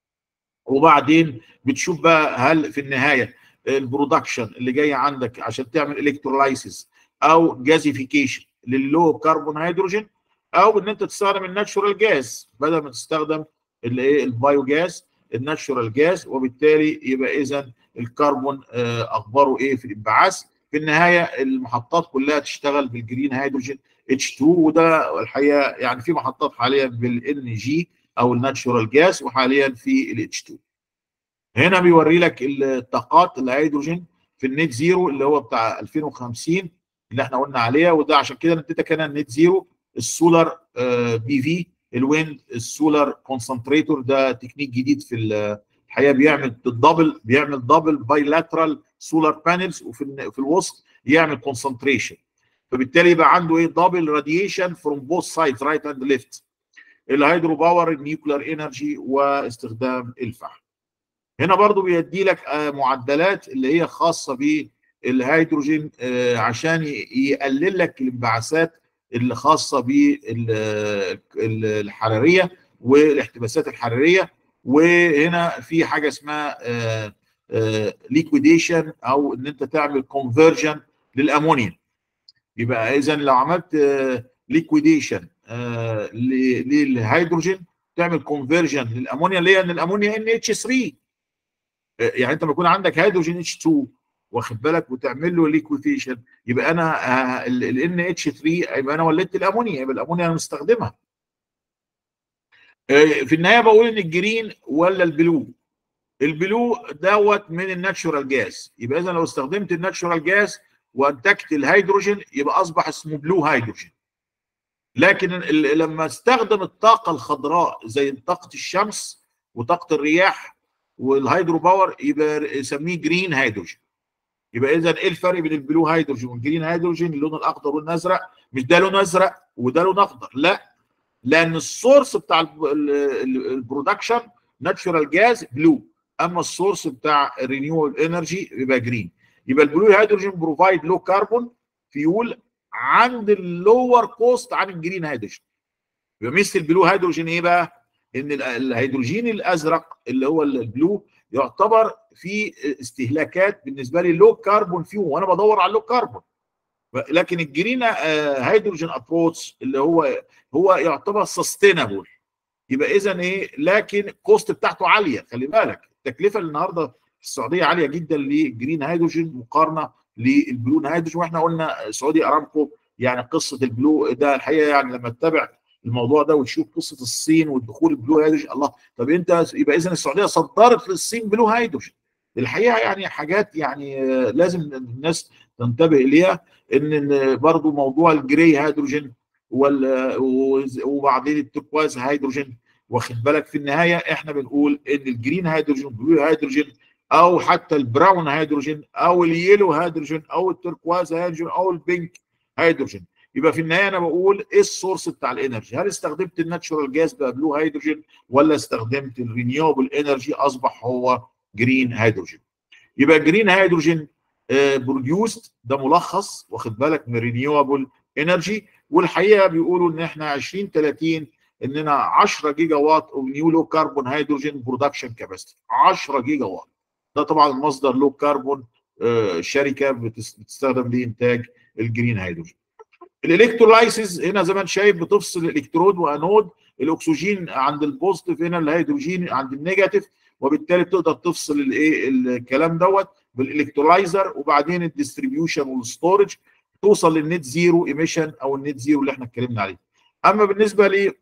وبعدين بتشوف بقى هل في النهايه البرودكشن اللي جاي عندك عشان تعمل الكترولايسيس او جازيفيكيشن لللو كربون هيدروجين او ان انت تستخدم الناتشورال جاز بدل ما تستخدم الايه البايو جاز الناتشورال جاز وبالتالي يبقى اذا الكربون آه، اخباره ايه في الانبعاث في النهايه المحطات كلها تشتغل بالجرين هيدروجين اتش 2 وده الحقيقه يعني في محطات حاليا بالان جي او الناتشورال جاز وحاليا في الاتش 2 هنا بيوري لك الطاقات الهيدروجين في النت زيرو اللي هو بتاع 2050 اللي احنا قلنا عليها وده عشان كده انا اديتك هنا النت زيرو السولار بي في الويند السولار كونسنتريتور ده تكنيك جديد في ال- الحقيقه بيعمل الدبل بيعمل دبل بايلاترال سولار بانلز وفي الن- في الوسط يعمل كونسنتريشن فبالتالي يبقى عنده ايه دبل راديشن فروم بوث سايدز رايت اند ليفت الهيدرو باور النيوكلير انرجي واستخدام الفحم هنا برضو بيدي لك آه، معدلات اللي هي خاصه بالهيدروجين آه، عشان ي- يقلل لك الانبعاثات اللي خاصه بالحراريه والاحتباسات الحراريه وهنا في حاجه اسمها ليكويديشن او ان انت تعمل كونفرجن للامونيا يبقى اذا لو عملت ليكويديشن للهيدروجين تعمل كونفرجن للامونيا اللي هي ان الامونيا ان اتش 3 يعني انت لما يكون عندك هيدروجين اتش 2 واخد بالك وتعمل له ليكويفيشن يبقى انا الان اتش 3 يبقى انا ولدت الامونيا يبقى الامونيا انا مستخدمها آه، في النهايه بقول ان الجرين ولا البلو البلو دوت من الناتشورال جاز يبقى اذا لو استخدمت الناتشورال جاز وانتجت الهيدروجين يبقى اصبح اسمه بلو هيدروجين لكن ال- لما استخدم الطاقه الخضراء زي طاقه الشمس وطاقه الرياح والهيدرو باور يبقى يسميه جرين هيدروجين يبقى اذا ايه الفرق بين البلو هيدروجين والجرين هيدروجين اللون الاخضر والازرق مش ده لون ازرق وده لون اخضر لا لان السورس بتاع البرودكشن ناتشورال جاز بلو اما السورس بتاع الرينيوبل انرجي يبقى جرين يبقى البلو هيدروجين بروفايد لو كربون فيول عند اللور كوست عن الجرين هيدروجين يبقى مثل البلو هيدروجين ايه بقى؟ ان ال- الهيدروجين الازرق اللي هو البلو يعتبر في استهلاكات بالنسبه لي لو كربون فيهم وانا بدور على اللو كربون لكن الجرين هيدروجين ابروتش اللي هو هو يعتبر سستينابل يبقى اذا ايه لكن الكوست بتاعته عاليه خلي بالك التكلفه اللي النهارده في السعوديه عاليه جدا للجرين هيدروجين مقارنه للبلو هيدروجين واحنا قلنا سعودي ارامكو يعني قصه البلو ده الحقيقه يعني لما تتابع الموضوع ده وتشوف قصه الصين والدخول البلو هيدروجين الله طب انت يبقى اذا السعوديه صدرت للصين بلو هيدروجين الحقيقه يعني حاجات يعني لازم الناس تنتبه اليها ان برضو موضوع الجري هيدروجين وبعدين التركواز هيدروجين واخد بالك في النهايه احنا بنقول ان الجرين هيدروجين والبلو هيدروجين او حتى البراون هيدروجين او اليلو هيدروجين او التركواز هيدروجين او البينك هيدروجين يبقى في النهايه انا بقول ايه السورس بتاع الانرجي هل استخدمت الناتشورال جاز بقى بلو هيدروجين ولا استخدمت الرينيوبل انرجي اصبح هو جرين هيدروجين يبقى جرين هيدروجين بروديوست ده ملخص واخد بالك من رينيوبل انرجي والحقيقه بيقولوا ان احنا 2030 اننا 10 جيجا وات او نيو لو كربون هيدروجين برودكشن كاباسيتي 10 جيجا وات ده طبعا مصدر لو كربون شركه بتستخدم لانتاج الجرين هيدروجين الالكترولايسيس هنا زي ما انت شايف بتفصل الالكترود وانود الاكسجين عند البوزيتيف هنا الهيدروجين عند النيجاتيف وبالتالي بتقدر تفصل الايه الكلام دوت بالالكترولايزر وبعدين الديستريبيوشن والستورج توصل للنت زيرو ايميشن او النت زيرو اللي احنا اتكلمنا عليه اما بالنسبه ل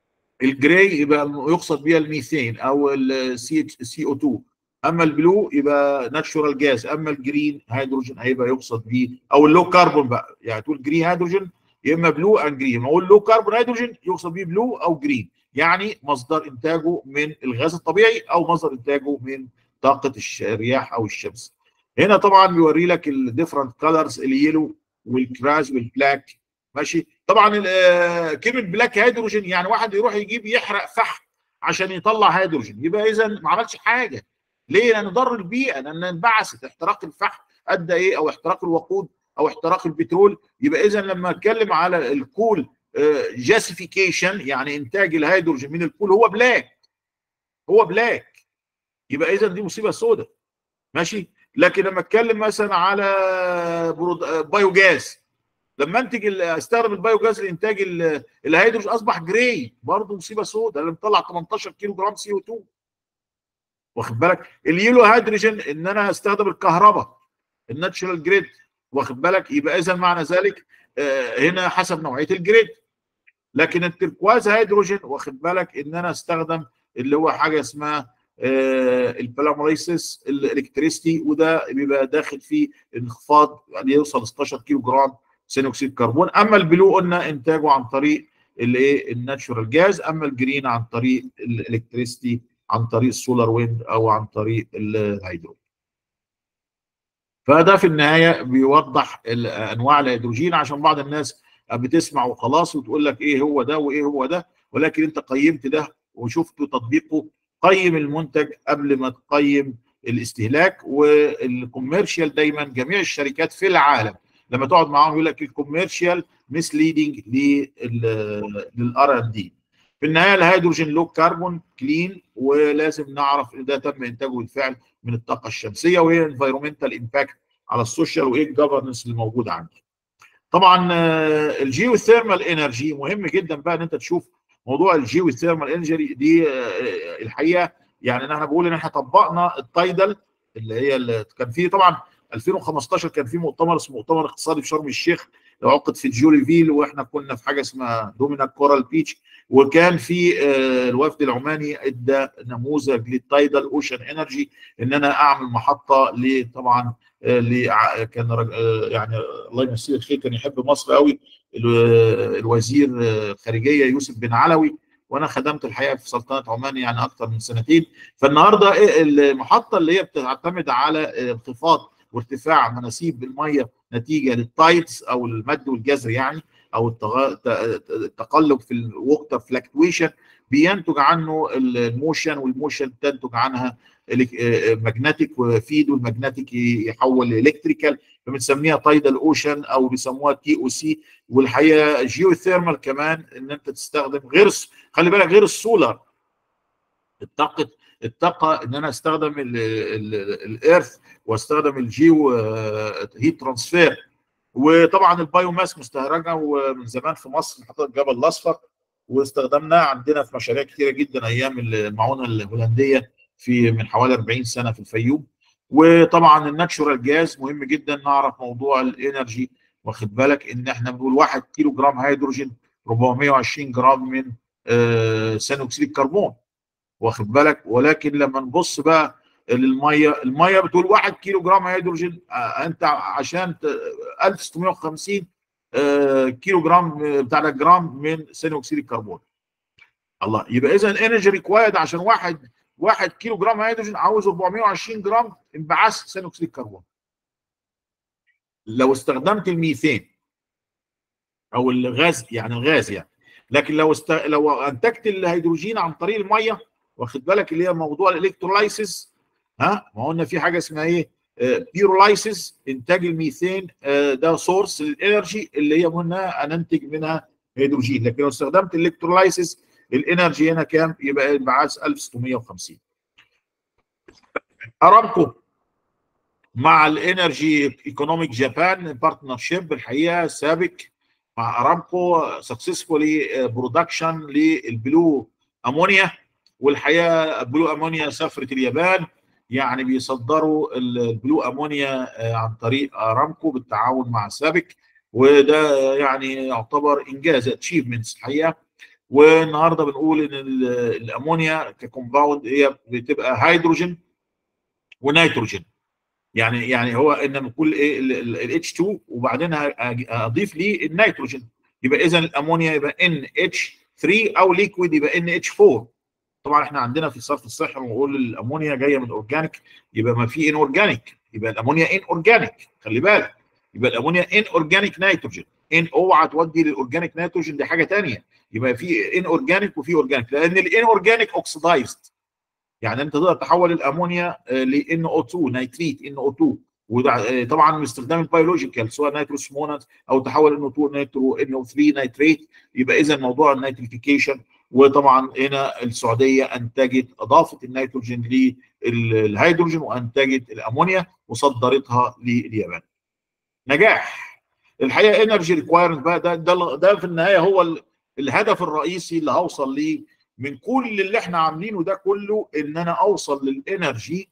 الجراي يبقى يقصد بيها الميثين او السي سي او 2 اما البلو يبقى ناتشورال جاز اما الجرين هيدروجين هيبقى يقصد بيه او اللو كربون بقى يعني تقول جرين هيدروجين يا اما بلو ان جرين اقول لو كربون هيدروجين يقصد بيه بلو او جرين يعني مصدر انتاجه من الغاز الطبيعي او مصدر انتاجه من طاقه الرياح او الشمس هنا طبعا بيوري لك الديفرنت كلرز اليلو والكراز والبلاك ماشي طبعا كلمه بلاك هيدروجين يعني واحد يروح يجيب يحرق فحم عشان يطلع هيدروجين يبقى اذا ما عملش حاجه ليه؟ لان ضر البيئه لان انبعثت احتراق الفحم ادى ايه او احتراق الوقود او احتراق البترول يبقى اذا لما اتكلم على الكول جاسيفيكيشن يعني انتاج الهيدروجين من الكول هو بلاك هو بلاك يبقى اذا دي مصيبه سوداء ماشي لكن لما اتكلم مثلا على بايو جاز لما انتج استخدم البايو جاز لانتاج الهيدروجين اصبح جراي برضه مصيبه سوداء اللي مطلع 18 كيلو جرام سي او 2 واخد بالك اليلو هيدروجين ان انا استخدم الكهرباء الناتشورال جريد واخد بالك يبقى اذا معنى ذلك هنا حسب نوعيه الجريد لكن التركواز هيدروجين واخد بالك ان انا استخدم اللي هو حاجه اسمها البلامريسيس الالكتريستي وده بيبقى داخل فيه انخفاض يعني يوصل 16 كيلو جرام ثاني اكسيد الكربون اما البلو قلنا انتاجه عن طريق الايه الناتشورال جاز اما الجرين عن طريق الالكتريستي عن طريق السولار ويند او عن طريق الهيدرو فده في النهايه بيوضح انواع الهيدروجين عشان بعض الناس بتسمع وخلاص وتقول لك ايه هو ده وايه هو ده ولكن انت قيمت ده وشفت تطبيقه قيم المنتج قبل ما تقيم الاستهلاك والكوميرشال دايما جميع الشركات في العالم لما تقعد معاهم يقول لك الكوميرشال مسليدنج للار ان دي في النهايه الهيدروجين لو كربون كلين ولازم نعرف ان ده تم انتاجه بالفعل من الطاقه الشمسيه وايه انفايرمنتال امباكت على السوشيال وايه الجفرنس اللي موجود عندي. طبعا الجيو ثيرمال انرجي مهم جدا بقى ان انت تشوف موضوع الجيو ثيرمال انرجي دي الحقيقه يعني احنا بقول ان احنا طبقنا التايدل اللي هي اللي كان فيه طبعا 2015 كان في مؤتمر اسمه مؤتمر اقتصادي في شرم الشيخ عقد في جوليفيل واحنا كنا في حاجه اسمها دومينا كورال بيتش وكان في الوفد العماني ادى نموذج للتايدال اوشن انرجي ان انا اعمل محطه طبعا كان يعني الله يمسيه الخير كان يحب مصر قوي الوزير الخارجيه يوسف بن علوي وانا خدمت الحقيقه في سلطنه عمان يعني اكثر من سنتين فالنهارده المحطه اللي هي بتعتمد على انخفاض وارتفاع مناسيب الميه نتيجه للتايدز او المد والجزر يعني او التقلب في الووتر فلكتويشن بينتج عنه الموشن والموشن تنتج عنها ماجنتيك وفيد والماجنتيك يحول الكتريكال فبنسميها تايدال اوشن او بيسموها تي او سي والحقيقه جيو ثيرمال كمان ان انت تستخدم غير خلي بالك غير السولار الطاقه الطاقه ان انا استخدم الايرث واستخدم الجيو هيت ترانسفير وطبعا البايو ماس مستهرجه ومن زمان في مصر محطه الجبل الاصفر واستخدمناها عندنا في مشاريع كثيره جدا ايام المعونه الهولنديه في من حوالي 40 سنه في الفيوم وطبعا الناتشورال جاز مهم جدا نعرف موضوع الانرجي واخد بالك ان احنا بنقول 1 كيلو جرام هيدروجين 420 جرام من آه، ثاني اكسيد الكربون واخد بالك ولكن لما نبص بقى للميه الميه بتقول 1 كيلو جرام هيدروجين آه، انت عشان ت- 1650 آه، كيلو جرام آه، بتاع ده جرام من ثاني اكسيد الكربون الله يبقى اذا انرجي ريكوايرد عشان واحد 1 كيلو جرام هيدروجين عاوز 420 جرام انبعاث ثاني اكسيد الكربون لو استخدمت الميثان او الغاز يعني الغاز يعني لكن لو است... لو انتجت الهيدروجين عن طريق الميه واخد بالك اللي هي موضوع الالكترولايسيس ها ما قلنا في حاجه اسمها ايه بيرولايسيس انتاج الميثان آه، ده سورس للانرجي اللي هي منها ننتج منها هيدروجين لكن لو استخدمت الالكترولايسيس الانرجي هنا كام يبقى انبعاث 1650 ارامكو مع الانرجي ايكونوميك جابان بارتنرشيب الحقيقه سابق مع ارامكو سكسسفولي برودكشن للبلو امونيا والحقيقه البلو امونيا سافرت اليابان يعني بيصدروا البلو امونيا آه، عن طريق ارامكو بالتعاون مع سابق وده يعني يعتبر انجاز اتشيفمنتس الحقيقه والنهارده بنقول ان ال- الامونيا ككومباوند هي بتبقى هيدروجين ونيتروجين يعني يعني هو ان بنقول ايه الاتش 2 وبعدين ه- اضيف ليه النيتروجين يبقى اذا الامونيا يبقى ان اتش 3 او ليكويد يبقى ان اتش 4 طبعا احنا عندنا في الصرف الصحي بنقول الامونيا جايه من اورجانيك يبقى ما في ان اورجانيك يبقى الامونيا ان اورجانيك خلي بالك يبقى الامونيا ان اورجانيك نيتروجين ان اوعى تودي للاورجانيك نيتروجين دي حاجه ثانيه يبقى في ان اورجانيك وفي اورجانيك لان الان اورجانيك اوكسيدايزد يعني انت تقدر تحول الامونيا لان او 2 نيتريت ان او 2 وطبعا باستخدام البيولوجيكال سواء نيتروس مونات او تحول ان او 2 نيترو ان او 3 نيتريت يبقى اذا موضوع النيتريفيكيشن وطبعا هنا السعوديه انتجت اضافت النيتروجين للهيدروجين وانتجت الامونيا وصدرتها لليابان. نجاح الحقيقه انرجي ريكوايرمنت بقى ده ده ده في النهايه هو ال- الهدف الرئيسي اللي هوصل ليه من كل اللي احنا عاملينه ده كله ان انا اوصل للانرجي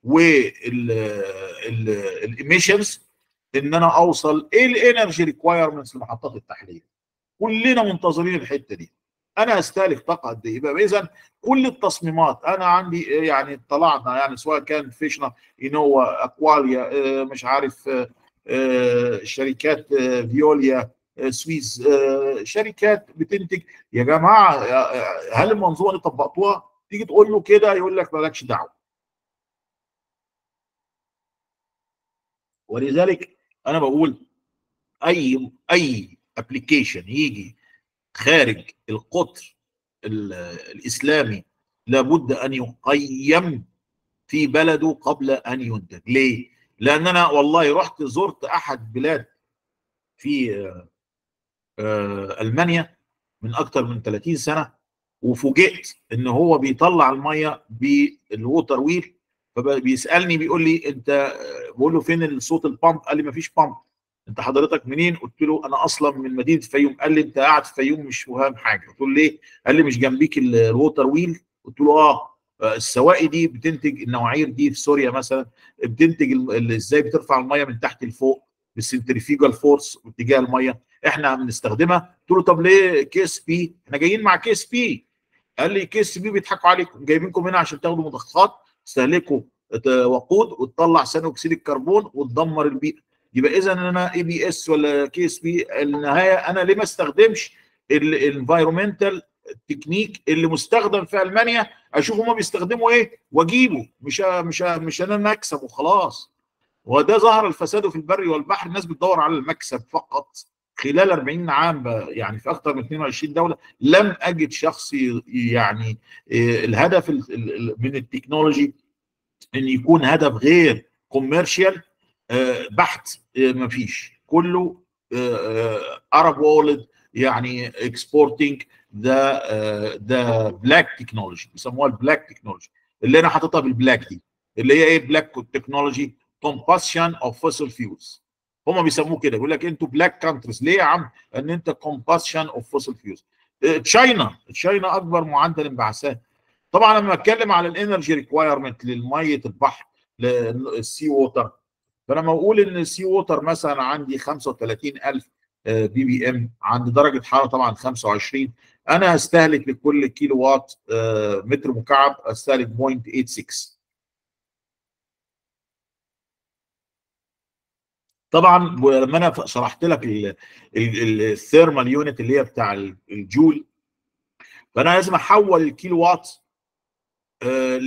والايميشنز ان انا اوصل ايه الانرجي ريكوايرمنتس لمحطات التحليل كلنا منتظرين الحته دي انا استهلك طاقه قد ايه يبقى اذا كل التصميمات انا عندي يعني طلعنا يعني سواء كان فيشنا انوا اكواليا آه، مش عارف آه، آه، شركات آه، فيوليا آه، سويس آه، شركات بتنتج يا جماعه آه، هل المنظومه دي طبقتوها؟ تيجي تقول له كده يقول لك مالكش دعوه. ولذلك انا بقول اي اي ابلكيشن يجي خارج القطر ال- الاسلامي لابد ان يقيم في بلده قبل ان ينتج ليه لان انا والله رحت زرت احد بلاد في آه، آه، المانيا من اكتر من 30 سنه وفوجئت ان هو بيطلع الميه بالووتر ويل فبيسالني بيقول لي انت آه، بقول له فين الصوت البامب قال لي مفيش بامب انت حضرتك منين قلت له انا اصلا من مدينه الفيوم قال لي انت قاعد في الفيوم مش فاهم حاجه قلت له ليه قال لي مش جنبيك ال- الووتر ويل قلت له اه آه، السواقي دي بتنتج النواعير دي في سوريا مثلا بتنتج ال- ال- ازاي بترفع الميه من تحت لفوق بالسنتريفيجال فورس واتجاه الميه احنا بنستخدمها قلت له طب ليه كي اس بي احنا جايين مع كي اس بي قال لي كي اس بي بيضحكوا عليكم جايبينكم هنا عشان تاخدوا مضخات تستهلكوا ت- وقود وتطلع ثاني اكسيد الكربون وتدمر البيئه يبقى اذا انا اي بي اس ولا كي اس بي النهايه انا ليه ما استخدمش الانفايرمنتال تكنيك اللي مستخدم في المانيا اشوف هما بيستخدموا ايه واجيبه مش مش مش انا مكسب وخلاص وده ظهر الفساد في البر والبحر الناس بتدور على المكسب فقط خلال 40 عام ب- يعني في اكثر من 22 دوله لم اجد شخص ي- يعني إيه، الهدف ال- ال- ال- من التكنولوجي ان يكون هدف غير كوميرشال بحت ما فيش كله ارب وولد يعني اكسبورتنج ذا ذا بلاك تكنولوجي بيسموها البلاك تكنولوجي اللي انا حاططها بالبلاك دي اللي هي ايه بلاك تكنولوجي combustion of fossil fuels هم بيسموه كده بيقول لك انتوا بلاك كانتريز ليه يا عم؟ ان انت كومباشن اوف فوسل فيوز تشاينا تشاينا اكبر معدل انبعاثات طبعا لما اتكلم على الانرجي ريكوايرمنت للميه البحر للسي ووتر فلما اقول ان السي ووتر مثلا عندي 35000 بي بي ام عند درجه حراره طبعا 25 انا هستهلك لكل كيلو وات آه، متر مكعب استهلك 0.86 طبعا لما انا شرحت لك الثيرمال يونت اللي هي بتاع الجول فانا لازم احول الكيلو وات آه،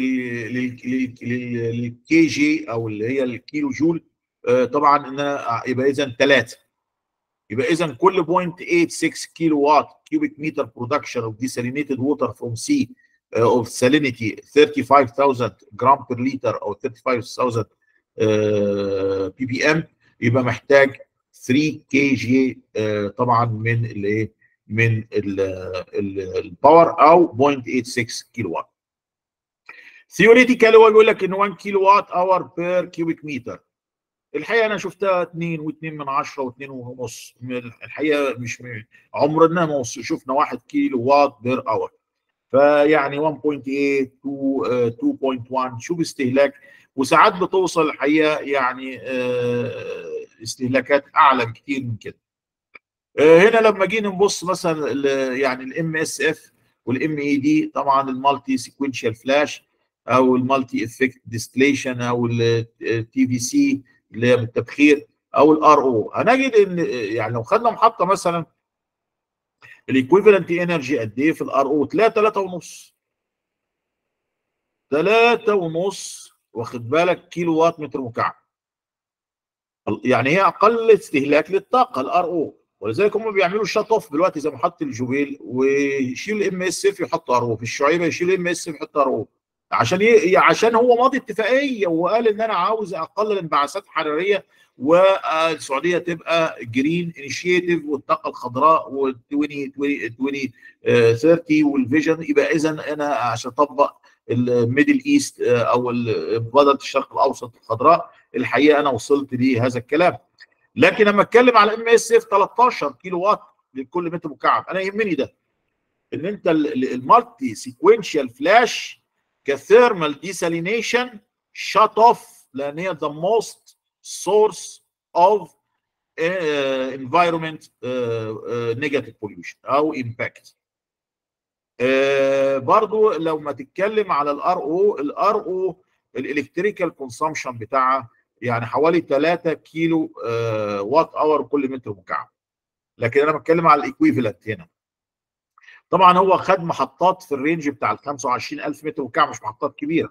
للكي جي او اللي هي الكيلو جول آه، طبعا ان انا يبقى اذا 3 يبقى اذا كل 0.86 كيلو وات كيوبيك متر برودكشن اوف desalinated water from sea uh, of salinity 35000 جرام بير لتر او 35000 بي بي ام يبقى محتاج 3 كي جي طبعا من الايه من الباور او 0.86 كيلو وات ثيوريتيكال هو بيقول لك ان 1 كيلو وات اور بير كيوبيك متر الحقيقه انا شفتها 2 و2 من 10 و2 ونص الحقيقه مش م... عمرنا ما شفنا 1 كيلو وات بير اور فيعني 1.8 2.1 شوف استهلاك وساعات بتوصل الحقيقه يعني استهلاكات اعلى بكتير من كده هنا لما جينا نبص مثلا يعني الام اس اف والام اي دي طبعا المالتي سيكونشال فلاش او المالتي افكت ديستليشن او التي في سي اللي هي بالتبخير او الار او هنجد ان يعني لو خدنا محطه مثلا الايكويفالنت انرجي قد ايه في الار او تلاقي 3 ونص 3 ونص واخد بالك كيلو وات متر مكعب يعني هي اقل استهلاك للطاقه الار او ولذلك هم بيعملوا شات اوف دلوقتي زي محطه الجوبيل ويشيل الام اس اف يحط ار او في الشعيبه يشيل الام اس اف يحط ار او عشان ي... عشان هو ماضي اتفاقيه وقال ان انا عاوز اقلل انبعاثات حراريه والسعوديه تبقى جرين انيشيتيف والطاقه الخضراء وال 20 30 والفيجن يبقى اذا انا عشان اطبق الميدل ايست او مبادره الشرق الاوسط الخضراء الحقيقه انا وصلت لهذا الكلام لكن لما اتكلم على ام اس اف 13 كيلو وات لكل متر مكعب انا يهمني ده ان انت المالتي سيكونشال فلاش كثيرمال ديسالينيشن شات اوف لان هي ذا موست سورس اوف environment نيجاتيف بوليوشن او امباكت برضو لو ما تتكلم على الار او الار او الالكتريكال كونسامشن بتاعها يعني حوالي 3 كيلو وات اور كل متر مكعب لكن انا بتكلم على الايكويفالنت هنا طبعا هو خد محطات في الرينج بتاع ال 25000 متر مكعب مش محطات كبيره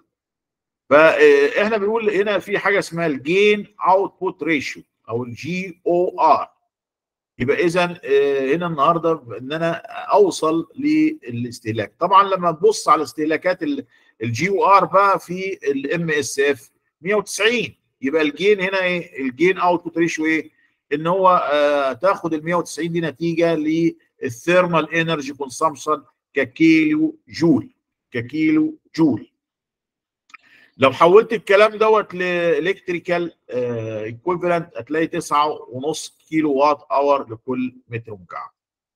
فاحنا بنقول هنا في حاجه اسمها الجين اوتبوت ريشيو او الجي او ار يبقى اذا هنا النهارده ان انا اوصل للاستهلاك طبعا لما تبص على استهلاكات الجي او ار بقى في الام اس اف 190 يبقى الجين هنا ايه الجين اوتبوت ريشيو ايه ان هو آه تاخد ال 190 دي نتيجه للثيرمال انرجي كونسامشن ككيلو جول ككيلو جول لو حولت الكلام دوت لالكتريكال ايكويفالنت هتلاقي 9.5 كيلو وات اور لكل متر مكعب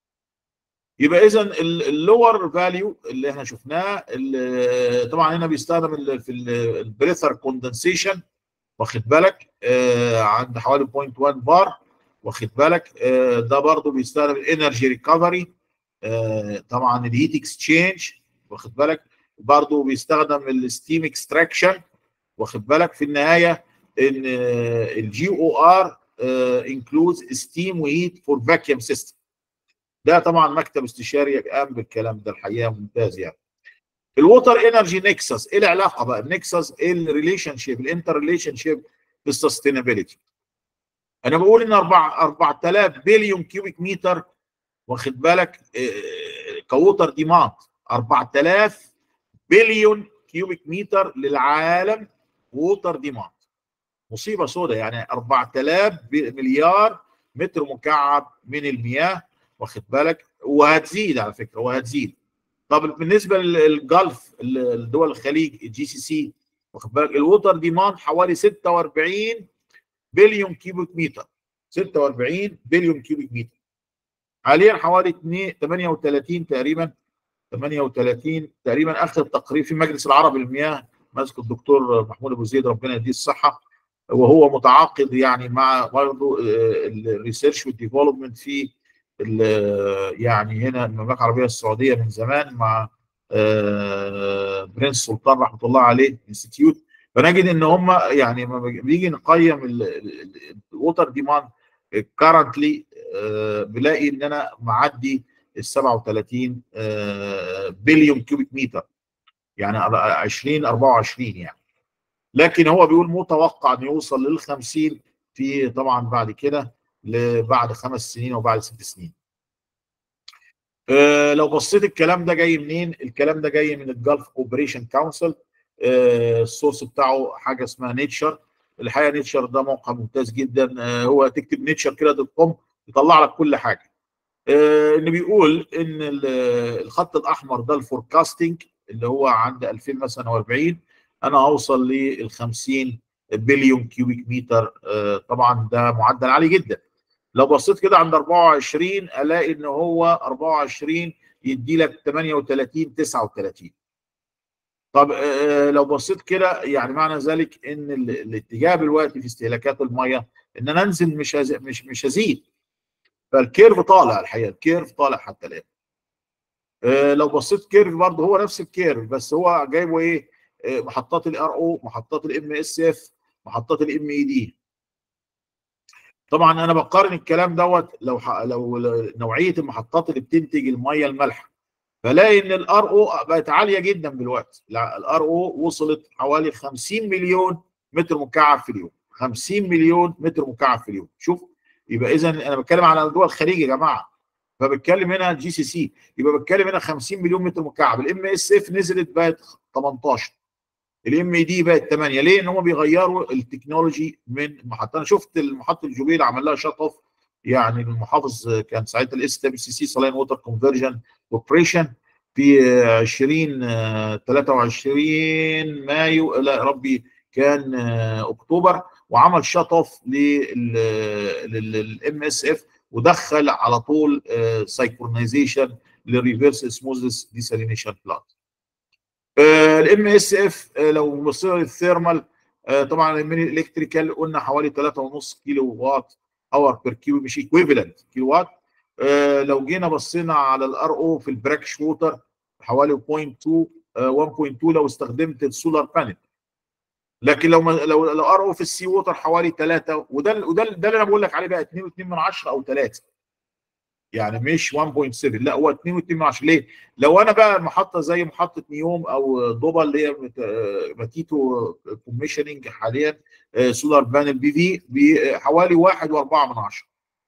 يبقى اذا اللور فاليو اللي احنا شفناه طبعا هنا بيستخدم في البريثر كوندنسيشن واخد بالك آه عند حوالي 0.1 بار واخد بالك آه ده برضو بيستخدم الانرجي ريكفري آه طبعا الهيت اكسشينج واخد بالك برضو بيستخدم الستيم اكستراكشن واخد بالك في النهايه ان الجي او ار انكلودز ستيم وهيت فور فاكيوم سيستم ده طبعا مكتب استشاري قام بالكلام ده الحقيقه ممتاز يعني الووتر انرجي نكسس ايه العلاقه بقى النكسس ايه الريليشن شيب الانتر ريليشن شيب بالسستينابيلتي انا بقول ان 4 4000 بليون كيوبيك متر واخد بالك كووتر ديماند 4000 بليون كيوبيك متر للعالم ووتر ديماند مصيبه سوداء يعني 4000 مليار متر مكعب من المياه واخد بالك وهتزيد على فكره وهتزيد طب بالنسبه للجلف الدول الخليج الجي سي سي واخد بالك الووتر ديماند حوالي 46 بليون كيوبيك متر 46 بليون كيوبيك متر حاليا حوالي 2 38 تقريبا 38 تقريبا اخر تقرير في مجلس العربي للمياه ماسك الدكتور محمود ابو زيد ربنا يديه الصحه وهو متعاقد يعني مع برضه الريسيرش والديفلوبمنت في يعني هنا المملكه العربيه السعوديه من زمان مع برنس سلطان رحمه الله عليه انستيتيوت فنجد ان هم يعني لما بيجي نقيم الووتر ديماند كارنتلي بلاقي ان انا معدي ال 37 بليون كيوبيك متر يعني 20 24 يعني لكن هو بيقول متوقع انه يوصل لل 50 في طبعا بعد كده بعد خمس سنين وبعد ست سنين. أه لو بصيت الكلام ده جاي منين؟ الكلام ده جاي من الجلف اوبريشن كونسل أه السورس بتاعه حاجه اسمها نيتشر الحقيقه نيتشر ده موقع ممتاز جدا أه هو تكتب نيتشر كده دوت كوم يطلع لك كل حاجه. أه اللي بيقول ان الخط الاحمر ده الفوركاستنج اللي هو عند 2000 مثلا و40 انا هوصل لل 50 بليون كيوبيك متر أه طبعا ده معدل عالي جدا. لو بصيت كده عند 24 الاقي ان هو 24 يدي لك 38 39 طب آه لو بصيت كده يعني معنى ذلك ان الاتجاه دلوقتي في استهلاكات الميه ان انا انزل مش هز... مش مش هزيد فالكيرف طالع الحقيقه الكيرف طالع حتى الان آه لو بصيت كيرف برضه هو نفس الكيرف بس هو جايبه ايه آه محطات الار او محطات الام اس اف محطات الام اي دي طبعا انا بقارن الكلام دوت لو ح... لو نوعيه المحطات اللي بتنتج الميه المالحه فلاقي ان الار او بقت عاليه جدا دلوقتي الار او وصلت حوالي 50 مليون متر مكعب في اليوم 50 مليون متر مكعب في اليوم شوف يبقى اذا انا بتكلم على دول الخليج يا جماعه فبتكلم هنا جي سي سي يبقى بتكلم هنا 50 مليون متر مكعب الام اس اف نزلت بقت 18 الام دي بقت 8 ليه؟ ان هم بيغيروا التكنولوجي من محطه انا شفت محطه الجوبيل عمل لها شات اوف يعني المحافظ كان ساعتها الاس دبليو سي سي صلاين ووتر كونفرجن اوبريشن في 20 23 مايو لا ربي كان اكتوبر وعمل شات اوف للام اس اف ودخل على طول سايكرونايزيشن للريفرس اسموزس ديسالينيشن بلانت الام اس اف لو بصينا للثيرمال طبعا من الالكتريكال قلنا حوالي 3.5 كيلو وات اور بير كيو مش ايكويفالنت كيلو وات لو جينا بصينا على الار او في البراكش ووتر حوالي 0.2 1.2 لو استخدمت السولار بانل لكن لو لو لو ار او في السي ووتر حوالي 3 وده وده ده اللي انا بقول لك عليه بقى 2.2 من 10 او 3 يعني مش 1.7 لا هو 2.2 من 10 ليه؟ لو انا بقى محطه زي محطه نيوم او دوبا اللي هي ماتيتو كوميشننج حاليا سولار بانل بي في بحوالي 1.4 من 10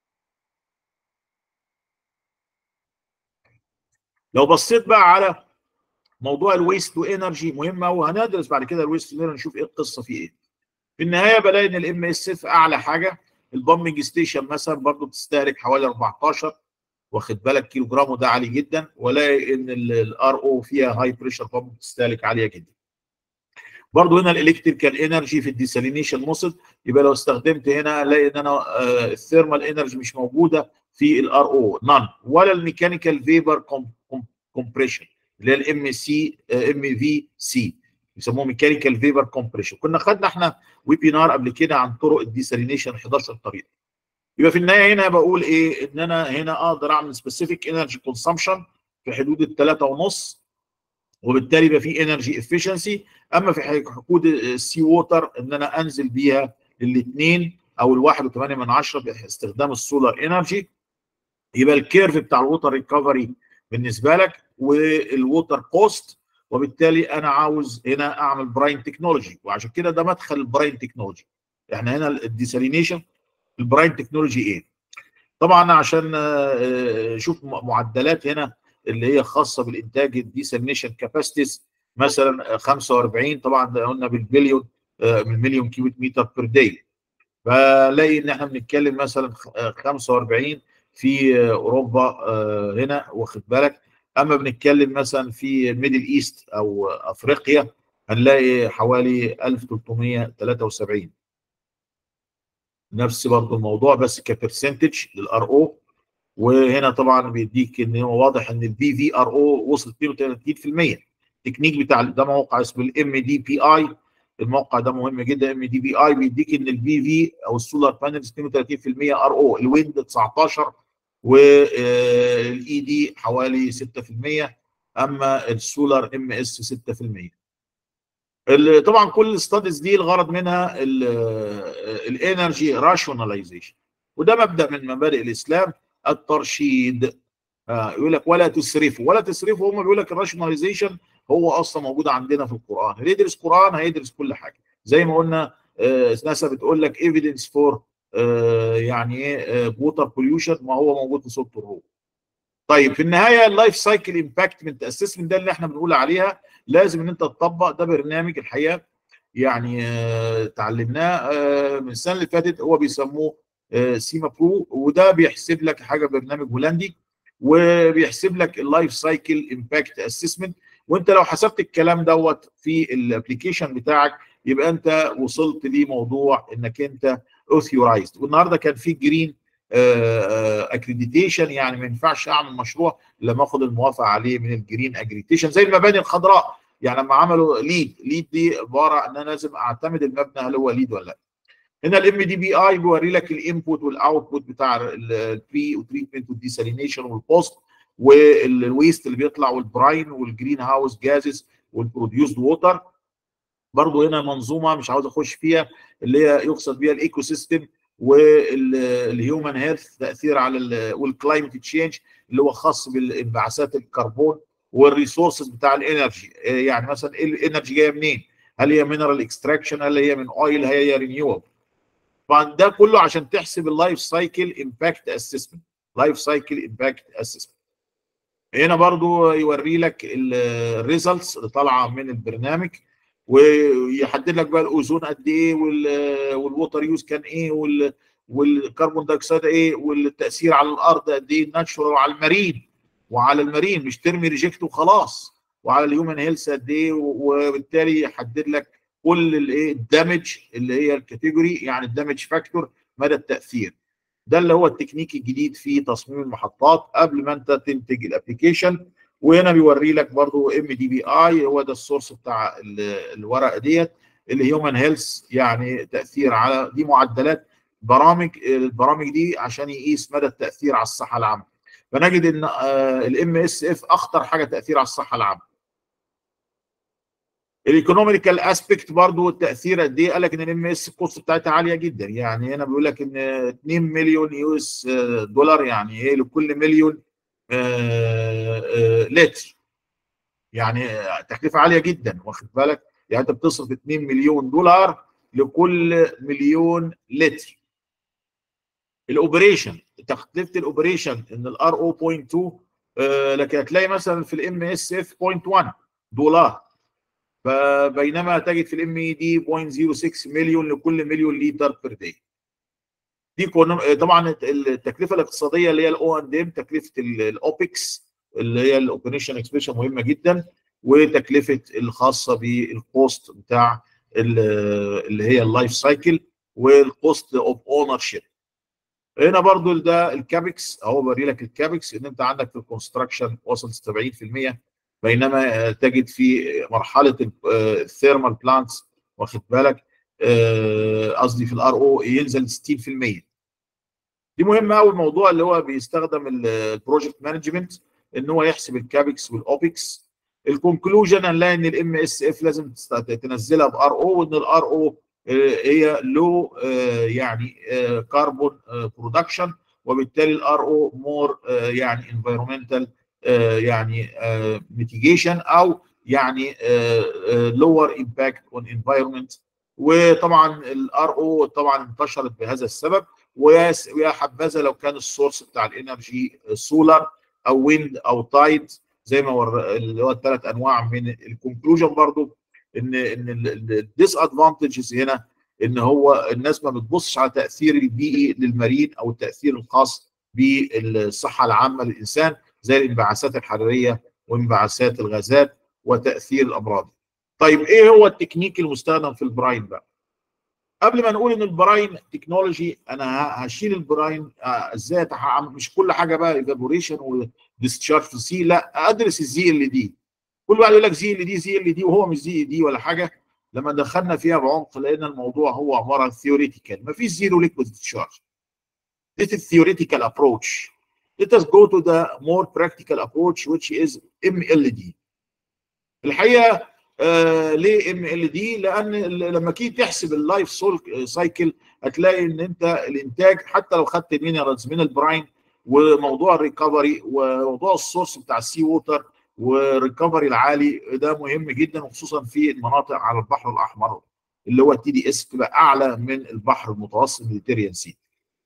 لو بصيت بقى على موضوع الويست تو انرجي مهم قوي وهندرس بعد كده الويست تو نشوف ايه القصه فيه ايه. في النهايه بلاقي ان الام اس اف اعلى حاجه البامبنج ستيشن مثلا برضه بتستهلك حوالي 14 واخد بالك كيلو جرام وده عالي جدا والاقي ان الار او فيها هاي بريشر بامب بتستهلك عاليه جدا. برضه هنا الالكتريكال انرجي في الديسالينيشن موسد يبقى لو استخدمت هنا الاقي ان انا آه الثيرمال انرجي مش موجوده في الار او نان ولا الميكانيكال فيبر كومبريشن اللي هي الام سي ام في سي بيسموه ميكانيكال فيبر كومبريشن كنا خدنا احنا ويبينار قبل كده عن طرق الديسالينيشن 11 طريقه يبقى في النهايه هنا بقول ايه ان انا هنا اقدر اعمل سبيسيفيك انرجي كونسامشن في حدود الثلاثة ونص وبالتالي يبقى في انرجي افشنسي اما في حدود السي ووتر ان انا انزل بيها للاثنين او الواحد وثمانية من عشرة باستخدام السولار انرجي يبقى الكيرف بتاع الووتر ريكفري بالنسبه لك والووتر كوست وبالتالي انا عاوز هنا اعمل براين تكنولوجي وعشان كده ده مدخل البراين تكنولوجي احنا هنا الديسالينيشن البراين تكنولوجي ايه طبعا عشان شوف معدلات هنا اللي هي خاصه بالانتاج الديسالينيشن كاباسيتيز مثلا 45 طبعا ده قلنا بالبليون من مليون كيوبيك متر بير داي فلاقي ان احنا بنتكلم مثلا 45 في اوروبا هنا واخد بالك اما بنتكلم مثلا في الميدل ايست او افريقيا هنلاقي حوالي 1373 نفس برضه الموضوع بس كبرسنتج للار او وهنا طبعا بيديك ان هو واضح ان البي في ار او وصل 32% التكنيك بتاع ده موقع اسمه الام دي بي اي الموقع ده مهم جدا ام دي بي اي بيديك ان البي في او السولار بانلز 32% ار او الويند 19 والاي دي حوالي 6% اما السولار ام اس 6% ال- طبعا كل الستاديز دي الغرض منها الانرجي راشوناليزيشن وده مبدا من مبادئ الاسلام الترشيد آه يقول لك ولا تسرفوا ولا تسرفوا هم بيقول لك الراشوناليزيشن هو اصلا موجود عندنا في القران اللي يدرس قران هيدرس كل حاجه زي ما قلنا آه ناسا بتقول لك ايفيدنس فور يعني ايه ووتر بوليوشن ما هو موجود في سوره الروم طيب في النهايه اللايف سايكل امباكتمنت اسسمنت ده اللي احنا بنقول عليها لازم ان انت تطبق ده برنامج الحقيقه يعني آه، اتعلمناه آه، من السنه اللي فاتت هو بيسموه آه، سيما برو وده بيحسب لك حاجه برنامج هولندي وبيحسب لك اللايف سايكل امباكت اسسمنت وانت لو حسبت الكلام دوت في الابلكيشن بتاعك يبقى انت وصلت لموضوع انك انت اوثيورايزد والنهارده كان في جرين اكريديتيشن يعني ما ينفعش اعمل مشروع لما اخد الموافقه عليه من الجرين اكريديتيشن زي المباني الخضراء يعني لما عملوا ليد ليد دي عباره ان انا لازم اعتمد المبنى هل هو ليد ولا لا هنا الام دي بي اي بيوري لك الانبوت والاوتبوت بتاع البري وتريتمنت والديسالينيشن والبوست والويست اللي بيطلع والبراين والجرين هاوس جازز والبروديوسد ووتر برضه هنا منظومه مش عاوز اخش فيها اللي هي يقصد بيها الايكو سيستم والهيومن هيلث تاثير على والكلايمت تشينج اللي هو خاص بالانبعاثات الكربون والريسورسز بتاع الانرجي يعني مثلا الانرجي جايه منين؟ هل هي مينرال اكستراكشن هل هي من اويل هل هي رينيوبل طبعا ده كله عشان تحسب اللايف سايكل امباكت اسسمنت لايف سايكل امباكت اسسمنت هنا برضو يوري لك الريزلتس اللي طالعه من البرنامج ويحدد لك بقى الاوزون قد ايه والووتر يوز كان ايه وال والكربون دايوكسيد ايه والتاثير على الارض قد ايه الناتشورال وعلى المارين وعلى المارين مش ترمي ريجكت وخلاص وعلى الهيومن هيلث قد ايه وبالتالي يحدد لك كل الايه الدمج اللي هي الكاتيجوري يعني الدمج فاكتور مدى التاثير ده اللي هو التكنيك الجديد في تصميم المحطات قبل ما انت تنتج الابلكيشن وهنا بيوري لك برضو ام دي بي اي هو ده السورس بتاع الورقه ديت الهيومن هيلث يعني تاثير على دي معدلات برامج البرامج دي عشان يقيس مدى التاثير على الصحه العامه فنجد ان الام اس اف اخطر حاجه تاثير على الصحه العامه الايكونوميكال اسبكت برضو التاثير قد ايه قال لك ان الام اس الكوست بتاعتها عاليه جدا يعني هنا بيقول لك ان 2 مليون يو اس دولار يعني ايه لكل مليون آآ آآ لتر يعني تكلفه عاليه جدا واخد بالك يعني انت بتصرف 2 مليون دولار لكل مليون لتر الاوبريشن تكلفه الاوبريشن ان الار او 0.2 لكن هتلاقي مثلا في الام اس اف 0.1 دولار فبينما تجد في الام اي دي 0.06 مليون لكل مليون لتر بير داي دي طبعا التكلفه الاقتصاديه اللي هي الاو اند ام تكلفه الاوبكس اللي هي الاوبريشن اكسبريشن مهمه جدا وتكلفه الخاصه بالكوست بتاع اللي هي اللايف سايكل والكوست اوف اونر شيب هنا برضو ده الكابكس اهو بوري لك الكابكس ان انت عندك في الكونستراكشن وصل 70% بينما تجد في مرحله الثيرمال بلانتس واخد بالك قصدي في الار او ينزل 60% دي مهمه قوي الموضوع اللي هو بيستخدم البروجكت مانجمنت ان هو يحسب الكابكس والاوبكس الكونكلوجن هنلاقي ان الام اس اف لازم تنزلها بار او وان الار او هي لو يعني كاربون برودكشن وبالتالي الار او مور يعني انفيرومنتال يعني ميتيجيشن او يعني لور امباكت اون انفايرمنت وطبعا الار او طبعا انتشرت بهذا السبب ويا حبذا لو كان السورس بتاع الانرجي سولار او ويند او تايد زي ما ور... اللي هو الثلاث انواع من الكونكلوجن برضو ان ان الديس ادفانتجز هنا ان هو الناس ما بتبصش على تاثير البيئي للمريض او التاثير الخاص بالصحه العامه للانسان زي الانبعاثات الحراريه وانبعاثات الغازات وتاثير الامراض. طيب ايه هو التكنيك المستخدم في البراين بقى؟ قبل ما نقول ان البراين تكنولوجي انا ه- هشيل البراين آه، ازاي أتح- مش كل حاجه بقى ايفابوريشن وديسشارج في سي لا ادرس الزي ال دي كل واحد يقول لك زي ال دي زي ال دي وهو مش زي دي ولا حاجه لما دخلنا فيها بعمق لقينا الموضوع هو عباره عن ثيوريتيكال ما فيش زيرو ليكويد ديسشارج This is theoretical approach. Let us go to the more practical approach which is MLD. الحقيقه آه ليه ام ال دي؟ لان ال- لما تيجي تحسب اللايف سايكل هتلاقي ان انت الانتاج حتى لو خدت المينرالز من البراين وموضوع الريكفري وموضوع السورس بتاع السي ووتر والريكفري العالي ده مهم جدا وخصوصا في المناطق على البحر الاحمر اللي هو التي دي اس تبقى اعلى من البحر المتوسط الميديتيريان سي.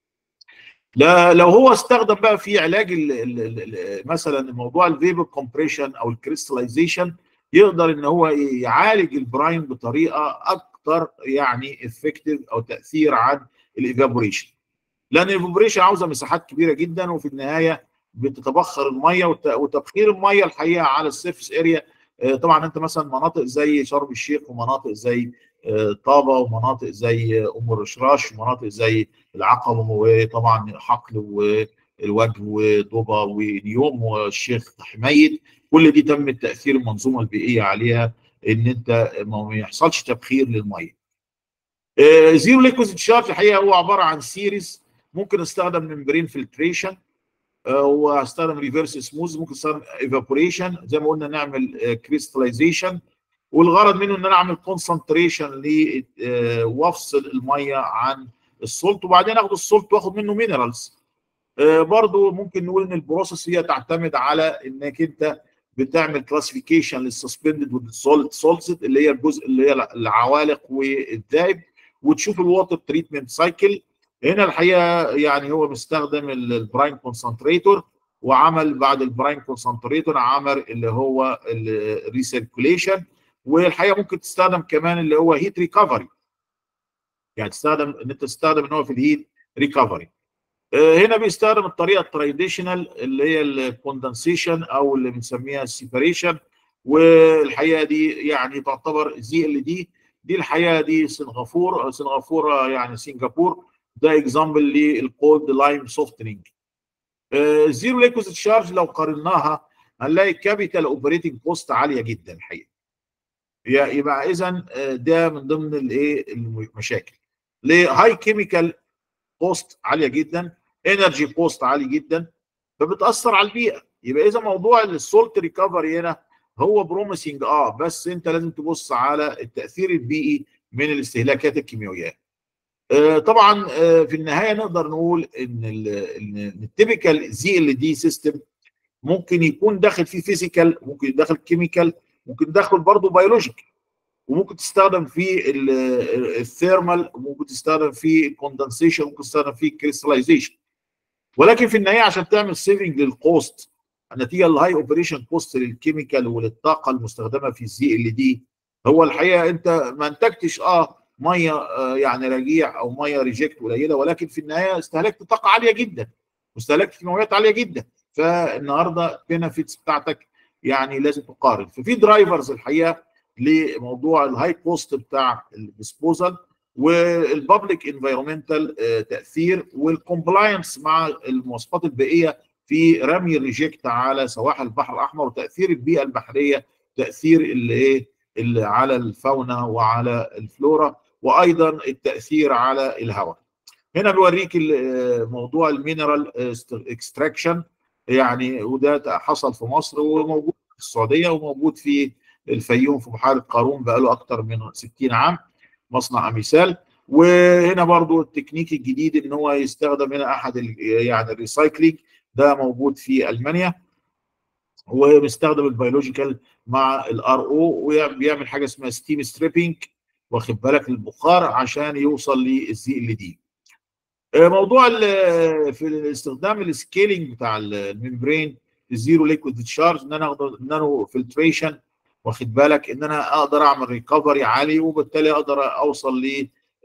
لا لو هو استخدم بقى في علاج ال ال ال مثلا موضوع الفيبر كومبريشن او الكريستاليزيشن يقدر ان هو يعالج البراين بطريقه اكثر يعني افكتيف او تاثير عن الايفابوريشن لان الايفابوريشن عاوزه مساحات كبيره جدا وفي النهايه بتتبخر الميه وت- وتبخير الميه الحقيقه على السيرفس اريا طبعا انت مثلا مناطق زي شرم الشيخ ومناطق زي آه، طابه ومناطق زي آه، ام الرشراش ومناطق زي العقبه وطبعا حقل والوجه وضبا ونيوم والشيخ حميد كل دي تم تاثير المنظومه البيئيه عليها ان انت ما يحصلش تبخير للميه. آه، زيرو ليكويد تشارج الحقيقه هو عباره عن سيريز ممكن استخدم ممبرين فلتريشن واستخدم ريفرس سموز ممكن استخدم ايفابوريشن زي ما قلنا نعمل كريستاليزيشن والغرض منه ان انا اعمل كونسنتريشن وافصل الميه عن السولت وبعدين اخد السولت واخد منه مينرالز برضو ممكن نقول ان البروسيس هي تعتمد على انك انت بتعمل كلاسيفيكيشن للسسبندد والسولت سولتد اللي هي الجزء اللي هي العوالق والذائب وتشوف الووتر تريتمنت سايكل هنا الحقيقه يعني هو مستخدم البراين كونسنتريتور وعمل بعد البراين كونسنتريتور عمل اللي هو الريسيركوليشن والحقيقه ممكن تستخدم كمان اللي هو هيت ريكفري يعني تستخدم ان انت تستخدم ان هو في الهيت ريكفري هنا بيستخدم الطريقه التراديشنال اللي هي الكوندنسيشن او اللي بنسميها السيبريشن والحقيقه دي يعني تعتبر زي ال دي دي الحقيقه دي سنغافور سنغافوره يعني سنغافور ده اكزامبل للكولد لايم سوفتنينج زيرو ليكويد تشارج لو قارناها هنلاقي كابيتال اوبريتنج كوست عاليه جدا الحقيقه يبقى اذا ده من ضمن الايه المشاكل ليه هاي كيميكال كوست عاليه جدا انرجي كوست عالي جدا فبتاثر على البيئه يبقى اذا موضوع السولت ريكفري هنا هو بروميسنج اه بس انت لازم تبص على التاثير البيئي من الاستهلاكات الكيميائيه آه طبعا آه في النهايه نقدر نقول ان التيبيكال زي ال دي سيستم ممكن يكون داخل فيه فيزيكال ممكن داخل كيميكال ممكن داخل برضه بيولوجيكال وممكن تستخدم في الثيرمال وممكن تستخدم في الكوندنسيشن ممكن تستخدم في الكريستاليزيشن ولكن في النهايه عشان تعمل سيفنج للكوست النتيجه الهاي اوبريشن كوست للكيميكال وللطاقه المستخدمه في الزي ال دي هو الحقيقه انت ما انتجتش اه ميه آه يعني رجيع او ميه ريجكت قليله ولكن في النهايه استهلكت طاقه عاليه جدا واستهلكت كيماويات عاليه جدا فالنهارده البينفيتس بتاعتك يعني لازم تقارن ففي درايفرز الحقيقه لموضوع الهاي كوست بتاع الديسبوزال والببليك انفيرومنتال تاثير والكومبلاينس مع المواصفات البيئيه في رمي الريجكت على سواحل البحر الاحمر وتاثير البيئه البحريه تاثير اللي ايه اللي على الفاونا وعلى الفلورا وايضا التاثير على الهواء هنا بيوريك موضوع المينرال اكستراكشن يعني وده حصل في مصر وموجود في السعوديه وموجود في الفيوم في بحيره قارون بقاله اكتر من 60 عام مصنع اميسال وهنا برضو التكنيك الجديد ان هو يستخدم هنا احد يعني الريسايكلينج ده موجود في المانيا وبيستخدم البيولوجيكال مع الار او وبيعمل حاجه اسمها ستيم ستريبنج واخد بالك للبخار عشان يوصل للزي ال دي موضوع في استخدام السكيلينج بتاع الممبرين الزيرو ليكويد تشارج ان انا اقدر نانو فلتريشن واخد بالك ان انا اقدر اعمل ريكفري عالي وبالتالي اقدر اوصل ل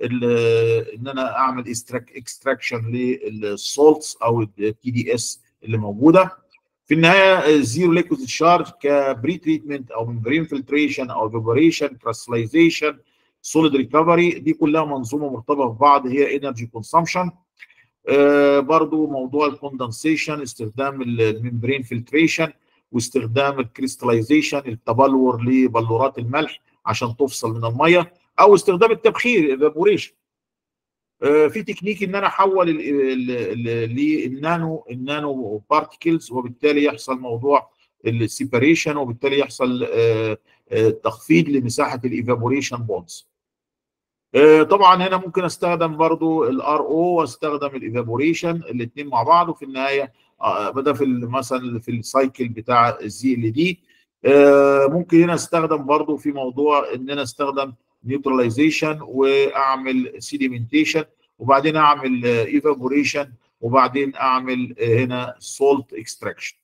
ان انا اعمل اكستراكشن للسولتس او التي دي اس اللي موجوده في النهايه الزيرو ليكويد تشارج كبري تريتمنت او ممبرين فلتريشن او فيبريشن كريستاليزيشن سوليد ريكفري دي كلها منظومه مرتبطه ببعض هي انرجي كونسامشن برضو موضوع الكوندنسيشن استخدام الممبرين فلتريشن واستخدام الكريستاليزيشن التبلور لبلورات الملح عشان تفصل من الميه او استخدام التبخير ايفابوريشن في تكنيك ان انا احول للنانو النانو بارتكلز وبالتالي يحصل موضوع السيباريشن وبالتالي يحصل تخفيض لمساحه الايفابوريشن بونز طبعا هنا ممكن استخدم برضو الار او واستخدم الايفابوريشن الاثنين مع بعض وفي النهايه بدا في مثلا في السايكل بتاع الزي ال دي ممكن هنا استخدم برضو في موضوع ان انا استخدم نيوتراليزيشن واعمل سيديمنتيشن وبعدين اعمل ايفابوريشن وبعدين اعمل هنا سولت اكستراكشن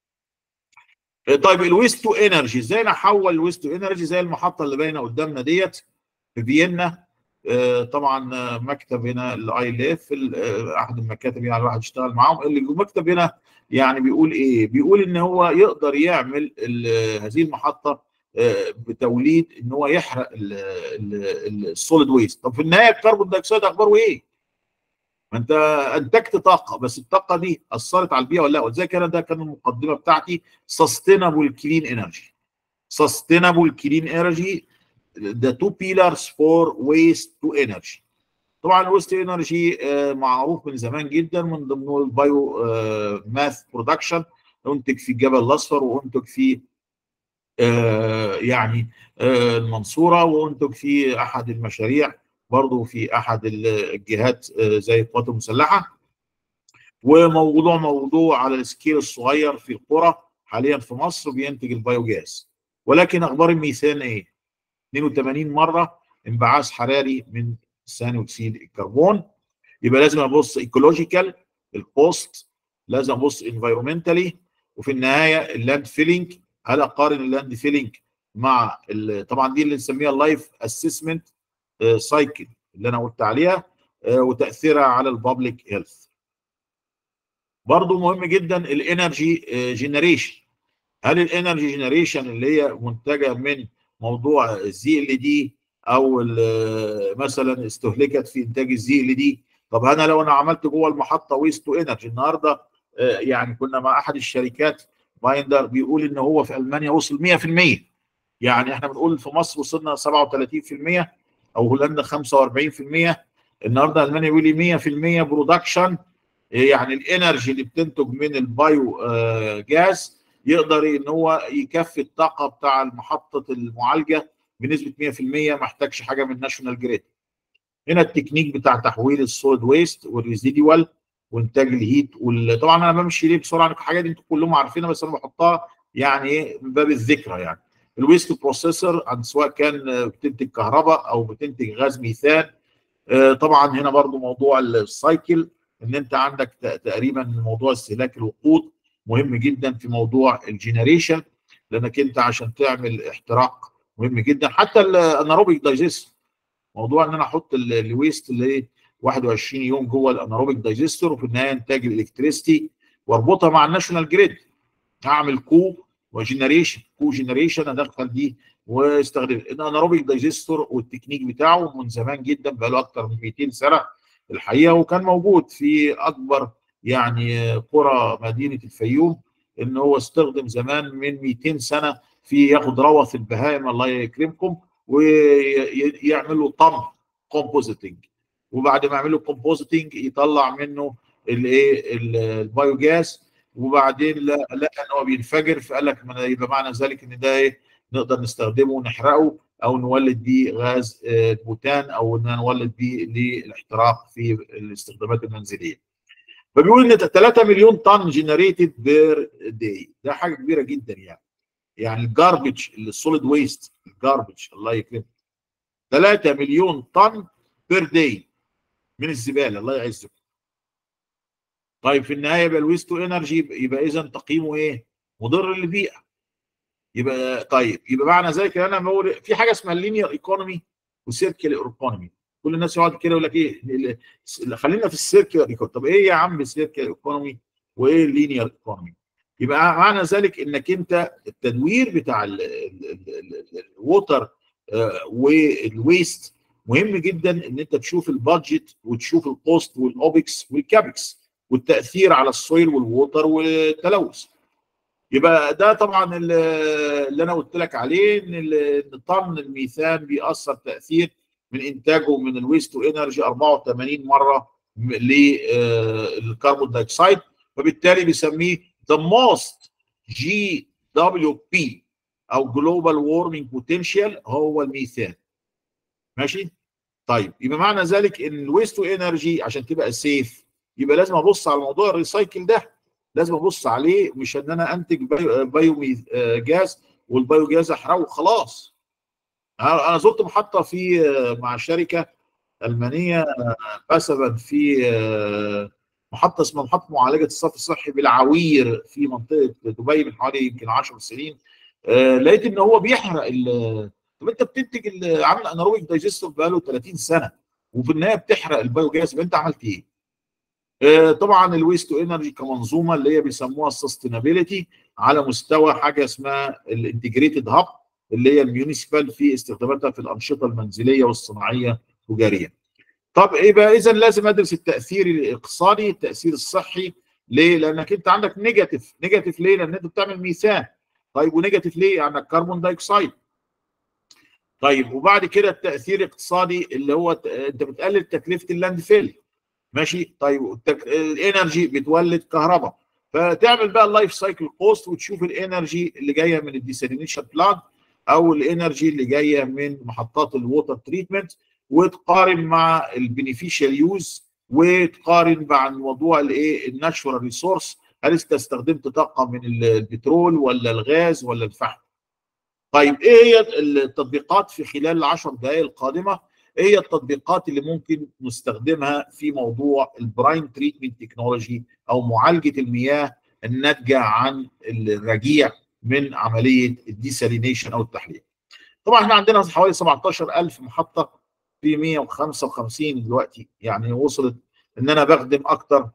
طيب الويست تو انرجي ازاي نحول الويست تو انرجي زي المحطه اللي باينه قدامنا ديت في فيينا طبعا مكتب هنا الاي ليف احد المكاتب يعني الواحد يشتغل معاهم اللي المكتب هنا يعني بيقول ايه؟ بيقول ان هو يقدر يعمل هذه المحطه بتوليد ان هو يحرق السوليد ويست طب في النهايه الكربون دايوكسيد اخباره ايه؟ ما انت انتجت طاقه بس الطاقه دي اثرت على البيئه ولا لا ولذلك انا ده كان المقدمه بتاعتي سستينابل كلين انرجي سستينابل كلين انرجي the two pillars for waste to energy طبعا الويست انرجي معروف من زمان جدا من ضمنه البايو ماث برودكشن انتج في الجبل الاصفر وانتج في يعني المنصوره وانتج في احد المشاريع برضه في احد الجهات زي القوات المسلحه وموضوع موضوع على السكيل الصغير في القرى حاليا في مصر بينتج البيوجاز ولكن اخبار الميثان ايه؟ 82 مره انبعاث حراري من ثاني اكسيد الكربون يبقى لازم ابص ايكولوجيكال الكوست لازم ابص انفايرمنتالي وفي النهايه اللاند فيلينج هل اقارن اللاند فيلينج مع طبعا دي اللي نسميها اللايف اسسمنت سايكل اللي انا قلت عليها وتاثيرها على البابليك هيلث برضو مهم جدا الانرجي جنريشن هل الانرجي جنريشن اللي هي منتجه من موضوع الزي ال دي او مثلا استهلكت في انتاج الزي ال دي طب انا لو انا عملت جوه المحطه ويست تو انرجي النهارده يعني كنا مع احد الشركات بايندر بيقول ان هو في المانيا وصل 100% يعني احنا بنقول في مصر وصلنا 37% او هولندا 45% النهارده المانيا بيقول لي 100% برودكشن يعني الانرجي اللي بتنتج من البايو جاز يقدر ان هو يكفي الطاقه بتاع محطه المعالجه بنسبه 100% ما احتاجش حاجه من ناشونال جريد هنا التكنيك بتاع تحويل السوليد ويست والريزيديوال وانتاج الهيت طبعا انا بمشي ليه بسرعه الحاجات دي انتم كلهم عارفينها بس انا بحطها يعني ايه من باب الذكرى يعني الويست بروسيسور سواء كان بتنتج كهرباء او بتنتج غاز ميثان طبعا هنا برضو موضوع السايكل ان انت عندك تقريبا موضوع استهلاك الوقود مهم جدا في موضوع الجنريشن لانك انت عشان تعمل احتراق مهم جدا حتى الاناروبيك دايجست موضوع ان انا احط الويست اللي 21 يوم جوه الاناروبيك دايجستور وفي النهايه انتاج الالكتريستي واربطها مع الناشونال جريد اعمل كو وجنريشن كو جنريشن ادخل دي واستخدم الاناروبيك دايجستور والتكنيك بتاعه من زمان جدا بقى له اكثر من 200 سنه الحقيقه وكان موجود في اكبر يعني قرى مدينه الفيوم ان هو استخدم زمان من 200 سنه في ياخد روث البهائم الله يكرمكم ويعملوا طم كومبوزيتنج وبعد ما يعملوا كومبوزيتنج يطلع منه الايه البايوجاز وبعدين لقى ان هو بينفجر فقال لك يبقى معنى ذلك ان ده ايه نقدر نستخدمه ونحرقه او نولد بيه غاز بوتان او نولد بيه للاحتراق في الاستخدامات المنزليه. فبيقول ان 3 مليون طن جنريتد بير داي ده حاجه كبيره جدا يعني. يعني الجاربج السوليد ويست الجاربج الله يكرمك 3 مليون طن بير داي من الزباله الله يعزكم. طيب في النهايه يبقى الويست تو انرجي يبقى اذا تقييمه ايه؟ مضر للبيئه. يبقى طيب يبقى معنى ذلك انا بقول في حاجه اسمها اللينير ايكونومي وسيركل ايكونومي كل الناس يقعد كده يقول لك ايه خلينا في السيركل ايكونومي طب ايه يا عم السيركل ايكونومي وايه اللينير ايكونومي يبقى معنى ذلك انك انت التدوير بتاع الووتر والويست مهم جدا ان انت تشوف البادجت وتشوف الكوست والاوبكس والكابكس والتاثير على السويل والووتر والتلوث يبقى ده طبعا اللي انا قلت لك عليه ان طن الميثان بيأثر تاثير من انتاجه من الويست تو انرجي 84 مره للكربون دايوكسيد وبالتالي بيسميه the most GWP او جلوبال وورمنج بوتنشال هو الميثان ماشي طيب يبقى معنى ذلك ان الويست تو انرجي عشان تبقى سيف يبقى لازم ابص على موضوع الريسايكل ده لازم ابص عليه مش ان انا انتج بايو, بايو جاز والبايو جاز احرقه خلاص انا زرت محطه في مع شركه المانيه مثلا في محطه اسمها محطه معالجه الصرف الصحي بالعوير في منطقه دبي من حوالي يمكن 10 سنين لقيت ان هو بيحرق طب انت بتنتج عامل اناروبيك دايجستيف بقاله 30 سنه وفي النهايه بتحرق البايو جاز يبقى انت عملت ايه؟ آه طبعا الويست تو انرجي كمنظومه اللي هي بيسموها السستينابيلتي على مستوى حاجه اسمها الانتجريتد هاب اللي هي الميونيسيبال في استخداماتها في الانشطه المنزليه والصناعيه والتجاريه. طب يبقى اذا لازم ادرس التاثير الاقتصادي، التاثير الصحي، ليه؟ لانك انت عندك نيجاتيف، نيجاتيف ليه؟ لان انت بتعمل ميثان. طيب ونيجاتيف ليه؟ عندك كربون دايوكسيد. طيب وبعد كده التاثير الاقتصادي اللي هو انت بتقلل تكلفه اللاند فيل ماشي طيب التك... الانرجي بتولد كهرباء فتعمل بقى اللايف سايكل كوست وتشوف الانرجي اللي جايه من الديسالينيشن بلانت او الانرجي اللي جايه من محطات الووتر تريتمنت وتقارن مع البينيفيشال يوز وتقارن مع موضوع الايه الناتشورال ريسورس هل انت استخدمت طاقه من البترول ولا الغاز ولا الفحم طيب ايه هي التطبيقات في خلال العشر دقائق القادمه ايه هي التطبيقات اللي ممكن نستخدمها في موضوع البراين تريتمنت تكنولوجي او معالجه المياه الناتجه عن الرجيع من عمليه الديسالينيشن او التحليه. طبعا احنا عندنا حوالي 17000 محطه في 155 دلوقتي يعني وصلت ان انا بخدم اكتر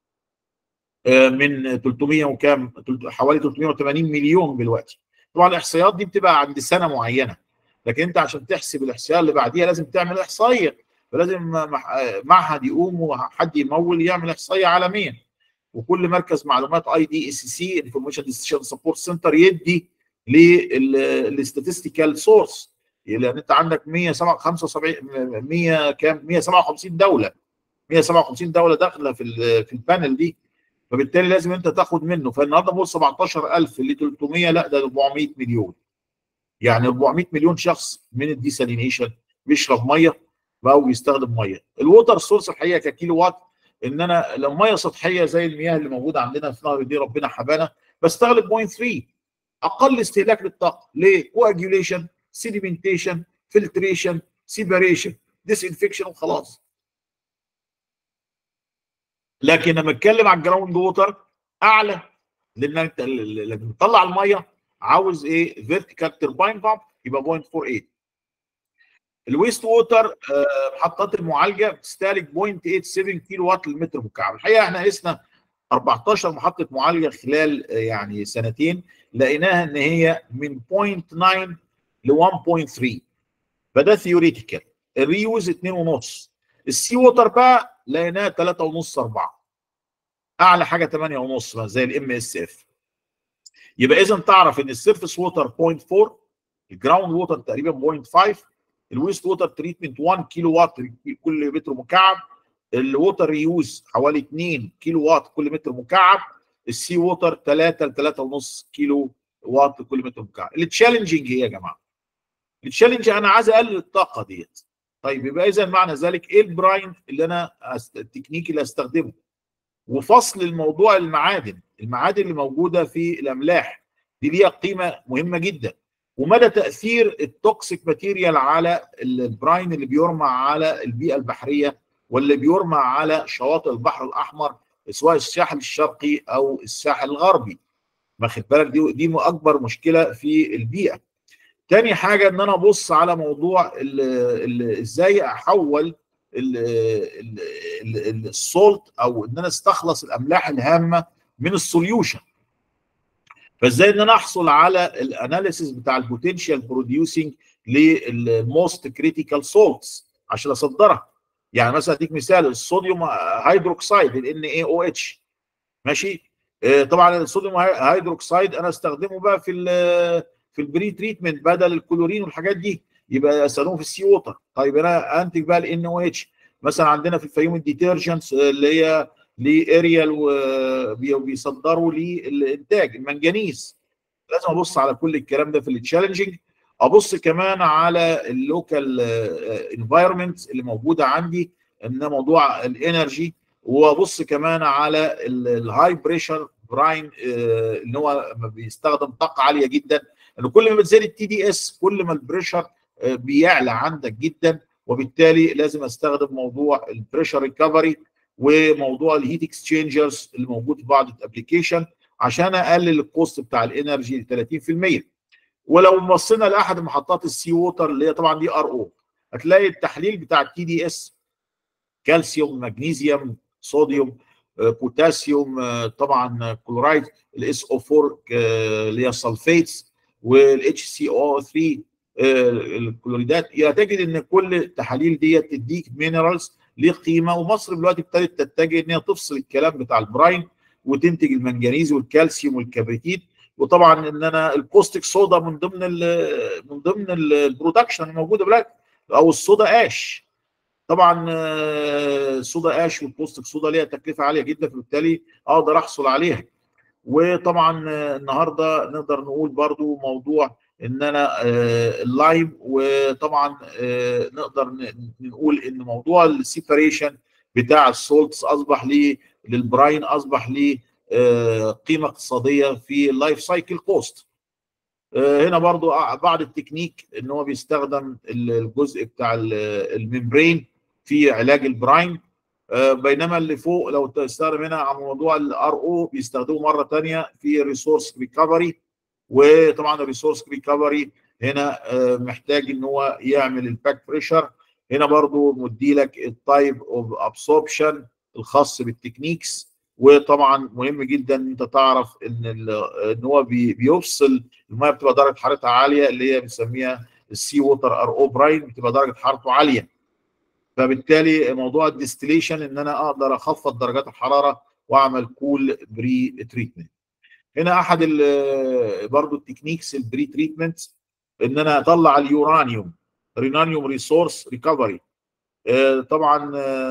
من 300 وكام حوالي 380 مليون دلوقتي. طبعا الاحصائيات دي بتبقى عند سنه معينه لكن انت عشان تحسب الاحصائيه اللي بعديها لازم تعمل احصائيه فلازم معهد يقوم وحد يمول يعمل احصائيه عالميا وكل مركز معلومات اي دي اس سي انفورميشن ديسيشن سبورت سنتر يدي للاستاتستيكال سورس لان انت عندك 175 100 كام 157 دوله 157 دوله داخله في في البانل دي فبالتالي لازم انت تاخد منه فالنهارده بقول 17000 اللي 300 لا ده 400 مليون يعني 400 مليون شخص من الديسالينيشن بيشرب ميه او بيستخدم ميه الووتر سورس الحقيقه ككيلو وات ان انا لو ميه سطحيه زي المياه اللي موجوده عندنا في نهر النيل ربنا حبانا بستغلب 0.3 اقل استهلاك للطاقه ليه؟ كواجيوليشن سيديمنتيشن فلتريشن سيبريشن ديس انفكشن وخلاص لكن لما اتكلم على الجراوند ووتر اعلى لان انت لما بتطلع الميه عاوز ايه فيرتيكال ترباين بامب يبقى 0.48 الويست ووتر محطات المعالجه بتستهلك 0.87 كيلو وات للمتر مكعب الحقيقه احنا قسنا 14 محطه معالجه خلال يعني سنتين لقيناها ان هي من 0.9 ل 1.3 فده ثيوريتيكال الريوز 2.5 السي ووتر بقى لقيناها 3.5 4 اعلى حاجه 8.5 زي الام اس اف يبقى اذا تعرف ان السيرفيس ووتر 0.4 الجراوند ووتر تقريبا 0.5 الويست ووتر تريتمنت 1 كيلو وات كل متر مكعب الووتر ريوز حوالي 2 كيلو وات كل متر مكعب السي ووتر 3 ل 3.5 كيلو وات كل متر مكعب التشالنجنج ايه يا جماعه؟ التشالنج انا عايز اقلل الطاقه ديت طيب يبقى اذا معنى ذلك ايه البراين اللي انا التكنيك اللي استخدمه وفصل الموضوع المعادن المعادن اللي موجوده في الاملاح دي ليها قيمه مهمه جدا ومدى تاثير التوكسيك ماتيريال على البراين اللي بيرمى على البيئه البحريه واللي بيرمى على شواطئ البحر الاحمر سواء الساحل الشرقي او الساحل الغربي واخد بالك دي دي اكبر مشكله في البيئه تاني حاجه ان انا ابص على موضوع ازاي احول السولت او ان انا استخلص الاملاح الهامه من السوليوشن فازاي ان انا احصل على الاناليسيس بتاع البوتنشال بروديوسنج للموست كريتيكال سولتس عشان اصدرها يعني مثلا اديك مثال الصوديوم هيدروكسيد ال NaOH ماشي آه، طبعا الصوديوم هي- هيدروكسيد انا استخدمه بقى في ال- في البري تريتمنت بدل الكلورين والحاجات دي يبقى استخدمه في السي ووتر طيب انا انتج بقى ال NaOH مثلا عندنا في الفيوم الديترجنتس اللي هي لاريال وبيصدروا للانتاج المنجنيز لازم ابص على كل الكلام ده في التشالنجنج ابص كمان على اللوكال انفايرمنت اللي موجوده عندي ان موضوع الانرجي وابص كمان على الهاي بريشر براين اللي هو بيستخدم طاقه عاليه جدا ان كل ما بتزيد التي دي اس كل ما البريشر آه، بيعلى عندك جدا وبالتالي لازم استخدم موضوع البريشر ريكفري وموضوع الهيت اكسشينجرز اللي موجود في بعض الابلكيشن عشان اقلل الكوست بتاع الانرجي ل 30% ولو بصينا لاحد محطات السي ووتر اللي هي طبعا دي ار او هتلاقي التحليل بتاع التي دي اس كالسيوم مغنيسيوم صوديوم آه، بوتاسيوم آه، طبعا كلورايد الاس او 4 اللي هي السلفيتس والاتش سي او 3 الكلوريدات يعني تجد ان كل التحاليل دي تديك مينرالز ليه قيمه ومصر دلوقتي ابتدت تتجه ان هي تفصل الكلام بتاع البراين وتنتج المنجنيز والكالسيوم والكبريتيت وطبعا ان انا الكوستيك صودا من ضمن ال من ضمن ال- البرودكشن الموجوده بلاك او الصودا اش طبعا آه، الصودا اش والكوستيك صودا ليها تكلفه عاليه جدا فبالتالي اقدر احصل عليها وطبعا آه، النهارده نقدر نقول برضو موضوع ان انا آه، اللايم وطبعا آه، نقدر ن- نقول ان موضوع السيبريشن بتاع السولتس اصبح ليه للبراين اصبح ليه آه، قيمه اقتصاديه في اللايف سايكل كوست هنا برضو بعض التكنيك ان هو بيستخدم الجزء بتاع ال- الممبرين في علاج البراين آه، بينما اللي فوق لو تستخدم هنا على موضوع الار او بيستخدموه مره ثانيه في ريسورس ريكفري وطبعا الريسورس ريكفري هنا آه، محتاج ان هو يعمل الباك بريشر هنا برضو مدي لك التايب اوف ابسوربشن الخاص بالتكنيكس وطبعا مهم جدا ان انت تعرف ان ال- ان هو بي- بيفصل الميه بتبقى درجه حرارتها عاليه اللي هي بنسميها السي ووتر ار او براين بتبقى درجه حرارته عاليه فبالتالي موضوع الديستليشن ان انا اقدر اخفض درجات الحراره واعمل كول بري تريتمنت هنا احد ال- برضو التكنيكس البري تريتمنت ان انا اطلع اليورانيوم رينانيوم ريسورس ريكفري طبعا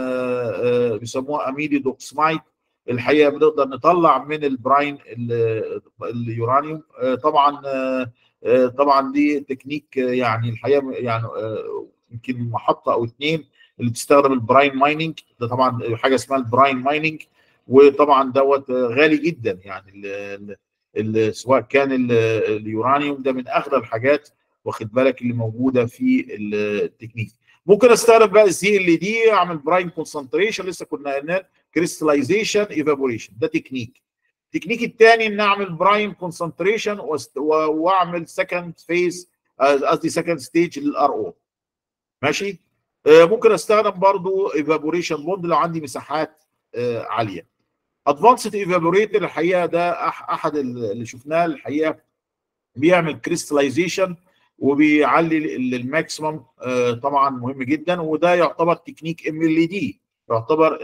آه، آه، بيسموها اميدي دوكسمايت الحقيقه بنقدر نطلع من البراين ال- اليورانيوم آه، طبعا آه، آه، طبعا دي تكنيك آه، يعني الحقيقه يعني آه، يمكن محطه او اثنين اللي بتستخدم البراين مايننج ده طبعا حاجه اسمها البراين مايننج وطبعا دوت آه، غالي جدا يعني ال- ال- ال- سواء كان ال- اليورانيوم ده من اغلى الحاجات واخد بالك اللي موجوده في التكنيك ممكن استخدم بقى السي ال دي اعمل براين كونسنتريشن لسه كنا قلنا كريستلايزيشن ايفابوريشن ده تكنيك التكنيك الثاني ان اعمل براين كونسنتريشن واعمل سكند فيز قصدي سكند ستيج للار او ماشي آه، ممكن استخدم برضو ايفابوريشن بوند لو عندي مساحات آه، عاليه ادفانسد ايفابوريتر الحقيقه ده أح- احد اللي شفناه الحقيقه بيعمل كريستلايزيشن وبيعلي ال- الماكسيمم آه، طبعا مهم جدا وده يعتبر تكنيك ام ال دي يعتبر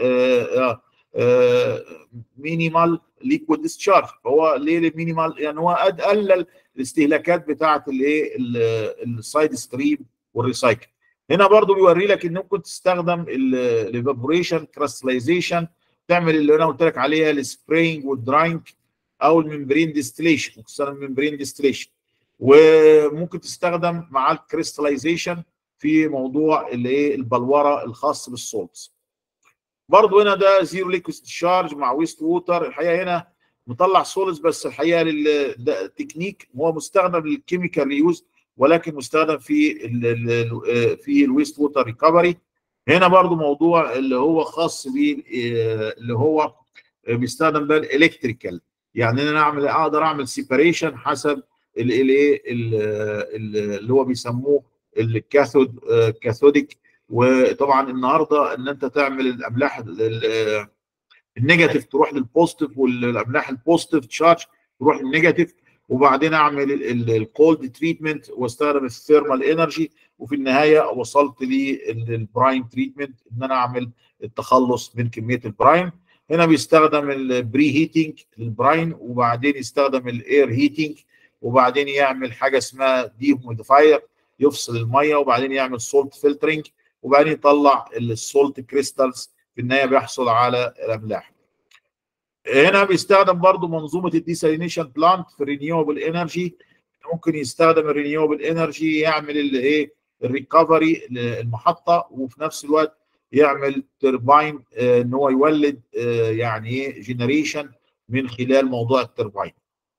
مينيمال ليكويد ديسشارج هو ليه مينيمال يعني هو قد قلل الاستهلاكات بتاعه الايه السايد ستريم والريسايكل هنا برضو بيوري لك ان ممكن تستخدم الايفابوريشن كريستلايزيشن تعمل اللي انا قلت لك عليها السبرينج والدراينج او الممبرين ديستليشن ممكن تستخدم الممبرين ديستليشن وممكن تستخدم مع الكريستلايزيشن في موضوع اللي ايه البلوره الخاص بالسولتس برضو هنا ده زيرو ليكويد تشارج مع ويست ووتر الحقيقه هنا مطلع سولز بس الحقيقه لل- ده تكنيك هو مستخدم للكيميكال ريوز ولكن مستخدم في ال ال في الويست ووتر ريكفري هنا برضو موضوع اللي هو خاص ب اللي هو بيستخدم بقى الالكتريكال يعني انا اعمل اقدر اعمل سيبريشن حسب الايه اللي هو بيسموه الكاثود كاثوديك وطبعا النهارده ان انت تعمل الاملاح ال- النيجاتيف تروح للبوزيتيف والاملاح البوزيتيف تشارج تروح للنيجاتيف وبعدين اعمل الكولد تريتمنت واستخدم الثيرمال انرجي وفي النهايه وصلت للبراين تريتمنت ان انا اعمل التخلص من كميه البراين هنا بيستخدم البري هيتنج للبراين وبعدين يستخدم الاير هيتنج وبعدين يعمل حاجه اسمها دي هوميديفاير يفصل الميه وبعدين يعمل سولت فلترنج وبعدين يطلع السولت كريستالز في النهايه بيحصل على الاملاح هنا بيستخدم برضو منظومه الديسالينيشن بلانت في الرينيوبل انرجي ممكن يستخدم الرينيوبل انرجي يعمل الايه الريكفري المحطه وفي نفس الوقت يعمل ترباين ان هو يولد يعني ايه جنريشن من خلال موضوع الترباين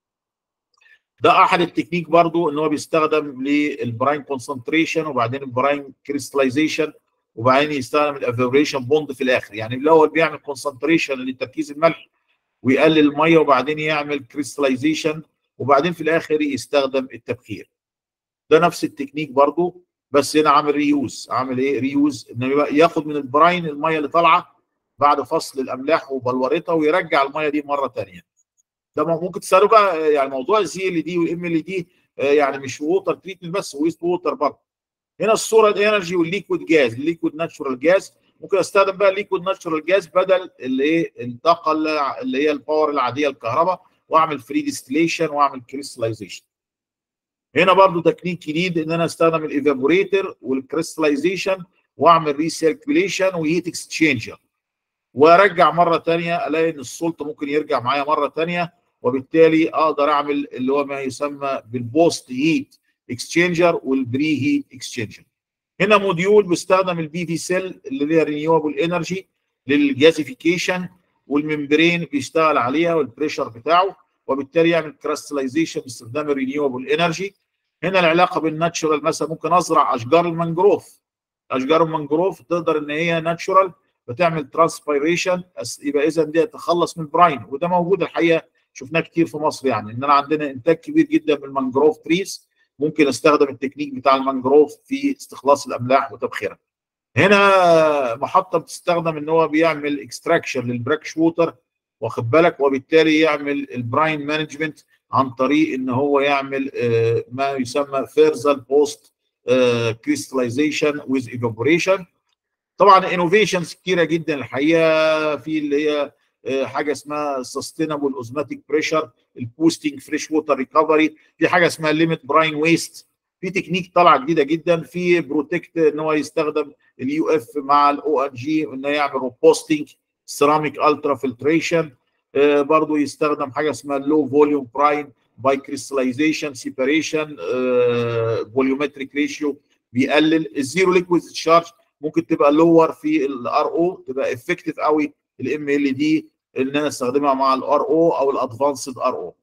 ده احد التكنيك برضو ان هو بيستخدم للبراين كونسنتريشن وبعدين البراين كريستلايزيشن وبعدين يستخدم الافيبريشن بوند في الاخر يعني الاول بيعمل كونسنتريشن لتركيز الملح ويقلل الميه وبعدين يعمل كريستلايزيشن وبعدين في الاخر يستخدم التبخير ده نفس التكنيك برضو بس هنا عامل ريوز عامل ايه ريوز انه ياخد من البراين الميه اللي طالعه بعد فصل الاملاح وبلورتها ويرجع الميه دي مره ثانيه ده ممكن تسالوا بقى يعني موضوع الزي ال دي والام ال دي يعني مش ووتر تريتمنت بس ويست ووتر برضه هنا الصوره الانرجي والليكويد جاز الليكويد ناتشورال جاز ممكن استخدم بقى الليكويد ناتشورال جاز بدل الايه الطاقه اللي هي الباور العاديه الكهرباء واعمل فري ديستليشن واعمل كريستلايزيشن هنا برضو تكنيك جديد ان انا استخدم الايفابوريتر والكريستلايزيشن واعمل ريسيركيوليشن وهيت اكسشينجر وارجع مره ثانيه الاقي ان السلطه ممكن يرجع معايا مره ثانيه وبالتالي اقدر اعمل اللي هو ما يسمى بالبوست هيت اكسشينجر والبري هيت اكسشينجر هنا موديول بيستخدم البي في سيل اللي هي رينيوبل انرجي للجازيفيكيشن والممبرين بيشتغل عليها والبريشر بتاعه وبالتالي يعمل كراستلايزيشن باستخدام الرينيوبل انرجي هنا العلاقه بالناتشورال مثلا ممكن ازرع اشجار المانجروف اشجار المانجروف تقدر ان هي ناتشورال بتعمل ترانسبيريشن يبقى اذا دي تخلص من البراين وده موجود الحقيقه شفناه كتير في مصر يعني ان انا عندنا انتاج كبير جدا من المانجروف تريز ممكن استخدم التكنيك بتاع المانجروف في استخلاص الاملاح وتبخيرها هنا محطه بتستخدم ان هو بيعمل اكستراكشن للبراكش ووتر واخد بالك وبالتالي يعمل البراين مانجمنت عن طريق ان هو يعمل ما يسمى فيرزال بوست كريستلايزيشن ويز ايفابوريشن طبعا انوفيشنز كتيره جدا الحقيقه في اللي هي حاجه اسمها سستينابل اوزماتيك بريشر البوستنج فريش ووتر ريكفري في حاجه اسمها ليميت براين ويست في تكنيك طالعه جديده جدا في بروتكت ان هو يستخدم اليو اف مع الاو ان جي انه يعمل روبوستنج سيراميك الترا فلتريشن برضه يستخدم حاجه اسمها لو فوليوم براين باي كريستلايزيشن سيبريشن فوليومتريك ريشيو بيقلل الزيرو ليكويد تشارج ممكن تبقى لور في الار او تبقى افكتيف قوي الام ال دي ان انا استخدمها مع الار او او الادفانسد ار او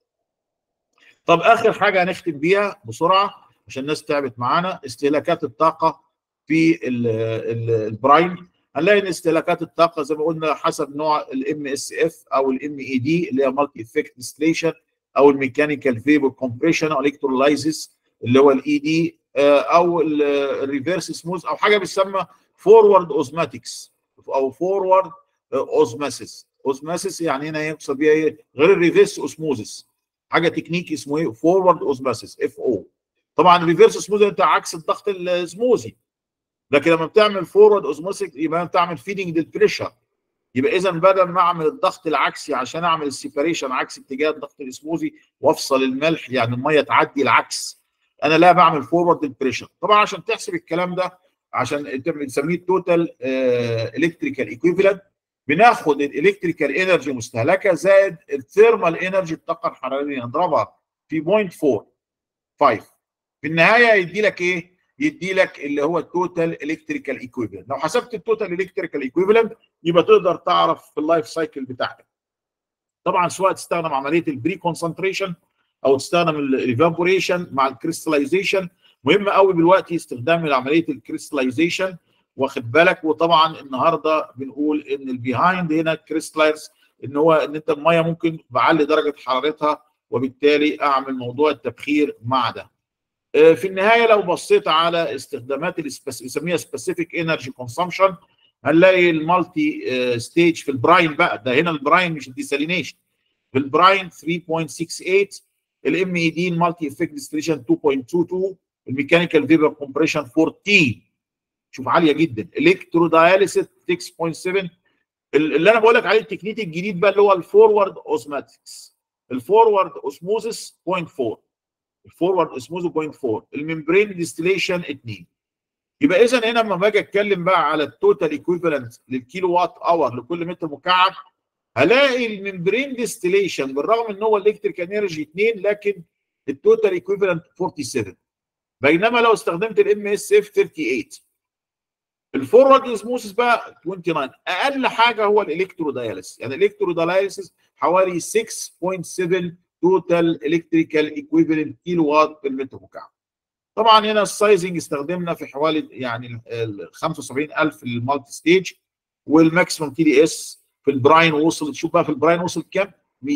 طب اخر حاجه هنختم بيها بسرعه عشان الناس تعبت معانا استهلاكات الطاقه في البرايم هنلاقي ان استهلاكات الطاقه زي ما قلنا حسب نوع الام اس اف او الام اي دي اللي هي مالتي افكت ديستليشن او الميكانيكال فيبر كومبريشن او الكترولايزيس اللي هو الاي دي او الريفرس سموث او حاجه بتسمى فورورد اوزماتكس او فورورد اوزماسيس اوزماسيس يعني هنا يقصد بيها ايه غير الريفرس اوسموزيس حاجه تكنيك اسمه ايه فورورد اوزماسيس اف او طبعا الريفرس اوسموزيس انت عكس الضغط السموزي لكن لما بتعمل فورورد اوزموسيك يبقى بتعمل فيدنج للبريشر يبقى اذا بدل ما اعمل الضغط العكسي عشان اعمل السيبريشن عكس اتجاه الضغط الاسموزي وافصل الملح يعني الميه تعدي العكس انا لا بعمل فورورد البريشر طبعا عشان تحسب الكلام ده عشان بنسميه التوتال الكتريكال ايكويفالنت بناخد الالكتريكال انرجي مستهلكه زائد الثيرمال انرجي الطاقه الحراريه نضربها في 0.45 في النهايه يدي لك ايه؟ يدي لك اللي هو التوتال الكتريكال ايكويفالنت لو حسبت التوتال الكتريكال ايكويفالنت يبقى تقدر تعرف في اللايف سايكل بتاعتك طبعا سواء تستخدم عمليه البري كونسنتريشن او تستخدم الايفابوريشن مع الكريستلايزيشن مهم قوي دلوقتي استخدام عمليه الكريستلايزيشن واخد بالك وطبعا النهارده بنقول ان البيهايند هنا كريستلايرز ان هو ان انت الميه ممكن بعلي درجه حرارتها وبالتالي اعمل موضوع التبخير مع ده. في النهايه لو بصيت على استخدامات اللي بنسميها سبيسيفيك انرجي كونسامشن هنلاقي المالتي ستيج في البراين بقى ده هنا البراين مش الديسالينيشن في البراين 3.68 الام اي دي المالتي افكت ديستليشن 2.22 الميكانيكال فيبر كومبريشن 4 تي شوف عاليه جدا الكتروداياليسيس 6.7 اللي انا بقول لك عليه التكنيك الجديد بقى اللي هو الفورورد اوزماتكس الفورورد اوسموزس 0.4 الفورورد اوسموزس 0.4 الممبرين ديستليشن 2 يبقى اذا هنا لما باجي اتكلم بقى على التوتال ايكويفالنت للكيلو وات اور لكل متر مكعب هلاقي الممبرين ديستليشن بالرغم ان هو الكتريك انرجي 2 لكن التوتال ايكويفالنت 47 بينما لو استخدمت الام اس اف 38 الفورورد اسموسيس بقى 29 اقل حاجه هو الالكتروداياليسيس يعني الالكتروداياليسيس حوالي 6.7 توتال الكتريكال ايكويفالنت كيلو وات بالمتر مكعب طبعا هنا السايزنج استخدمنا في حوالي يعني ال 75000 للمالتي ستيج والماكسيموم تي دي اس في البراين وصل شوف بقى في البراين وصل كام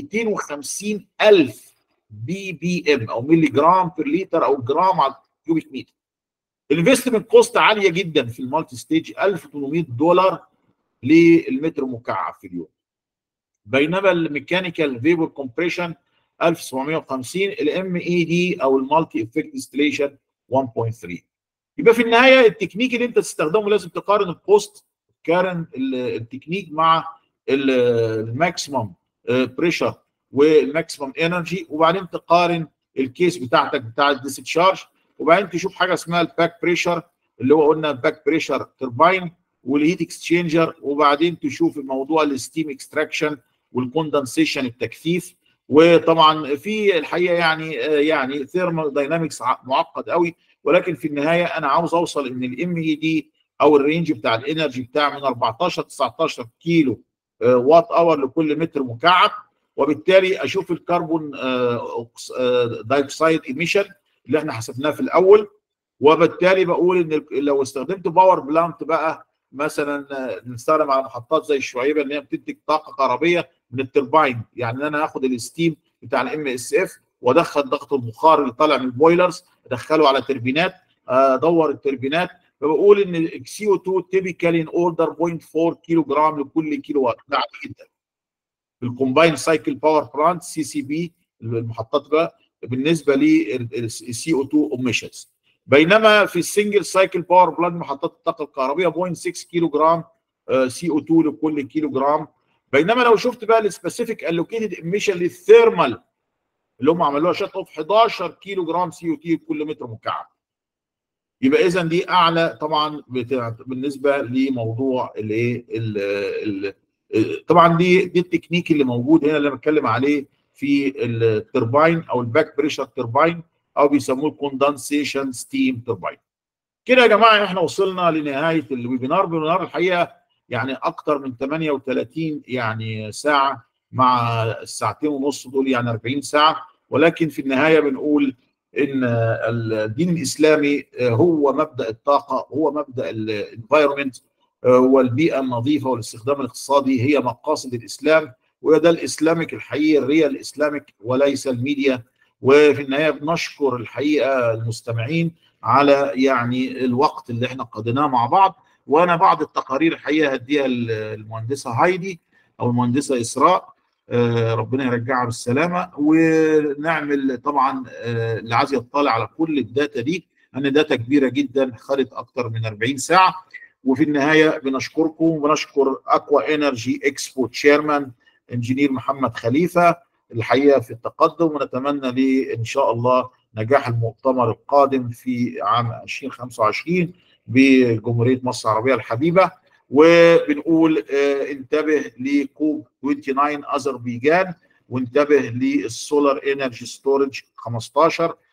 250000 بي بي ام او ملي جرام بير لتر او جرام على كيوبيك متر الانفستمنت كوست عاليه جدا في المالتي ستيج 1800 دولار للمتر مكعب في اليوم بينما الميكانيكال فيبر كومبريشن 1750 الام اي دي او المالتي افكت ديستليشن 1.3 يبقى في النهايه التكنيك اللي انت تستخدمه لازم تقارن الكوست كارن التكنيك مع الماكسيمم بريشر والماكسيمم انرجي وبعدين تقارن الكيس بتاعتك بتاع الديسشارج وبعدين تشوف حاجه اسمها الباك بريشر اللي هو قلنا باك بريشر ترباين والهيت اكسشينجر وبعدين تشوف الموضوع الستيم اكستراكشن والكوندنسيشن التكثيف وطبعا في الحقيقه يعني يعني ثيرمال داينامكس معقد قوي ولكن في النهايه انا عاوز اوصل ان الام اي دي او الرينج بتاع الانرجي بتاع من 14 19 كيلو وات اور لكل متر مكعب وبالتالي اشوف الكربون دايوكسيد ايميشن اللي احنا حسبناه في الاول وبالتالي بقول ان لو استخدمت باور بلانت بقى مثلا نستخدم على محطات زي الشعيبه اللي هي بتنتج طاقه كهربيه من الترباين يعني انا هاخد الستيم بتاع الام اس اف وادخل ضغط البخار اللي طالع من البويلرز ادخله على تربينات ادور التربينات فبقول ان السي او 2 تيبيكال ان اوردر 0.4 كيلو جرام لكل كيلو وات ده عالي جدا الكومباين سايكل باور بلانت سي سي بي المحطات بقى بالنسبه للسي او 2 اوميشنز بينما في السنجل سايكل باور بلانت محطات الطاقه الكهربائيه 0.6 كيلو جرام سي او 2 لكل كيلو جرام بينما لو شفت بقى السبيسيفيك الوكيتد ايميشن للثيرمال اللي هم عملوها شات اوف 11 كيلو جرام سي او تي كل متر مكعب يبقى اذا دي اعلى طبعا بالنسبه لموضوع الايه طبعا دي دي التكنيك اللي موجود هنا اللي انا بتكلم عليه في الترباين او الباك بريشر ترباين او بيسموه الكوندنسيشن ستيم ترباين كده يا جماعه احنا وصلنا لنهايه الويبينار الويبينار الحقيقه يعني اكتر من 38 يعني ساعه مع الساعتين ونص دول يعني 40 ساعه ولكن في النهايه بنقول ان الدين الاسلامي هو مبدا الطاقه هو مبدا الانفايرمنت والبيئه النظيفه والاستخدام الاقتصادي هي مقاصد الاسلام وده الاسلامك الحقيقي الريال اسلامك وليس الميديا وفي النهايه بنشكر الحقيقه المستمعين على يعني الوقت اللي احنا قضيناه مع بعض وانا بعض التقارير الحقيقه هديها المهندسه هايدي او المهندسه اسراء ربنا يرجعها بالسلامه ونعمل طبعا اللي عايز يطلع على كل الداتا دي ان داتا كبيره جدا خدت اكتر من 40 ساعه وفي النهايه بنشكركم وبنشكر اكوا انرجي اكسبو تشيرمان انجينير محمد خليفه الحقيقه في التقدم ونتمنى ليه ان شاء الله نجاح المؤتمر القادم في عام 2025 بجمهوريه مصر العربيه الحبيبه وبنقول اه انتبه لكوب 29 اذربيجان وانتبه للسولار انرجي ستورج 15 اه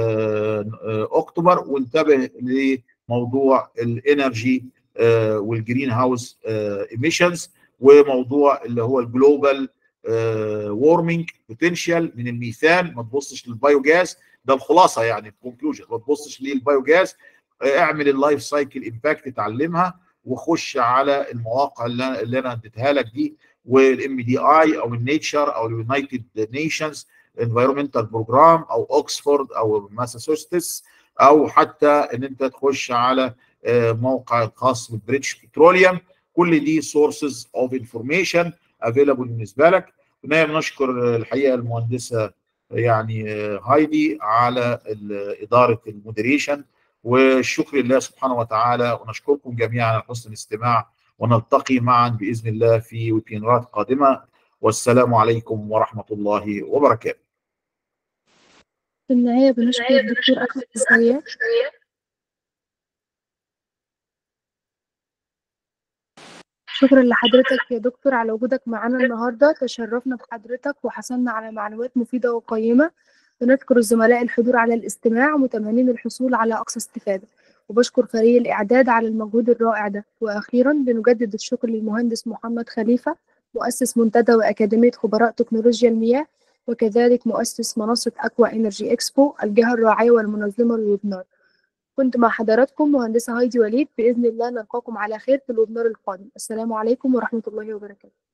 اه اكتوبر وانتبه لموضوع الانرجي والجرين هاوس ايميشنز وموضوع اللي هو الجلوبال وورمنج بوتنشال من الميثان ما تبصش للبايوجاز ده الخلاصه يعني الكونكلوجن ما تبصش للبايوجاز اعمل اللايف سايكل امباكت اتعلمها وخش على المواقع اللي, اللي انا اديتها لك دي والام دي اي او النيتشر او اليونايتد نيشنز انفايرمنتال بروجرام او اوكسفورد او ماساتشوستس او حتى ان انت تخش على موقع الخاص بالبريتش بتروليوم كل دي سورسز اوف انفورميشن افيلابل بالنسبه لك في النهايه بنشكر الحقيقه المهندسه يعني آه، هايدي على ال- اداره المودريشن والشكر لله سبحانه وتعالى ونشكركم جميعا على حسن الاستماع ونلتقي معا باذن الله في ويبينارات قادمه والسلام عليكم ورحمه الله وبركاته. في النهاية بنشكر الدكتور أحمد الزيات شكرا لحضرتك يا دكتور على وجودك معنا النهاردة تشرفنا بحضرتك وحصلنا على معلومات مفيدة وقيمة بنشكر الزملاء الحضور على الاستماع ومتمنين الحصول على أقصى استفادة وبشكر فريق الإعداد على المجهود الرائع ده وأخيرا بنجدد الشكر للمهندس محمد خليفة مؤسس منتدى وأكاديمية خبراء تكنولوجيا المياه وكذلك مؤسس منصة أكوا إنرجي إكسبو الجهة الراعية والمنظمة للويبنار كنت مع حضراتكم مهندسة هايدي وليد بإذن الله نلقاكم على خير في الويبنار القادم السلام عليكم ورحمة الله وبركاته